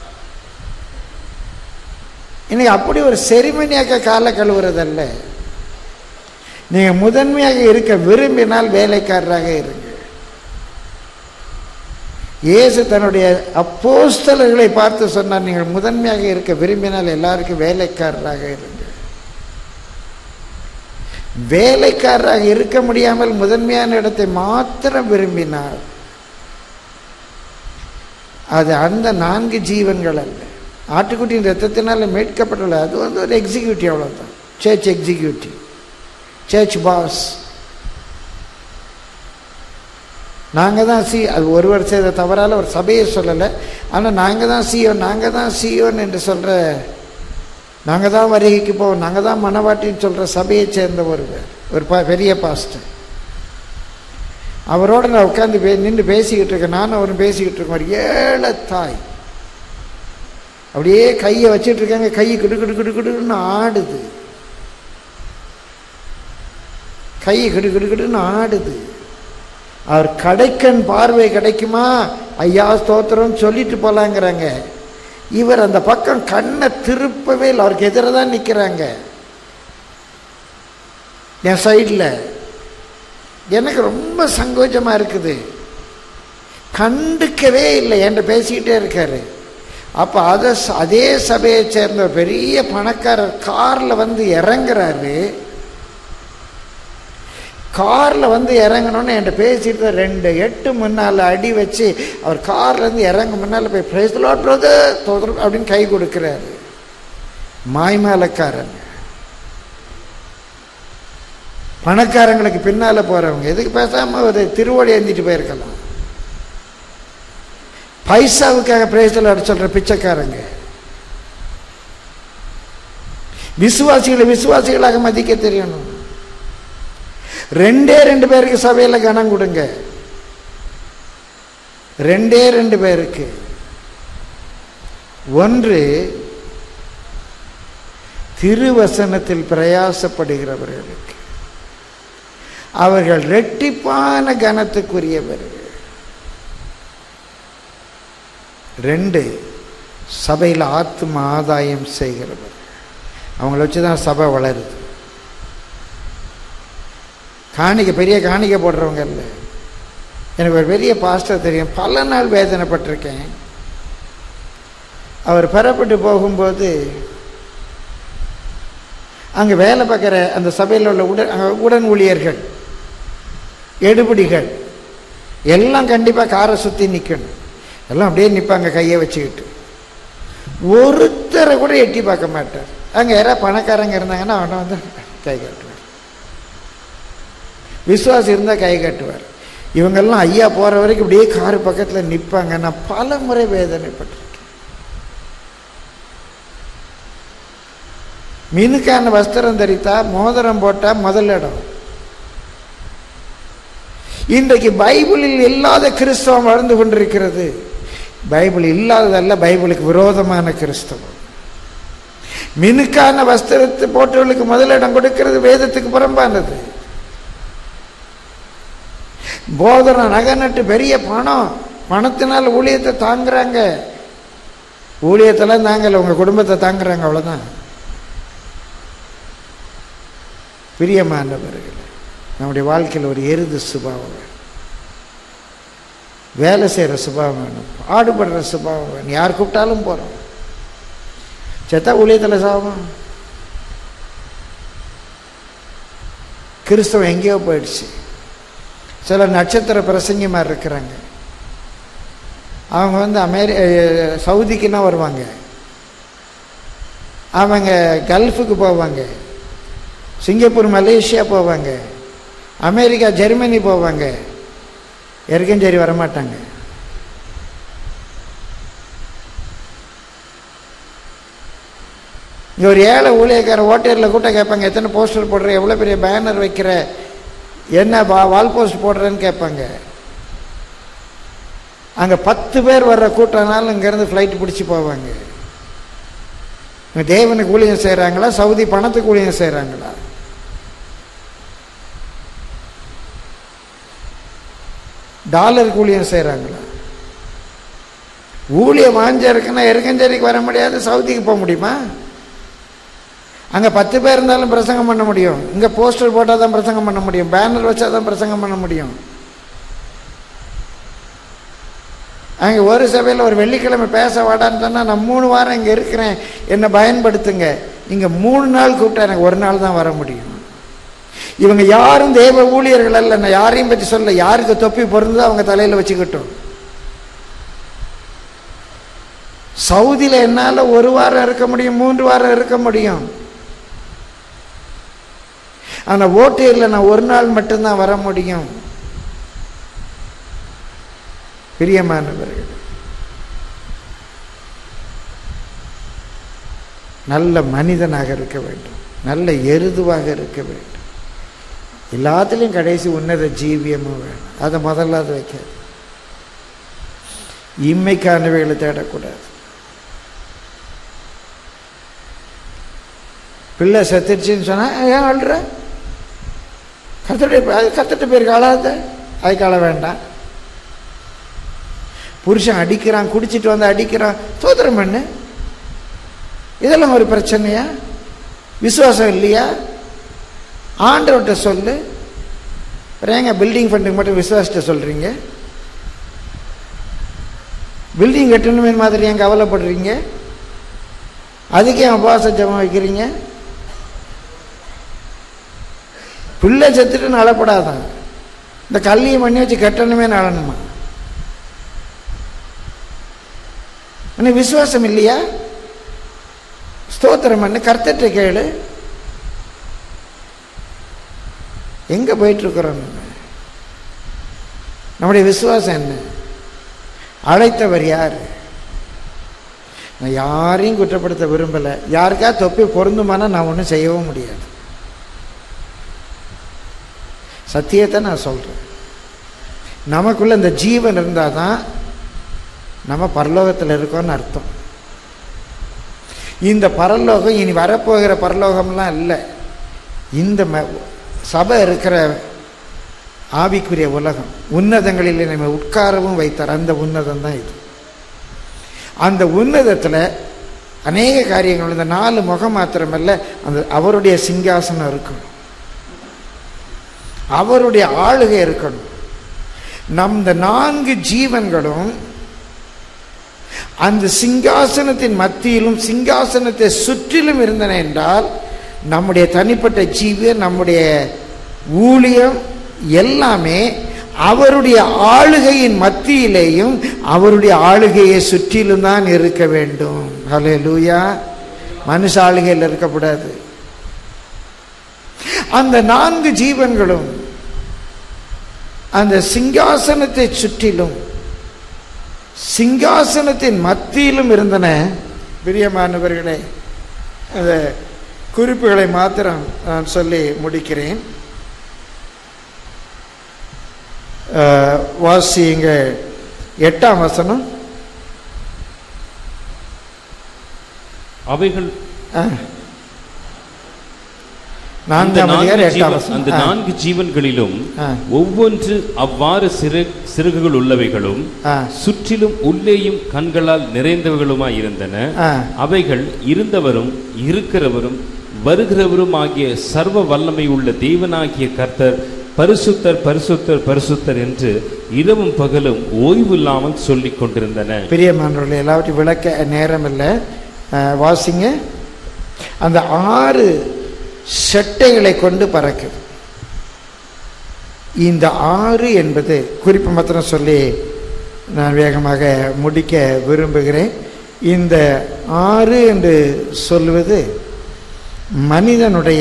இன்னைக்கு அப்படி ஒரு செரிமனியாக்க காலை கழுவுறதல்ல நீங்கள் முதன்மையாக இருக்க விரும்பினால் வேலைக்காரராக இருங்க இயேசு தன்னுடைய அப்போஸ்தலர்களை பார்த்து சொன்னார் நீங்கள் முதன்மையாக இருக்க விரும்பினால் எல்லாருக்கும் வேலைக்காரராக இருங்க வேலைக்காரராக இருக்க முடியாமல் முதன்மையான இடத்தை மாத்திரம் விரும்பினார் அது அந்த நான்கு ஜீவன்கள் அல்ல ஆட்டுக்குட்டியின் ரத்தத்தினால மீட்கப்பட்டுள்ள அது வந்து ஒரு எக்ஸிக்யூட்டிவ் அவ்வளோதான் சர்ச் எக்ஸிக்யூட்டிவ் சர்ச் பாஸ் நாங்கள் தான் சி அது ஒருவர் செய்த தவறால் ஒரு சபையை சொல்லலை ஆனால் நாங்கள் தான் சியோ நாங்கள் தான் சியோன்னு என்று சொல்கிற நாங்கள் தான் வருகைக்கு போவோம் நாங்கள் தான் மனவாட்டின்னு சொல்கிற சபையை சேர்ந்த ஒருவர் ஒரு ப பெரிய பாஸ்டர் அவரோட நான் உட்காந்து பே நின்று பேசிக்கிட்டு இருக்கேன் நானும் அவரும் பேசிக்கிட்டு இருக்கோம் ஒரு ஏழை தாய் அப்படியே கையை வச்சிட்டு இருக்காங்க கை கிடு கிடு கிடு கிடுன்னு ஆடுது கை கிடு கிடு கிடுன்னு ஆடுது அவர் கடைக்கன் பார்வை கிடைக்குமா ஐயா ஸ்தோத்திரம் சொல்லிட்டு போலாங்கிறாங்க இவர் அந்த பக்கம் கண்ணை திருப்பவே இல்லை அவருக்கு எதிராக தான் நிற்கிறாங்க என் சைடில் எனக்கு ரொம்ப சங்கோஜமாக இருக்குது கண்டுக்கவே இல்லை என்கிட்ட பேசிக்கிட்டே இருக்காரு அப்போ அதை அதே சபையை சேர்ந்த பெரிய பணக்காரர் காரில் வந்து இறங்குறாரு காரில் வந்து இறங்கணுன்னு என்கிட்ட பேசிட்டு ரெண்டு எட்டு முன்னால் அடி வச்சு அவர் கார்லேருந்து இறங்க முன்னால் போய் பிரேஸ்லாட் பிரதர் தோதர் அப்படின்னு கை கொடுக்குறாரு மாய்மாலக்காரன் பணக்காரங்களுக்கு பின்னால் போகிறவங்க எதுக்கு பேசாமல் ஒரு திருவோடி ஏந்திட்டு போயிருக்கலாம் பைசாவுக்காக பிரேஸ்லாட் சொல்கிற பிச்சைக்காரங்க விசுவாசிகளை விசுவாசிகளாக மதிக்க தெரியணும் ரெண்டே ரெண்டு பேருக்கு சபையில் கனம் கொடுங்க ரெண்டே ரெண்டு பேருக்கு ஒன்று திருவசனத்தில் பிரயாசப்படுகிறவர்களுக்கு அவர்கள் ரெட்டிப்பான கனத்துக்குரியவர்கள் ரெண்டு சபையில் ஆத்ம ஆதாயம் செய்கிறவர் அவங்கள வச்சு தான் சபை வளருது காணிக்கை பெரிய காணிக்கை போடுறவங்க இல்லை எனக்கு ஒரு பெரிய பாஸ்டர் தெரியும் பல நாள் வேதனைப்பட்டிருக்கேன் அவர் பெறப்பட்டு போகும்போது அங்கே வேலை பார்க்குற அந்த சபையில் உள்ள உடன் அங்கே உடன் ஊழியர்கள் எடுபிடிகள் எல்லாம் கண்டிப்பாக காரை சுற்றி நிற்கணும் எல்லாம் அப்படியே நிற்பாங்க கையை வச்சுக்கிட்டு ஒருத்தரை கூட எட்டி பார்க்க மாட்டார் அங்கே யாராவது பணக்காரங்க இருந்தாங்கன்னா அவனை வந்து கை காட்டுவார் விசுவாசி இருந்தால் கை காட்டுவார் இவங்கெல்லாம் ஐயா போகிற வரைக்கும் இப்படியே காரு பக்கத்தில் நிற்பாங்க நான் பல முறை வேதனைப்பட்டிருக்கேன் மினுக்கான வஸ்திரம் தரித்தா மோதிரம் போட்டால் முதல் இடம் இன்றைக்கு பைபிளில் இல்லாத கிறிஸ்தவம் வளர்ந்து கொண்டிருக்கிறது பைபிள் இல்லாததல்ல பைபிளுக்கு விரோதமான கிறிஸ்தவம் மினுக்கான வஸ்திரத்தை போட்டவர்களுக்கு முதலிடம் கொடுக்கிறது வேதத்துக்கு புறம்பானது போதனை நகை நட்டு பெரிய பணம் பணத்தினால் ஊழியத்தை தாங்குறாங்க ஊழியத்தெல்லாம் தாங்கல உங்க குடும்பத்தை தாங்குறாங்க அவ்வளோதான் பிரியமானவர்கள் நம்முடைய வாழ்க்கையில் ஒரு எருது சுபாவம் வேணும் வேலை செய்கிற சுபாவம் வேணும் பாடுபடுற சுபாவம் வேணும் யார் கூப்பிட்டாலும் போகிறோம் செத்தா ஊழியத்தில் சாபம் கிறிஸ்தவம் எங்கேயோ போயிடுச்சு சில நட்சத்திர பிரசங்கிமார் இருக்கிறாங்க அவங்க வந்து அமெரி அஹ் சவுதிக்குன்னா வருவாங்க அவங்க கல்ஃபுக்கு போவாங்க சிங்கப்பூர் மலேசியா போவாங்க அமெரிக்கா ஜெர்மனி போவாங்க எருக்கும் சரி வரமாட்டாங்க இங்கே ஒரு ஏழை ஊழியக்கார ஓட்டையரில் கூட்ட கேட்பாங்க எத்தனை போஸ்டர் போடுற எவ்வளோ பெரிய பேனர் வைக்கிற என்ன வா வால் போஸ்ட் போடுறேன்னு கேட்பாங்க அங்கே பத்து பேர் வர்ற கூட்டம்னாலும் இங்கேருந்து ஃப்ளைட் பிடிச்சி போவாங்க இவங்க தேவனுக்கு ஊழியம் செய்கிறாங்களா சவுதி பணத்துக்கு ஊழியம் செய்கிறாங்களா டாலருக்கு ஊழியம் செய்கிறாங்களா ஊழியம் வாஞ்சா இருக்குன்னா எருக்கஞ்சேரிக்கு வர முடியாது சவுதிக்கு போக முடியுமா அங்கே பத்து பேர் இருந்தாலும் பிரசங்கம் பண்ண முடியும் இங்கே போஸ்டர் போட்டால் தான் பிரசங்கம் பண்ண முடியும் பேனர் வச்சா தான் பிரசங்கம் பண்ண முடியும் அங்கே ஒரு சபையில் ஒரு வெள்ளிக்கிழமை பேச வாடான்னு சொன்னால் நான் மூணு வாரம் இங்கே இருக்கிறேன் என்னை பயன்படுத்துங்க இங்கே மூணு நாள் கூப்பிட்டா எனக்கு ஒரு நாள் தான் வர முடியும் இவங்க யாரும் தேவ ஊழியர்கள் அல்ல நான் யாரையும் பற்றி சொல்ல யாருக்கு தொப்பி பொருந்தோ அவங்க தலையில் வச்சுக்கிட்டோம் சவுதியில் என்னால் ஒரு வாரம் இருக்க முடியும் மூன்று வாரம் இருக்க முடியும் ஆனால் ஓட்டையில் நான் ஒரு நாள் மட்டும்தான் வர முடியும் பிரியமானவர்கள் நல்ல மனிதனாக இருக்க வேண்டும் நல்ல எருதுவாக இருக்க வேண்டும் எல்லாத்துலேயும் கடைசி உன்னத ஜீவியமும் வேணும் அதை முதல்ல அது வைக்காது இம்மைக்கானவைகளை தேடக்கூடாது பிள்ளை செத்துருச்சுன்னு சொன்னால் ஏன் அழுற கத்துட்டு அது கத்துட்டு போயிருக்கு அழாத அதுக்கு அழ வேண்டாம் புருஷன் அடிக்கிறான் குடிச்சிட்டு வந்து அடிக்கிறான் சோதரம் பண்ணு இதெல்லாம் ஒரு பிரச்சனையா விசுவாசம் இல்லையா ஆண்டவர்கிட்ட சொல்லு ஏங்க பில்டிங் ஃபண்டுக்கு மட்டும் விசுவாசத்தை சொல்கிறீங்க பில்டிங் கட்டணுமே மாதிரி ஏன் கவலைப்படுறீங்க அதுக்கே உபவாச ஜபம் வைக்கிறீங்க பிள்ளை செத்துட்டு நலப்படாதான் இந்த கல்லியை பண்ணி வச்சு கட்டணுமே நலனுமா உனக்கு விசுவாசம் இல்லையா ஸ்தோத்திரம் பண்ணு கர்த்தற்ற கேளு எங்க போயிட்டு இருக்கிறோம் நம்ம நம்முடைய விசுவாசம் என்ன அழைத்தவர் யார் நான் யாரையும் குற்றப்படுத்த விரும்பலை யாருக்கா தொப்பி பொருந்துமானா நான் ஒன்றும் செய்யவும் முடியாது சத்தியத்தை நான் சொல்கிறேன் நமக்குள்ள இந்த ஜீவன் இருந்தால் தான் நம்ம பரலோகத்தில் இருக்கோம்னு அர்த்தம் இந்த பரலோகம் இனி வரப்போகிற பரலோகம்லாம் இல்லை இந்த ம- சபை இருக்கிற ஆவிக்குரிய உலகம் உன்னதங்களில் நம்ம உட்காரவும் வைத்தார் அந்த உன்னதம் தான் இது அந்த உன்னதத்தில் அநேக காரியங்கள் இந்த நாலு முகம் மாத்திரமல்ல அந்த அவருடைய சிங்காசனம் இருக்கணும் அவருடைய ஆளுகை இருக்கணும் நம் இந்த நான்கு ஜீவன்களும் அந்த சிங்காசனத்தின் மத்தியிலும் சிங்காசனத்தை சுற்றிலும் இருந்தன என்றால் நம்முடைய தனிப்பட்ட ஜீவியம் நம்முடைய ஊழியம் எல்லாமே அவருடைய ஆளுகையின் மத்தியிலேயும் அவருடைய ஆளுகையை சுற்றிலும் தான் இருக்க வேண்டும் ஹலே லூயா மனுஷ ஆளுகையில் இருக்கக்கூடாது அந்த நான்கு ஜீவன்களும் அந்த சிங்காசனத்தை சுற்றிலும் சிங்காசனத்தின் மத்தியிலும் இருந்தன பிரியமானவர்களே அந்த குறிப்புகளை மாத்திரம் நான் சொல்லி முடிக்கிறேன் அஹ், வாசியுங்க எட்டாம் வசனம் அவைகள் அஹ். அந்த நான்காம் அதிகாரம் நான்கு எட்டாம் ஜீவன்- வசனம். அந்த ஆ. நான்கு ஜீவன்களிலும் ஆ. ஒவ்வொன்று அவ்வாறு சிறு சிறுகுகள் உள்ளவைகளும் ஆ. சுற்றிலும் உள்ளேயும் கண்களால் நிறைந்தவைகளுமாய் இருந்தன ஆ. அவைகள் இருந்தவரும் இருக்கிறவரும் வருகிறவரும் ஆகிய சர்வ வல்லமை உள்ள தேவனாகிய கர்த்தர் பரிசுத்தர் பரிசுத்தர் பரிசுத்தர் என்று இரவும் பகலும் ஓய்வு இல்லாமல் சொல்லிக் கொண்டிருந்தன பிரியமானவர்களே எல்லாவற்றையும் விளக்க நேரம் இல்லை அஹ், வாசிங்க அந்த ஆறு செட்டைகளை கொண்டு பறக்குது இந்த ஆறு என்பது குறிப்பு மாத்திரம் சொல்லி நான் வேகமாக முடிக்க விரும்புகிறேன் இந்த ஆறு என்று சொல்வது மனிதனுடைய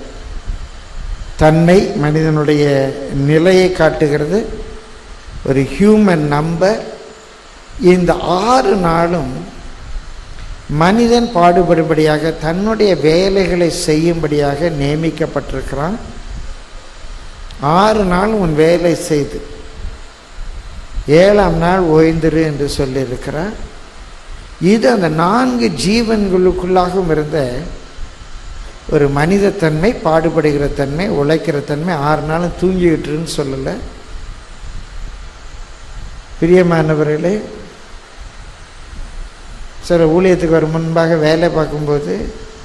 தன்மை மனிதனுடைய நிலையை காட்டுகிறது ஒரு ஹியூமன் நம்பர் இந்த ஆறு நாளும் மனிதன் பாடுபடும்படியாக தன்னுடைய வேலைகளை செய்யும்படியாக நியமிக்கப்பட்டிருக்கிறான் ஆறு நாள் உன் வேலை செய்து ஏழாம் நாள் ஓய்ந்திரு என்று சொல்லியிருக்கிறார் இது அந்த நான்கு ஜீவன்களுக்குள்ளாகவும் இருந்த ஒரு மனிதத்தன்மை பாடுபடுகிற தன்மை உழைக்கிற தன்மை ஆறு நாளும் தூங்கிவிட்டுருன்னு சொல்லலை பிரியமானவர்களே சில ஊழியத்துக்கு வரும் முன்பாக வேலை பார்க்கும்போது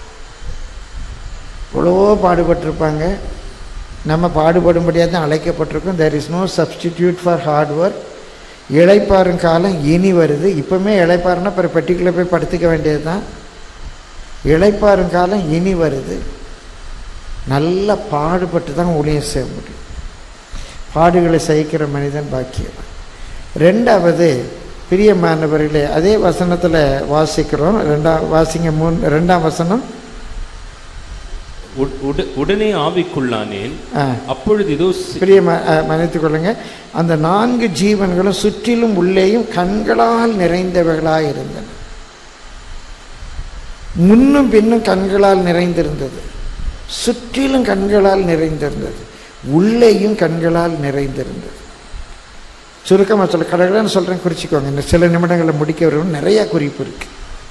எவ்வளவோ பாடுபட்டிருப்பாங்க நம்ம பாடுபடும்படியாக தான் அழைக்கப்பட்டிருக்கோம் there is no substitute for hard work இளைப்பாறும் காலம் இனி வருது இப்போவுமே இளைப்பாறுனா அப்புறம் பெட்டிக்குள்ளே போய் படுத்துக்க வேண்டியது தான் இளைப்பாறும் காலம் இனி வருது நல்லா பாடுபட்டு தான் ஊழியம் செய்ய முடியும் பாடுகளை சகிக்கிற மனிதன் பாக்கியம் ரெண்டாவது பிரியமானவர்களே அதே வசனத்தில் வாசிக்கிறோம் ரெண்டாம் வாசிங்க மூணு ரெண்டாம் வசனம் உட- உட- உடனே ஆவிக்குள்ளானேன் ஆ அப்பொழுது இதோ சி- பிரிய மன்னித்துக் கொள்ளுங்க அந்த நான்கு ஜீவன்களும் சுற்றிலும் உள்ளேயும் கண்களால் நிறைந்தவைகளாய் இருந்தன முன்னும் பின்னும் கண்களால் நிறைந்திருந்தது சுற்றிலும் கண்களால் நிறைந்திருந்தது உள்ளேயும் கண்களால் நிறைந்திருந்தது சுருக்கமாக சொல்ல கடகடன்னு சொல்கிறேன் குறிச்சிக்கோங்க இந்த சில நிமிடங்களில் முடிக்க வரும் நிறையா குறிப்பு இருக்கு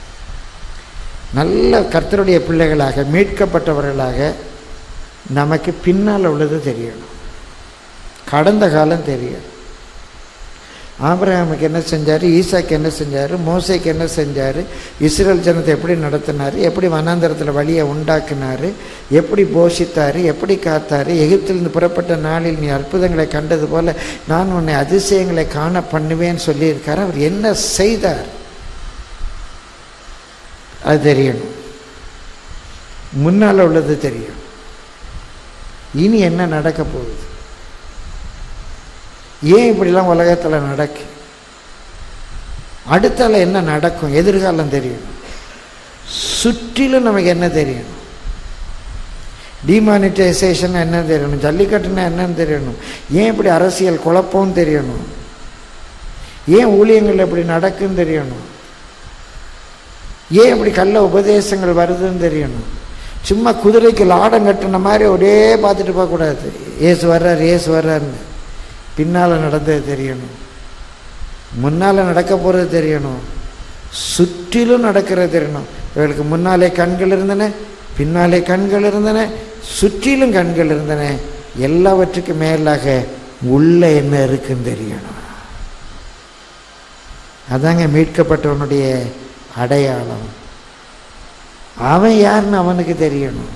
நல்ல கர்த்தருடைய பிள்ளைகளாக மீட்கப்பட்டவர்களாக நமக்கு பின்னால் உள்ளது தெரியணும் கடந்த காலம் தெரியும் ஆபிரகாமுக்கு என்ன செஞ்சார் ஈசாக்கு என்ன செஞ்சார் மோசைக்கு என்ன செஞ்சார் இஸ்ரேல் ஜனத்தை எப்படி நடத்தினார் எப்படி வனாந்தரத்தில் வழியை உண்டாக்குனார் எப்படி போஷித்தார் எப்படி காத்தார் எகிப்திலிருந்து புறப்பட்ட நாளில் நீ அற்புதங்களை கண்டது போல நான் உன்னை அதிசயங்களை காண பண்ணுவேன்னு சொல்லியிருக்கார் அவர் என்ன செய்தார் அது தெரியணும் முன்னால் உள்ளது தெரியும் இனி என்ன நடக்க போகுது ஏன் இப்படிலாம் உலகத்தில் நடக்கு அடுத்தால என்ன நடக்கும் எதிர்காலம் தெரியும் சுற்றிலும் நமக்கு என்ன தெரியும் டிமானிட்டைசேஷன் என்ன தெரியணும் ஜல்லிக்கட்டுன்னா என்னன்னு தெரியணும் ஏன் இப்படி அரசியல் குழப்பம் தெரியணும் ஏன் ஊழியங்கள் இப்படி நடக்குன்னு தெரியணும் ஏன் இப்படி கள்ள உபதேசங்கள் வருதுன்னு தெரியணும் சும்மா குதிரைக்கு லாடம் கட்டின மாதிரி ஒரே பார்த்துட்டு போகக்கூடாது ஏசு வர்றார் ஏசு வர்றாருன்னு பின்னால் நடந்தது தெரியணும் முன்னால் நடக்க போகிறது தெரியணும் சுற்றிலும் நடக்கிறது தெரியணும் இவர்களுக்கு முன்னாலே கண்கள் இருந்தன பின்னாலே கண்கள் இருந்தன சுற்றிலும் கண்கள் இருந்தன எல்லாவற்றுக்கும் மேலாக உள்ள என்ன இருக்குன்னு தெரியணும் அதாங்க மீட்கப்பட்டவனுடைய அடையாளம் அவன் யாருன்னு அவனுக்கு தெரியணும்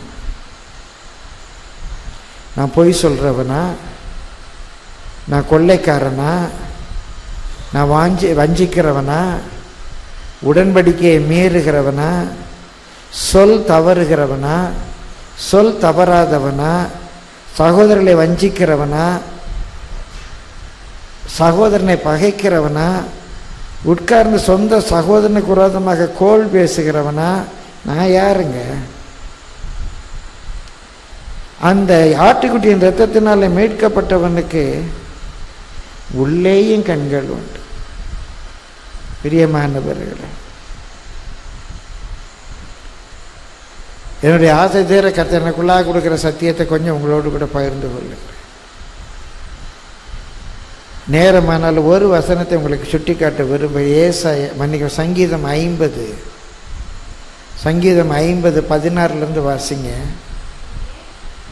நான் பொய் சொல்கிறவனா நான் கொள்ளைக்காரனா நான் வாஞ்சி வஞ்சிக்கிறவனா உடன்படிக்கையை மீறுகிறவனா சொல் தவறுகிறவனா சொல் தவறாதவனா சகோதரர்களை வஞ்சிக்கிறவனா சகோதரனை பகைக்கிறவனா உட்கார்ந்து சொந்த சகோதரனுக்கு விரோதமாக கோல் பேசுகிறவனா நான் யாருங்க அந்த ஆட்டுக்குட்டியின் ரத்தத்தினால மீட்கப்பட்டவனுக்கு உள்ளேயும் கண்கள் உண்டு பிரியமானவர்களே என்னுடைய ஆசை தீர கர்த்தர் எனக்குள்ளாக கொடுக்குற சத்தியத்தை கொஞ்சம் உங்களோடு கூட பகிர்ந்து கொள்ளுங்கள் நேரமானால் ஒரு வசனத்தை உங்களுக்கு சுட்டிக்காட்ட விரும்ப ஏசாய மன்னிக்க சங்கீதம் ஐம்பது சங்கீதம் ஐம்பது பதினாறுலேருந்து வாசிங்க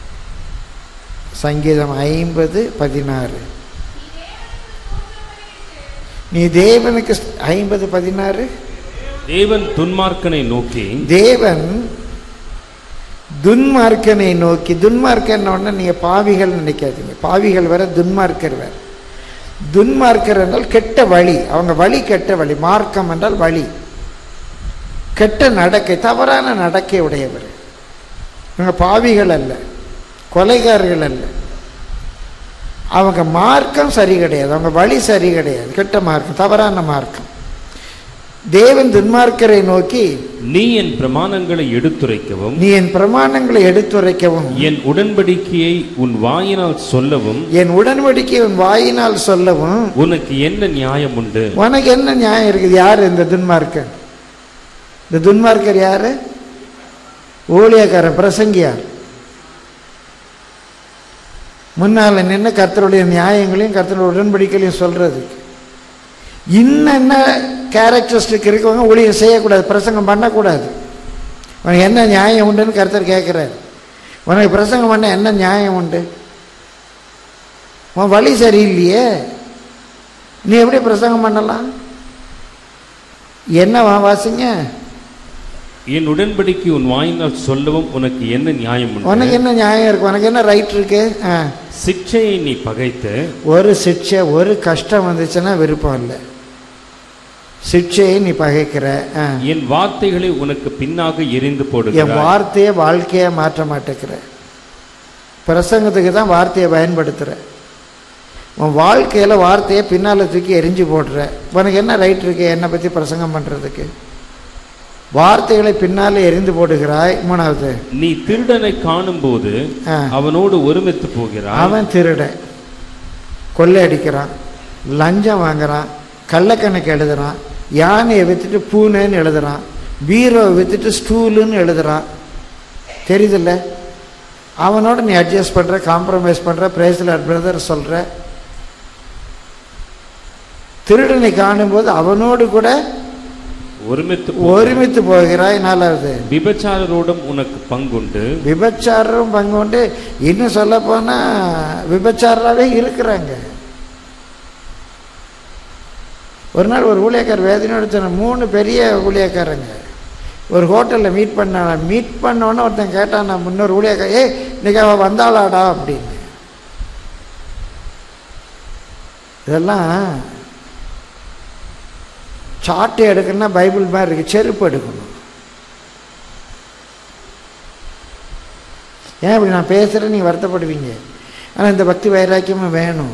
சங்கீதம் ஐம்பது பதினாறு நீ தேவனுக்கு ஐம்பது பதினாறு தேவன் துன்மார்க்கனை நோக்கி தேவன் துன்மார்க்கனை நோக்கி துன்மார்க்கன் உடனே நீங்க பாவிகள் நினைக்காதீங்க பாவிகள் வேற துன்மார்க்கர் வேற துன்மார்க்கர் என்றால் கெட்ட வழி அவங்க வழி கெட்ட வழி மார்க்கம் என்றால் வழி கெட்ட நடக்கை தவறான நடக்கை உடையவர் இவங்க பாவிகள் அல்ல கொலைகாரர்கள் அல்ல அவங்க மார்க்கம் சரி கிடையாது அவங்க வழி சரி கிடையாது கெட்ட மார்க்கம் தவறான மார்க்கம் தேவன் துன்மார்க்கரை நோக்கி நீ என் பிரமாணங்களை எடுத்துரைக்கவும் நீ என் பிரமாணங்களை எடுத்துரைக்கவும் என் உடன்படிக்கையை உன் வாயினால் சொல்லவும் என் உடன்படிக்கை உன் வாயினால் சொல்லவும் உனக்கு என்ன நியாயம் உண்டு உனக்கு என்ன நியாயம் இருக்குது யார் இந்த துன்மார்க்கர் இந்த துன்மார்க்கர் யாரு ஊழியக்காரன் பிரசங்கியார் முன்னால நின்று கர்த்தருடைய நியாயங்களையும் கர்த்தருடைய உடன்படிக்கைகளையும் சொல்றதுக்கு இன்னும் என்ன கேரக்டரிஸ்டிக் இருக்கவங்க ஊழியம் செய்யக்கூடாது பிரசங்கம் பண்ணக்கூடாது உனக்கு என்ன நியாயம் உண்டுன்னு கர்த்தர் கேட்குறாரு உனக்கு பிரசங்கம் பண்ண என்ன நியாயம் உண்டு உன் வழி சரியில்லையே நீ எப்படி பிரசங்கம் பண்ணலாம் என்னவா வாசிங்க என் உடன்படிக்கை உன் வாயினால் சொல்லவும் உனக்கு என்ன நியாயம் உனக்கு உண்டு என்ன நியாயம் இருக்கு உனக்கு என்ன ரைட் இருக்கு ஆ. சிக்ஷையை நீ பகைத்து ஒரு சிக்ஷை ஒரு கஷ்டம் வந்துச்சுன்னா விருப்பம் இல்லை சிக்ஷையை நீ பகைக்கிற ஆ. என் வார்த்தைகளை உனக்கு பின்னாக எரிந்து என் போடுகிறாய் வார்த்தையை வாழ்க்கையை மாற்ற மாட்டேங்கிற பிரசங்கத்துக்கு தான் வார்த்தையை பயன்படுத்துகிற உன் வாழ்க்கையில் வார்த்தையை பின்னால் தூக்கி எரிஞ்சு போடுற உனக்கு என்ன ரைட் இருக்கு என்னை பற்றி பிரசங்கம் பண்ணுறதுக்கு வார்த்தைகளை பின்னாலே எரிந்து போடுகிறாய் மூணாவது நீ திருடனை காணும்போது ஆ. அவனோடு ஒருமித்து போகிறாய் அவன் திருடன் கொள்ளை அடிக்கிறான் லஞ்சம் வாங்குறான் கள்ளக்கணக்கு எழுதுறான் யானையை வித்துட்டு பூனைன்னு எழுதுறான் பீரோவை வித்துட்டு ஸ்டூலுன்னு எழுதுறான் தெரியுதுல்ல அவனோட நீ அட்ஜஸ்ட் பண்ற காம்ப்ரமைஸ் பண்ற பிரேசில் பிரதர் சொல்ற திருடனை காணும்போது அவனோடு கூட ஒருமித்து ஒருமித்து போகிறாய் நாலாவது விபச்சாரரோடும் உனக்கு பங்குண்டு விபச்சாரம் பங்குண்டு இன்னும் சொல்ல போனா விபச்சாராவே இருக்கிறாங்க ஒரு நாள் ஒரு ஊழியக்கார் வேதனையோட சொன்ன மூணு பெரிய ஊழியக்காரங்க ஒரு ஹோட்டலில் மீட் பண்ண மீட் பண்ணோன்னு ஒருத்தன் கேட்டான் நான் முன்னொரு ஊழியக்கார ஏ இன்னைக்கு அவள் வந்தாளாடா அப்படின்னு இதெல்லாம் சாட்டை எடுக்கணும்னா பைபிள் மாதிரி இருக்கு செருப்பு எடுக்கணும் ஏன் இப்படி நான் பேசுகிறேன் நீங்கள் வருத்தப்படுவீங்க ஆனால் இந்த பக்தி வைராக்கியமும் வேணும்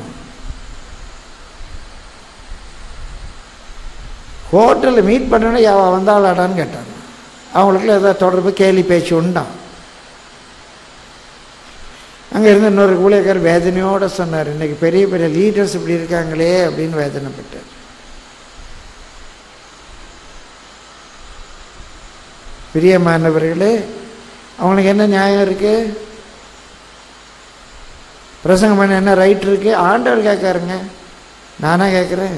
ஹோட்டலில் மீட் பண்ணோன்னே அவ வந்தாளாடான்னு கேட்டாங்க அவங்களுக்குள்ள ஏதாவது தொடர்பு கேலி பேச்சு உண்டான் அங்கே இருந்த இன்னொரு ஊழியக்கார் வேதனையோடு சொன்னார் இன்னைக்கு பெரிய பெரிய லீடர்ஸ் இப்படி இருக்காங்களே அப்படின்னு வேதனைப்பட்டார் பிரியமானவர்களே அவங்களுக்கு என்ன நியாயம் இருக்கு பிரசங்கம் பண்ண என்ன ரைட் இருக்கு ஆண்டவர் கேட்காருங்க நானா கேட்குறேன்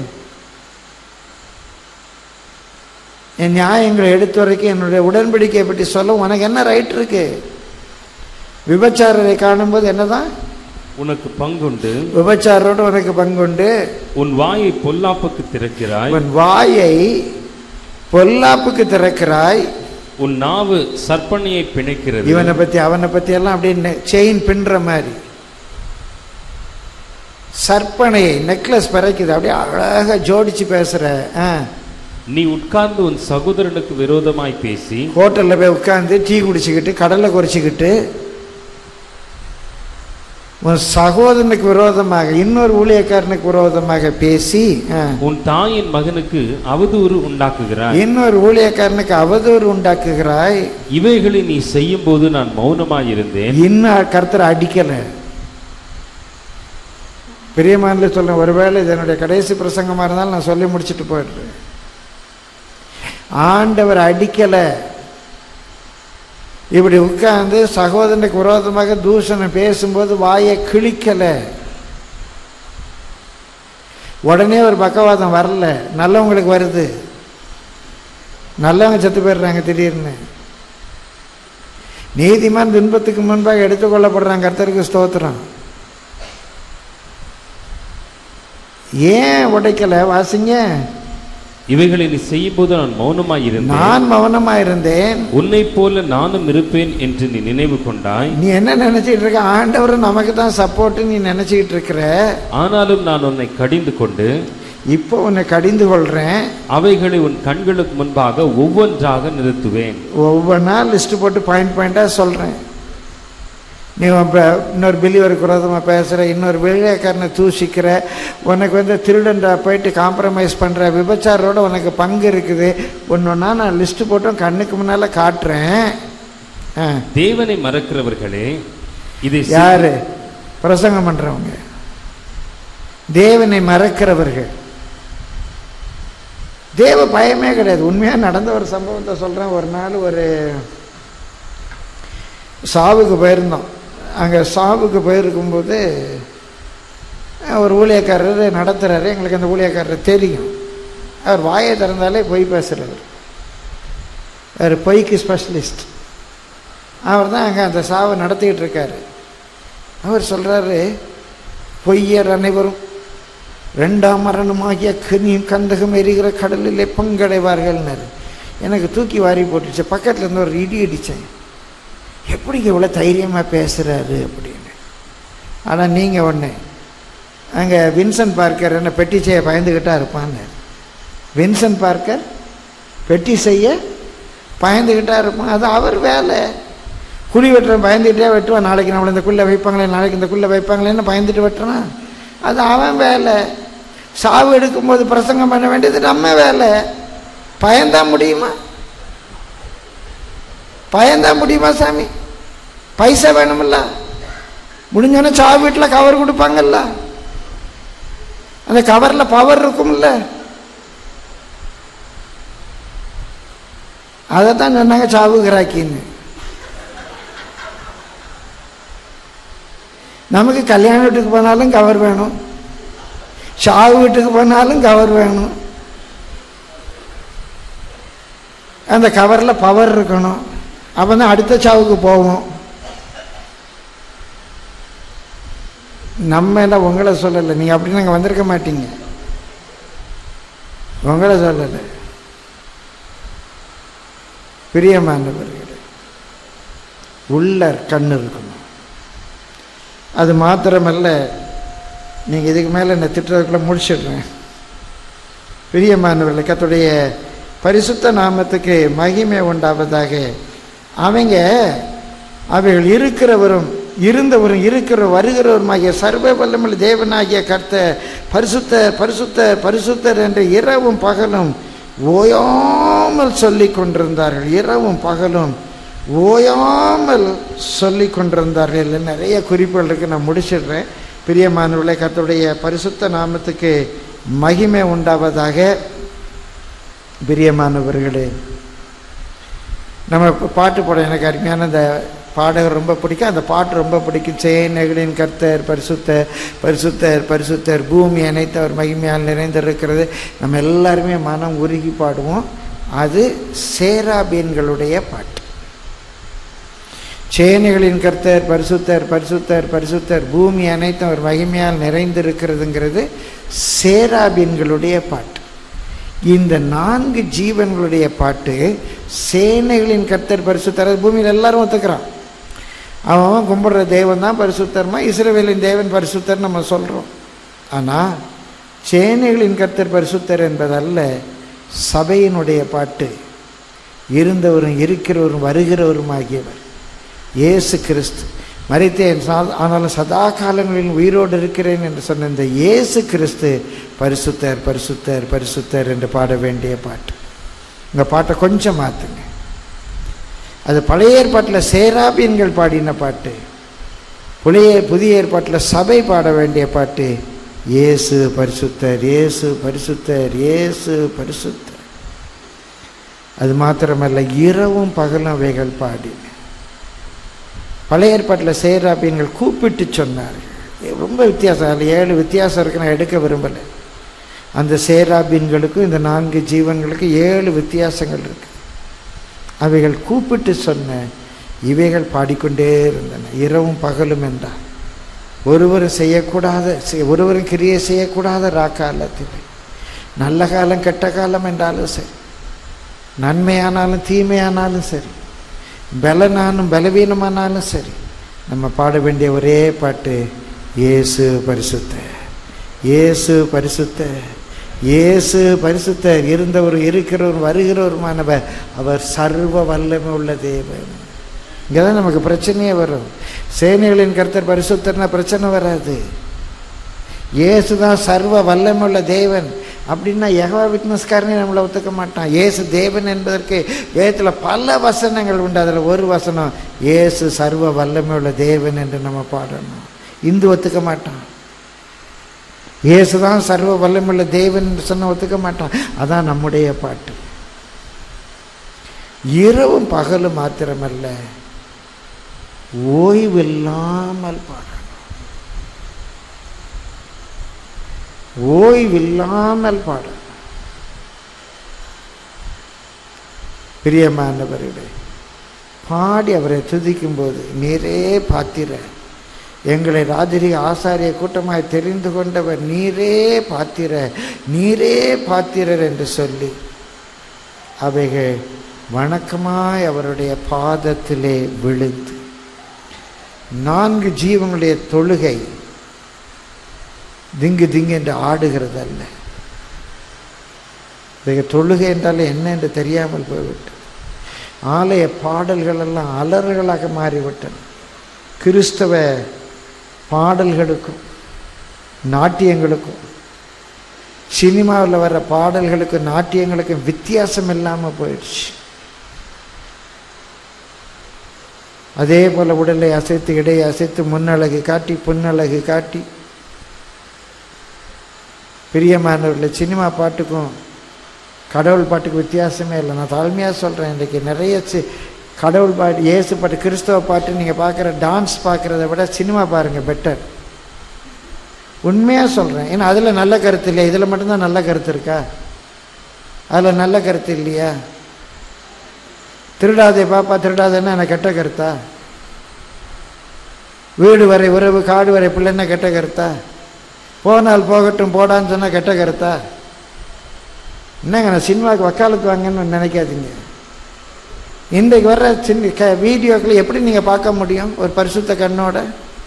என் நியாயங்களை எடுத்து வரைக்கும் என்னுடைய உடன்படிக்கையை பற்றி சொல்ல உனக்கு என்ன ரைட் இருக்கு விபச்சாரரை காணும்போது என்னதான் உனக்கு பங்குண்டு விபச்சாரோடு உனக்கு பங்குண்டு உன் வாயை பொல்லாப்புக்கு திறக்கிறாய் உன் வாயை பொல்லாப்புக்கு திறக்கிறாய் உன் நாவு சற்பனையை பிணைக்கிறது இவனை பத்தி அவனை பத்தி எல்லாம் அப்படியே செயின் பின்னுற மாதிரி சற்பனையை நெக்லஸ் பிறக்குது அப்படியே அழகா ஜோடிச்சு பேசுற ஆ. நீ உட்கார்ந்து உன் சகோதரனுக்கு விரோதமாய் பேசி ஹோட்டல்ல போய் உட்கார்ந்து டீ குடிச்சுக்கிட்டு கடலை குறைச்சிக்கிட்டு உன் சகோதரனுக்கு விரோதமாக இன்னொரு ஊழியக்காரனுக்கு விரோதமாக பேசி ஆ, உன் தாயின் மகனுக்கு அவதூறு உண்டாக்குகிறாய் இன்னொரு ஊழியக்காரனுக்கு அவதூறு உண்டாக்குகிறாய் இவைகளை நீ செய்யும் போது நான் மௌனமாய் இருந்தேன் இன்னும் கர்த்தரை அடிக்கல பிரியமானில் சொல்றேன் ஒருவேளை இது என்னுடைய கடைசி பிரசங்கமா இருந்தாலும் நான் சொல்லி முடிச்சுட்டு போயிடுறேன் ஆண்டவர் அடிக்கல இப்படி உட்கார்ந்து சகோதரனுக்கு விரோதமாக தூஷணம் பேசும்போது வாயை கிழிக்கல உடனே ஒரு பக்கவாதம் வரல நல்லவங்களுக்கு வருது நல்லவங்க செத்து போயிடுறாங்க திடீர்னு நீதிமான் துன்பத்துக்கு முன்பாக எடுத்துக்கொள்ளப்படுறாங்க கர்த்தருக்கு ஸ்தோத்திரம் ஏன் உடைக்கலை வாசிங்க இவைகளை நீ செய்யும்போது நான் மௌனமாய் இருந்தேன் நான் மௌனமா இருந்தேன் உன்னைப் போல நானும் இருப்பேன் என்று நீ நினைவு கொண்டாய் நீ என்ன நினைச்சிட்டு இருக்க ஆண்டவர் நமக்கு தான் சப்போர்ட் நீ நினைச்சிட்டு இருக்கிற ஆனாலும் நான் உன்னை கடிந்து கொண்டு இப்போ உன்னை கடிந்து கொள்றேன் அவைகளை உன் கண்களுக்கு முன்பாக ஒவ்வொன்றாக நிறுத்துவேன் ஒவ்வொன்றா லிஸ்ட் போட்டு பாயிண்ட் பாயிண்டாக சொல்கிறேன் நீ இப்போ இன்னொரு பிலிவருக்கு விரோதமாக பேசுகிற இன்னொரு வெளியக்காரனை தூசிக்கிற உனக்கு வந்து திருடன்டா போயிட்டு காம்ப்ரமைஸ் பண்ணுற விபச்சாரோட உனக்கு பங்கு இருக்குது ஒன்று ஒன்றா நான் லிஸ்ட்டு போட்டும் கண்ணுக்கு முன்னால் காட்டுறேன் ஆ தேவனை மறக்கிறவர்களே இதை செய்- யார் பிரசங்கம் பண்ணுறவங்க தேவனை மறக்கிறவர்கள் தேவ பயமே கிடையாது உண்மையாக நடந்த ஒரு சம்பவத்தை சொல்கிறேன் ஒரு நாள் ஒரு சாவுக்கு போயிருந்தோம் அங்கே சாவுக்கு போயிருக்கும்போது ஒரு ஊழியக்காரர் நடத்துகிறாரு எங்களுக்கு அந்த ஊழியக்காரர் தெரியும் அவர் வாயை திறந்தாலே பொய் பேசுகிறவர் அவர் பொய்க்கு ஸ்பெஷலிஸ்ட் அவர் தான் அங்கே அந்த சாவை நடத்திக்கிட்டு இருக்காரு அவர் சொல்கிறாரு பொய்யர் அனைவரும் ரெண்டாம் மரணமாகிய கனியும் கந்தகம் எரிகிற கடலிலே பங்கடைவார்கள்னாரு எனக்கு தூக்கி வாரி போட்டுச்சு பக்கத்தில் இருந்து ஒரு இடி அடித்தேன் எப்படிங்க இவ்வளோ தைரியமாக பேசுகிறாரு அப்படின்னு ஆனால் நீங்கள் ஒன்று அங்கே வின்சென்ட் பார்க்கர் என்ன பெட்டி செய்ய பயந்துக்கிட்டா இருப்பான்னு வின்சென்ட் பார்க்கர் பெட்டி செய்ய பயந்துக்கிட்டா இருப்பான் அது அவர் வேலை குழி வெட்டுறேன் பயந்துக்கிட்டே வெட்டுவான் நாளைக்கு நம்மளை இந்த குள்ளே வைப்பாங்களே நாளைக்கு இந்த குள்ளே வைப்பாங்களேன்னு பயந்துட்டு வெட்டுறான் அது அவன் வேலை சாவு எடுக்கும்போது பிரசங்கம் பண்ண வேண்டியது நம்ம வேலை பயந்தான் முடியுமா பயந்தான் முடியுமா சாமி பைசா வேணுமில்ல முடிஞ்சோடனே சாவு வீட்டில் கவர் கொடுப்பாங்கல்ல அந்த கவரில் பவர் இருக்கும்ல அதை தான் சொன்னாங்க சாவு கிராக்கின்னு நமக்கு கல்யாண வீட்டுக்கு போனாலும் கவர் வேணும் சாவு வீட்டுக்கு போனாலும் கவர் வேணும் அந்த கவரில் பவர் இருக்கணும் அப்போ தான் அடுத்த சாவுக்கு போவோம் நம்ம என்ன உங்களை சொல்லலை நீங்கள் அப்படி நாங்கள் வந்திருக்க மாட்டீங்க உங்களை சொல்லலை பிரியமானவர்களே உள்ள கண் இருக்கணும் அது மாத்திரமல்ல நீங்கள் இதுக்கு மேலே என்னை திட்டுறதுக்குள்ளே முடிச்சிடுறேன் பிரியமானவர்களே கத்துடைய பரிசுத்த நாமத்துக்கு மகிமை உண்டாவதாக அவங்க அவைகள் இருக்கிறவரும் இருந்தவரும் இருக்கிற வருகிறவருமாகிய சர்வ வல்லமுள்ள தேவனாகிய கர்த்த பரிசுத்தர் பரிசுத்தர் பரிசுத்தர் என்ற இரவும் பகலும் ஓயாமல் சொல்லிக் கொண்டிருந்தார்கள் இரவும் பகலும் ஓயாமல் சொல்லிக் கொண்டிருந்தார்கள் நிறைய குறிப்புகள் இருக்கு நான் முடிச்சிடுறேன் பிரியமானவர்களே கர்த்தருடைய பரிசுத்த நாமத்துக்கு மகிமை உண்டாவதாக பிரியமானவர்களே நம்ம இப்ப பாட்டு பாட எனக்கு அருமையான அந்த பாடகர் ரொம்ப பிடிக்கும் அந்த பாட்டு ரொம்ப பிடிக்கும் சேனைகளின் கர்த்தர் பரிசுத்தர் பரிசுத்தர் பரிசுத்தர் பூமி அனைத்தவர் மகிமையால் நிறைந்திருக்கிறது நம்ம எல்லாருமே மனம் உருகி பாடுவோம் அது சேராபீன்களுடைய பாட்டு சேனைகளின் கர்த்தர் பரிசுத்தர் பரிசுத்தர் பரிசுத்தர் பூமி அனைத்தும் அவர் மகிமையால் நிறைந்திருக்கிறதுங்கிறது சேராபீன்களுடைய பாட்டு இந்த நான்கு ஜீவன்களுடைய பாட்டு சேனைகளின் கர்த்தர் பரிசுத்தர் அது பூமியில் எல்லாரும் ஒத்துக்கிறான் அவன் அவன் கும்பிடுற தேவன் தான் பரிசுத்தர்மா இஸ்ரவேலின் தேவன் பரிசுத்தர் நம்ம சொல்கிறோம் ஆனால் சேனைகளின் கர்த்தர் பரிசுத்தர் என்பதல்ல சபையினுடைய பாட்டு இருந்தவரும் இருக்கிறவரும் வருகிறவரும் ஆகியவர் இயேசு கிறிஸ்து மறித்தேன் சா- ஆனாலும் சதா காலங்களில் உயிரோடு இருக்கிறேன் என்று சொன்ன இந்த இயேசு கிறிஸ்து பரிசுத்தர் பரிசுத்தர் பரிசுத்தர் என்று பாட வேண்டிய பாட்டு இந்த பாட்டை கொஞ்சம் மாற்றுங்க அது பழைய ஏற்பாட்டில் சேராபியன்கள் பாடின பாட்டு புதிய புதிய ஏற்பாட்டில் சபை பாட வேண்டிய பாட்டு இயேசு பரிசுத்தர் இயேசு பரிசுத்தர் இயேசு பரிசுத்தர் அது மாத்திரமல்ல இரவும் பகலும் அவைகள் பாடின பழைய ஏற்பாட்டில் சேராபியன்கள் கூப்பிட்டு சொன்னார்கள் ரொம்ப வித்தியாசம் அதில் ஏழு வித்தியாசம் இருக்கு நான் எடுக்க விரும்பலை அந்த சேராபின்களுக்கும் இந்த நான்கு ஜீவன்களுக்கும் ஏழு வித்தியாசங்கள் இருக்கு அவைகள் கூப்பிட்டு சொன்ன இவைகள் பாடிக்கொண்டே இருந்தன இரவும் பகலும் என்றார் ஒருவரும் செய்யக்கூடாத செய்- ஒருவரும் கிரியை செய்யக்கூடாத ராக்காலத்தில் நல்ல காலம் கெட்ட காலம் என்றாலும் சரி நன்மையானாலும் தீமையானாலும் சரி பலனாலும் பலவீனமானாலும் சரி நம்ம பாட வேண்டிய ஒரே பாட்டு இயேசு பரிசுத்த இயேசு பரிசுத்த இயேசு பரிசுத்தர் இருந்தவர் இருக்கிறவர் வருகிறவருமானவர் அவர் சர்வ வல்லமை உள்ள தேவன் இங்கே தான் நமக்கு பிரச்சனையே வரும் சேனைகளின் கர்த்தர் பரிசுத்தர்னா பிரச்சனை வராது இயேசு தான் சர்வ வல்லமுள்ள தேவன் அப்படின்னா யெகோவா விட்னஸ்காரனே நம்மளை ஒத்துக்க மாட்டான் இயேசு தேவன் என்பதற்கு வேதத்தில் பல வசனங்கள் உண்டு அதில் ஒரு வசனம் இயேசு சர்வ வல்லமையுள்ள தேவன் என்று நம்ம பாடணும் இந்து ஒத்துக்க மாட்டான் இயேசு தான் சர்வ வல்லமுள்ள தேவன் என்று சொன்ன ஒத்துக்க மாட்டான் அதான் நம்முடைய பாட்டு இரவும் பகலும் மாத்திரமல்ல ஓய்வில்லாமல் பாடணும் ஓய்வில்லாமல் பாடணும் பிரியமானவர்களே பாடி அவரை துதிக்கும் போது நீரே பாத்திர எங்களை ராஜரிக ஆசாரிய கூட்டமாய் தெரிந்து கொண்டவர் நீரே பாத்திர நீரே பாத்திரர் என்று சொல்லி அவைகள் வணக்கமாய் அவருடைய பாதத்திலே விழுந்து நான்கு ஜீவங்களுடைய தொழுகை திங்கு திங்கு என்று ஆடுகிறது அல்ல இதை தொழுகை என்றால் என்ன என்று தெரியாமல் போய்விட்டது ஆலய பாடல்கள் எல்லாம் அலறுகளாக மாறிவிட்டன கிறிஸ்தவ பாடல்களுக்கும் நாட்டியங்களுக்கும் சினிமாவில் வர்ற பாடல்களுக்கும் நாட்டியங்களுக்கும் வித்தியாசம் இல்லாமல் போயிடுச்சு அதே போல் உடலை அசைத்து இடையை அசைத்து முன்னழகு காட்டி புன்னழகு காட்டி பிரியமானவர்களே சினிமா பாட்டுக்கும் கடவுள் பாட்டுக்கு வித்தியாசமே இல்லை நான் தாழ்மையாக சொல்கிறேன் இன்றைக்கி நிறைய சி கடவுள் பாட்டு இயேசு பாட்டு கிறிஸ்தவ பாட்டு நீங்கள் பார்க்குற டான்ஸ் பார்க்குறத விட சினிமா பாருங்கள் பெட்டர் உண்மையாக சொல்கிறேன் ஏன்னா அதில் நல்ல கருத்து இல்லையா இதில் மட்டும்தான் நல்ல கருத்து இருக்கா அதில் நல்ல கருத்து இல்லையா திருடாதே பாப்பா திருடாதேன்னா எனக்கு கெட்ட கருத்தா வீடு வரை உறவு காடு வரை பிள்ளைன்னா கெட்ட கருத்தா போனால் போகட்டும் போடான்னு சொன்னால் கெட்ட கருத்தா என்னங்க நான் சினிமாவுக்கு வக்காலுக்கு வாங்கன்னு நினைக்காதீங்க இன்றைக்கு வர்ற சின்ன க வீடியோக்களை எப்படி நீங்கள் பார்க்க முடியும் ஒரு பரிசுத்த கண்ணோட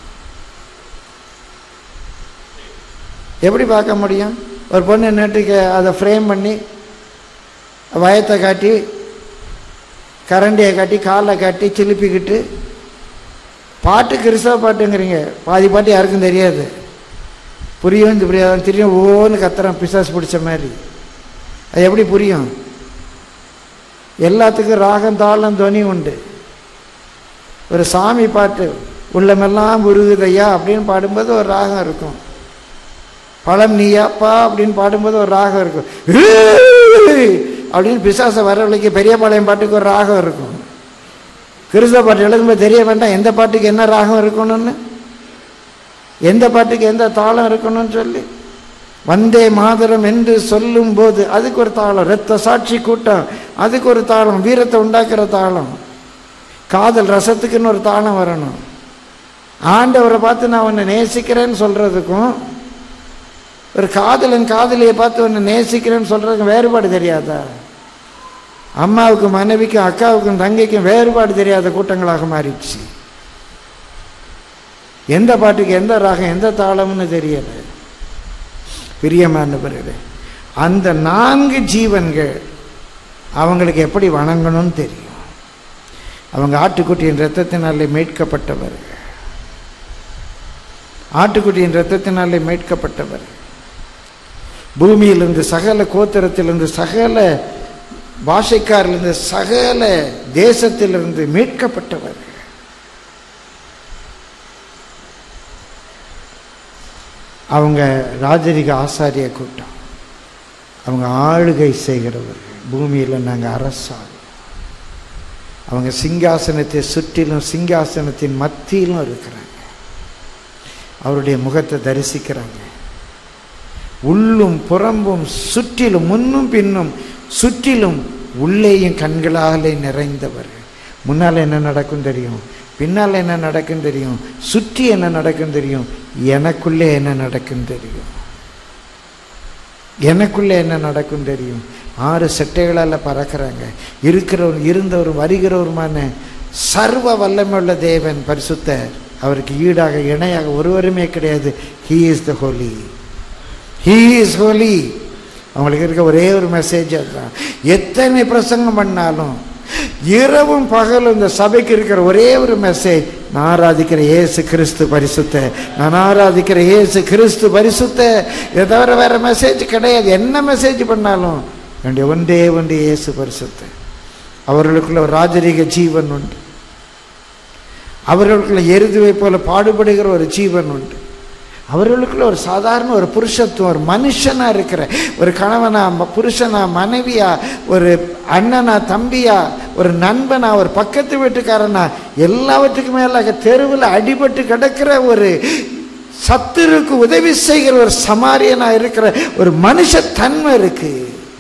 எப்படி பார்க்க முடியும் ஒரு பொண்ணு நேற்றுக்கு அதை ஃப்ரேம் பண்ணி வயத்தை காட்டி கரண்டியை காட்டி காலை காட்டி சிலுப்பிக்கிட்டு பாட்டு கிறிஸ்தவ பாட்டுங்கிறீங்க பாதி பாட்டு யாருக்கும் தெரியாது புரியும் புரியாது தெரியும் ஓன்னு கத்துறான் பிசாசு பிடிச்ச மாதிரி அது எப்படி புரியும் எல்லாத்துக்கும் ராகம் தாளம் துவனி உண்டு ஒரு சாமி பாட்டு உள்ளமெல்லாம் உருகுதையா அப்படின்னு பாடும்போது ஒரு ராகம் இருக்கும் பழம் நீயாப்பா அப்படின்னு பாடும்போது ஒரு ராகம் இருக்கும் அப்படின்னு பிசாசை வரவழைக்க பெரிய பாளையம் பாட்டுக்கு ஒரு ராகம் இருக்கும் கிறிஸ்தவ பாட்டு எழுதும்போது தெரிய வேண்டாம் எந்த பாட்டுக்கு என்ன ராகம் இருக்கணும்னு எந்த பாட்டுக்கு எந்த தாளம் இருக்கணும்னு சொல்லி வந்தே மாதரம் என்று சொல்லும் போது அதுக்கு ஒரு தாளம் இரத்த சாட்சி கூட்டம் அதுக்கு ஒரு தாளம் வீரத்தை உண்டாக்குற தாளம் காதல் ரசத்துக்குன்னு ஒரு தாளம் வரணும் ஆண்டவரை பார்த்து நான் உன்னை நேசிக்கிறேன்னு சொல்றதுக்கும் ஒரு காதலன் காதலியை பார்த்து உன்னை நேசிக்கிறேன்னு சொல்றதுக்கும் வேறுபாடு தெரியாதா அம்மாவுக்கும் மனைவிக்கும் அக்காவுக்கும் தங்கைக்கும் வேறுபாடு தெரியாத கூட்டங்களாக மாறிடுச்சு எந்த பாட்டுக்கு எந்த ராகம் எந்த தாளம்னு தெரியல பிரியமானவர்களே அந்த நான்கு ஜீவன்கள் அவங்களுக்கு எப்படி வணங்கணும்னு தெரியும் அவங்க ஆட்டுக்குட்டியின் ரத்தத்தினாலே மீட்கப்பட்டவர்கள் ஆட்டுக்குட்டியின் ரத்தத்தினாலே மீட்கப்பட்டவர்கள் பூமியிலிருந்து சகல கோத்திரத்திலிருந்து சகல பாஷைக்காரிலிருந்து சகல தேசத்திலிருந்து மீட்கப்பட்டவர்கள் அவங்க ராஜரிக ஆசாரிய கூட்டம் அவங்க ஆளுகை செய்கிறவர்கள் பூமியில் நாங்கள் அரசாங்க அவங்க சிங்காசனத்தை சுற்றிலும் சிங்காசனத்தின் மத்தியிலும் இருக்கிறாங்க அவருடைய முகத்தை தரிசிக்கிறாங்க உள்ளும் புறம்பும் சுற்றிலும் முன்னும் பின்னும் சுற்றிலும் உள்ளேயும் கண்களாலே நிறைந்தவர்கள் முன்னால் என்ன நடக்கும் தெரியும் பின்னால் என்ன நடக்குன்னு தெரியும் சுற்றி என்ன நடக்குன்னு தெரியும் எனக்குள்ளே என்ன நடக்குன்னு தெரியும் எனக்குள்ளே என்ன நடக்கும் தெரியும் ஆறு செட்டைகளால் பறக்கிறாங்க இருக்கிறவர் இருந்தவர் வருகிறவருமான சர்வ வல்லமையுள்ள தேவன் பரிசுத்தர் அவருக்கு ஈடாக இணையாக ஒருவருமே கிடையாது he is the holy he is holy அவங்களுக்கு இருக்க ஒரே ஒரு மெசேஜ் அதுதான் எத்தனை பிரசங்கம் பண்ணாலும் இரவும் பகலும் இந்த சபைக்கு இருக்கிற ஒரே ஒரு மெசேஜ் நான் ஆராதிக்கிற இயேசு கிறிஸ்து பரிசுத்த நான் ஆராதிக்கிற இயேசு கிறிஸ்து பரிசுத்த இதை தவிர வேற மெசேஜ் கிடையாது என்ன மெசேஜ் பண்ணாலும் வேண்டிய ஒன்றே ஒன்று இயேசு பரிசுத்த அவர்களுக்குள்ள ஒரு ராஜரீக ஜீவன் உண்டு அவர்களுக்குள்ள எருதுவை போல பாடுபடுகிற ஒரு ஜீவன் உண்டு அவர்களுக்குள்ள ஒரு சாதாரண ஒரு புருஷத்துவம் ஒரு மனுஷனா இருக்கிற ஒரு கணவனா ம- புருஷனா மனைவியா ஒரு அண்ணனா தம்பியா ஒரு நண்பனா ஒரு பக்கத்து வீட்டுக்காரனா எல்லாவற்றுக்கும் மேலாக தெருவில் அடிபட்டு கிடக்கிற ஒரு சத்துருக்கு உதவி செய்கிற ஒரு சமாரியனா இருக்கிற ஒரு மனுஷத்தன்மை இருக்கு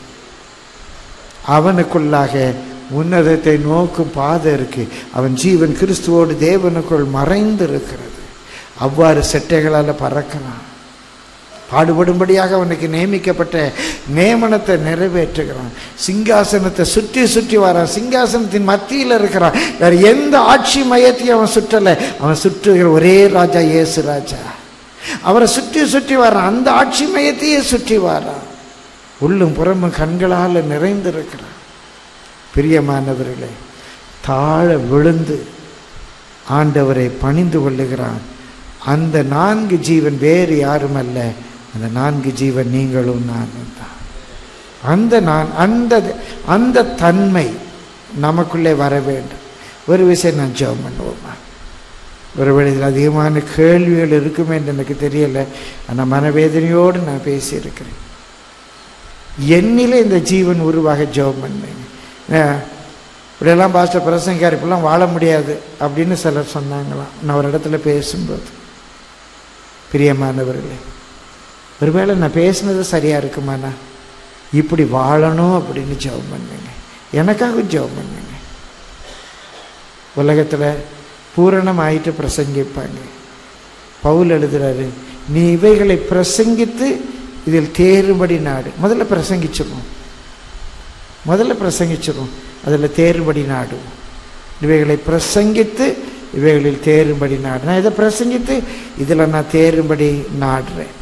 அவனுக்குள்ளாக உன்னதத்தை நோக்கும் பாதை இருக்கு அவன் ஜீவன் கிறிஸ்துவோடு தேவனுக்குள் மறைந்து இருக்கிறது அவ்வாறு செட்டைகளால் பறக்கிறான் பாடுபடும்படியாக அவனுக்கு நியமிக்கப்பட்ட நியமனத்தை நிறைவேற்றுகிறான் சிங்காசனத்தை சுற்றி சுற்றி வரான் சிங்காசனத்தின் மத்தியில் இருக்கிறான் வேற எந்த ஆட்சி மையத்தையும் அவன் சுற்றலை அவன் சுற்றுகிற ஒரே ராஜா இயேசு ராஜா அவரை சுற்றி சுற்றி வரான் அந்த ஆட்சி மையத்தையே சுற்றி வரான் உள்ளும் புறமும் கண்களால் நிறைந்திருக்கிறான் பிரியமானவர்களே தாழ விழுந்து ஆண்டவரை பணிந்து கொள்ளுகிறான் அந்த நான்கு ஜீவன் வேறு யாரும் அல்ல அந்த நான்கு ஜீவன் நீங்களும் நானும் தான் அந்த நான் அந்த அந்த தன்மை நமக்குள்ளே வர வேண்டும் ஒரு விஷயம் நான் ஜெபம் பண்ணுவோமா ஒருவேளை இதில் அதிகமான கேள்விகள் இருக்குமே என்று எனக்கு தெரியலை ஆனால் மனவேதனையோடு நான் பேசியிருக்கிறேன் என்னிலே இந்த ஜீவன் உருவாக ஜெபம் பண்ணேன் அஹ், இப்படியெல்லாம் பாஸ்டர் பிரசங்கார் இப்படிலாம் வாழ முடியாது அப்படின்னு சிலர் சொன்னாங்களாம் நான் ஒரு இடத்துல பேசும்போது பிரியமானவர்களே ஒருவேளை நான் பேசுனது சரியா இருக்குமாண்ணா இப்படி வாழணும் அப்படின்னு ஜெபம் பண்ணுங்க எனக்காக ஜெபம் பண்ணுங்க உலகத்தில் பூரணமாயிட்டு பிரசங்கிப்பாங்க பவுல் எழுதுறாரு நீ இவைகளை பிரசங்கித்து இதில் தேறுபடி நாடு முதல்ல பிரசங்கிச்சிடும் முதல்ல பிரசங்கிச்சிடும் அதில் தேறுபடி நாடுவோம் இவைகளை பிரசங்கித்து இவைகளில் தேறும்படி நாடு நான் இதை பிரசங்கித்து இதில் நான் தேறும்படி நாடுறேன்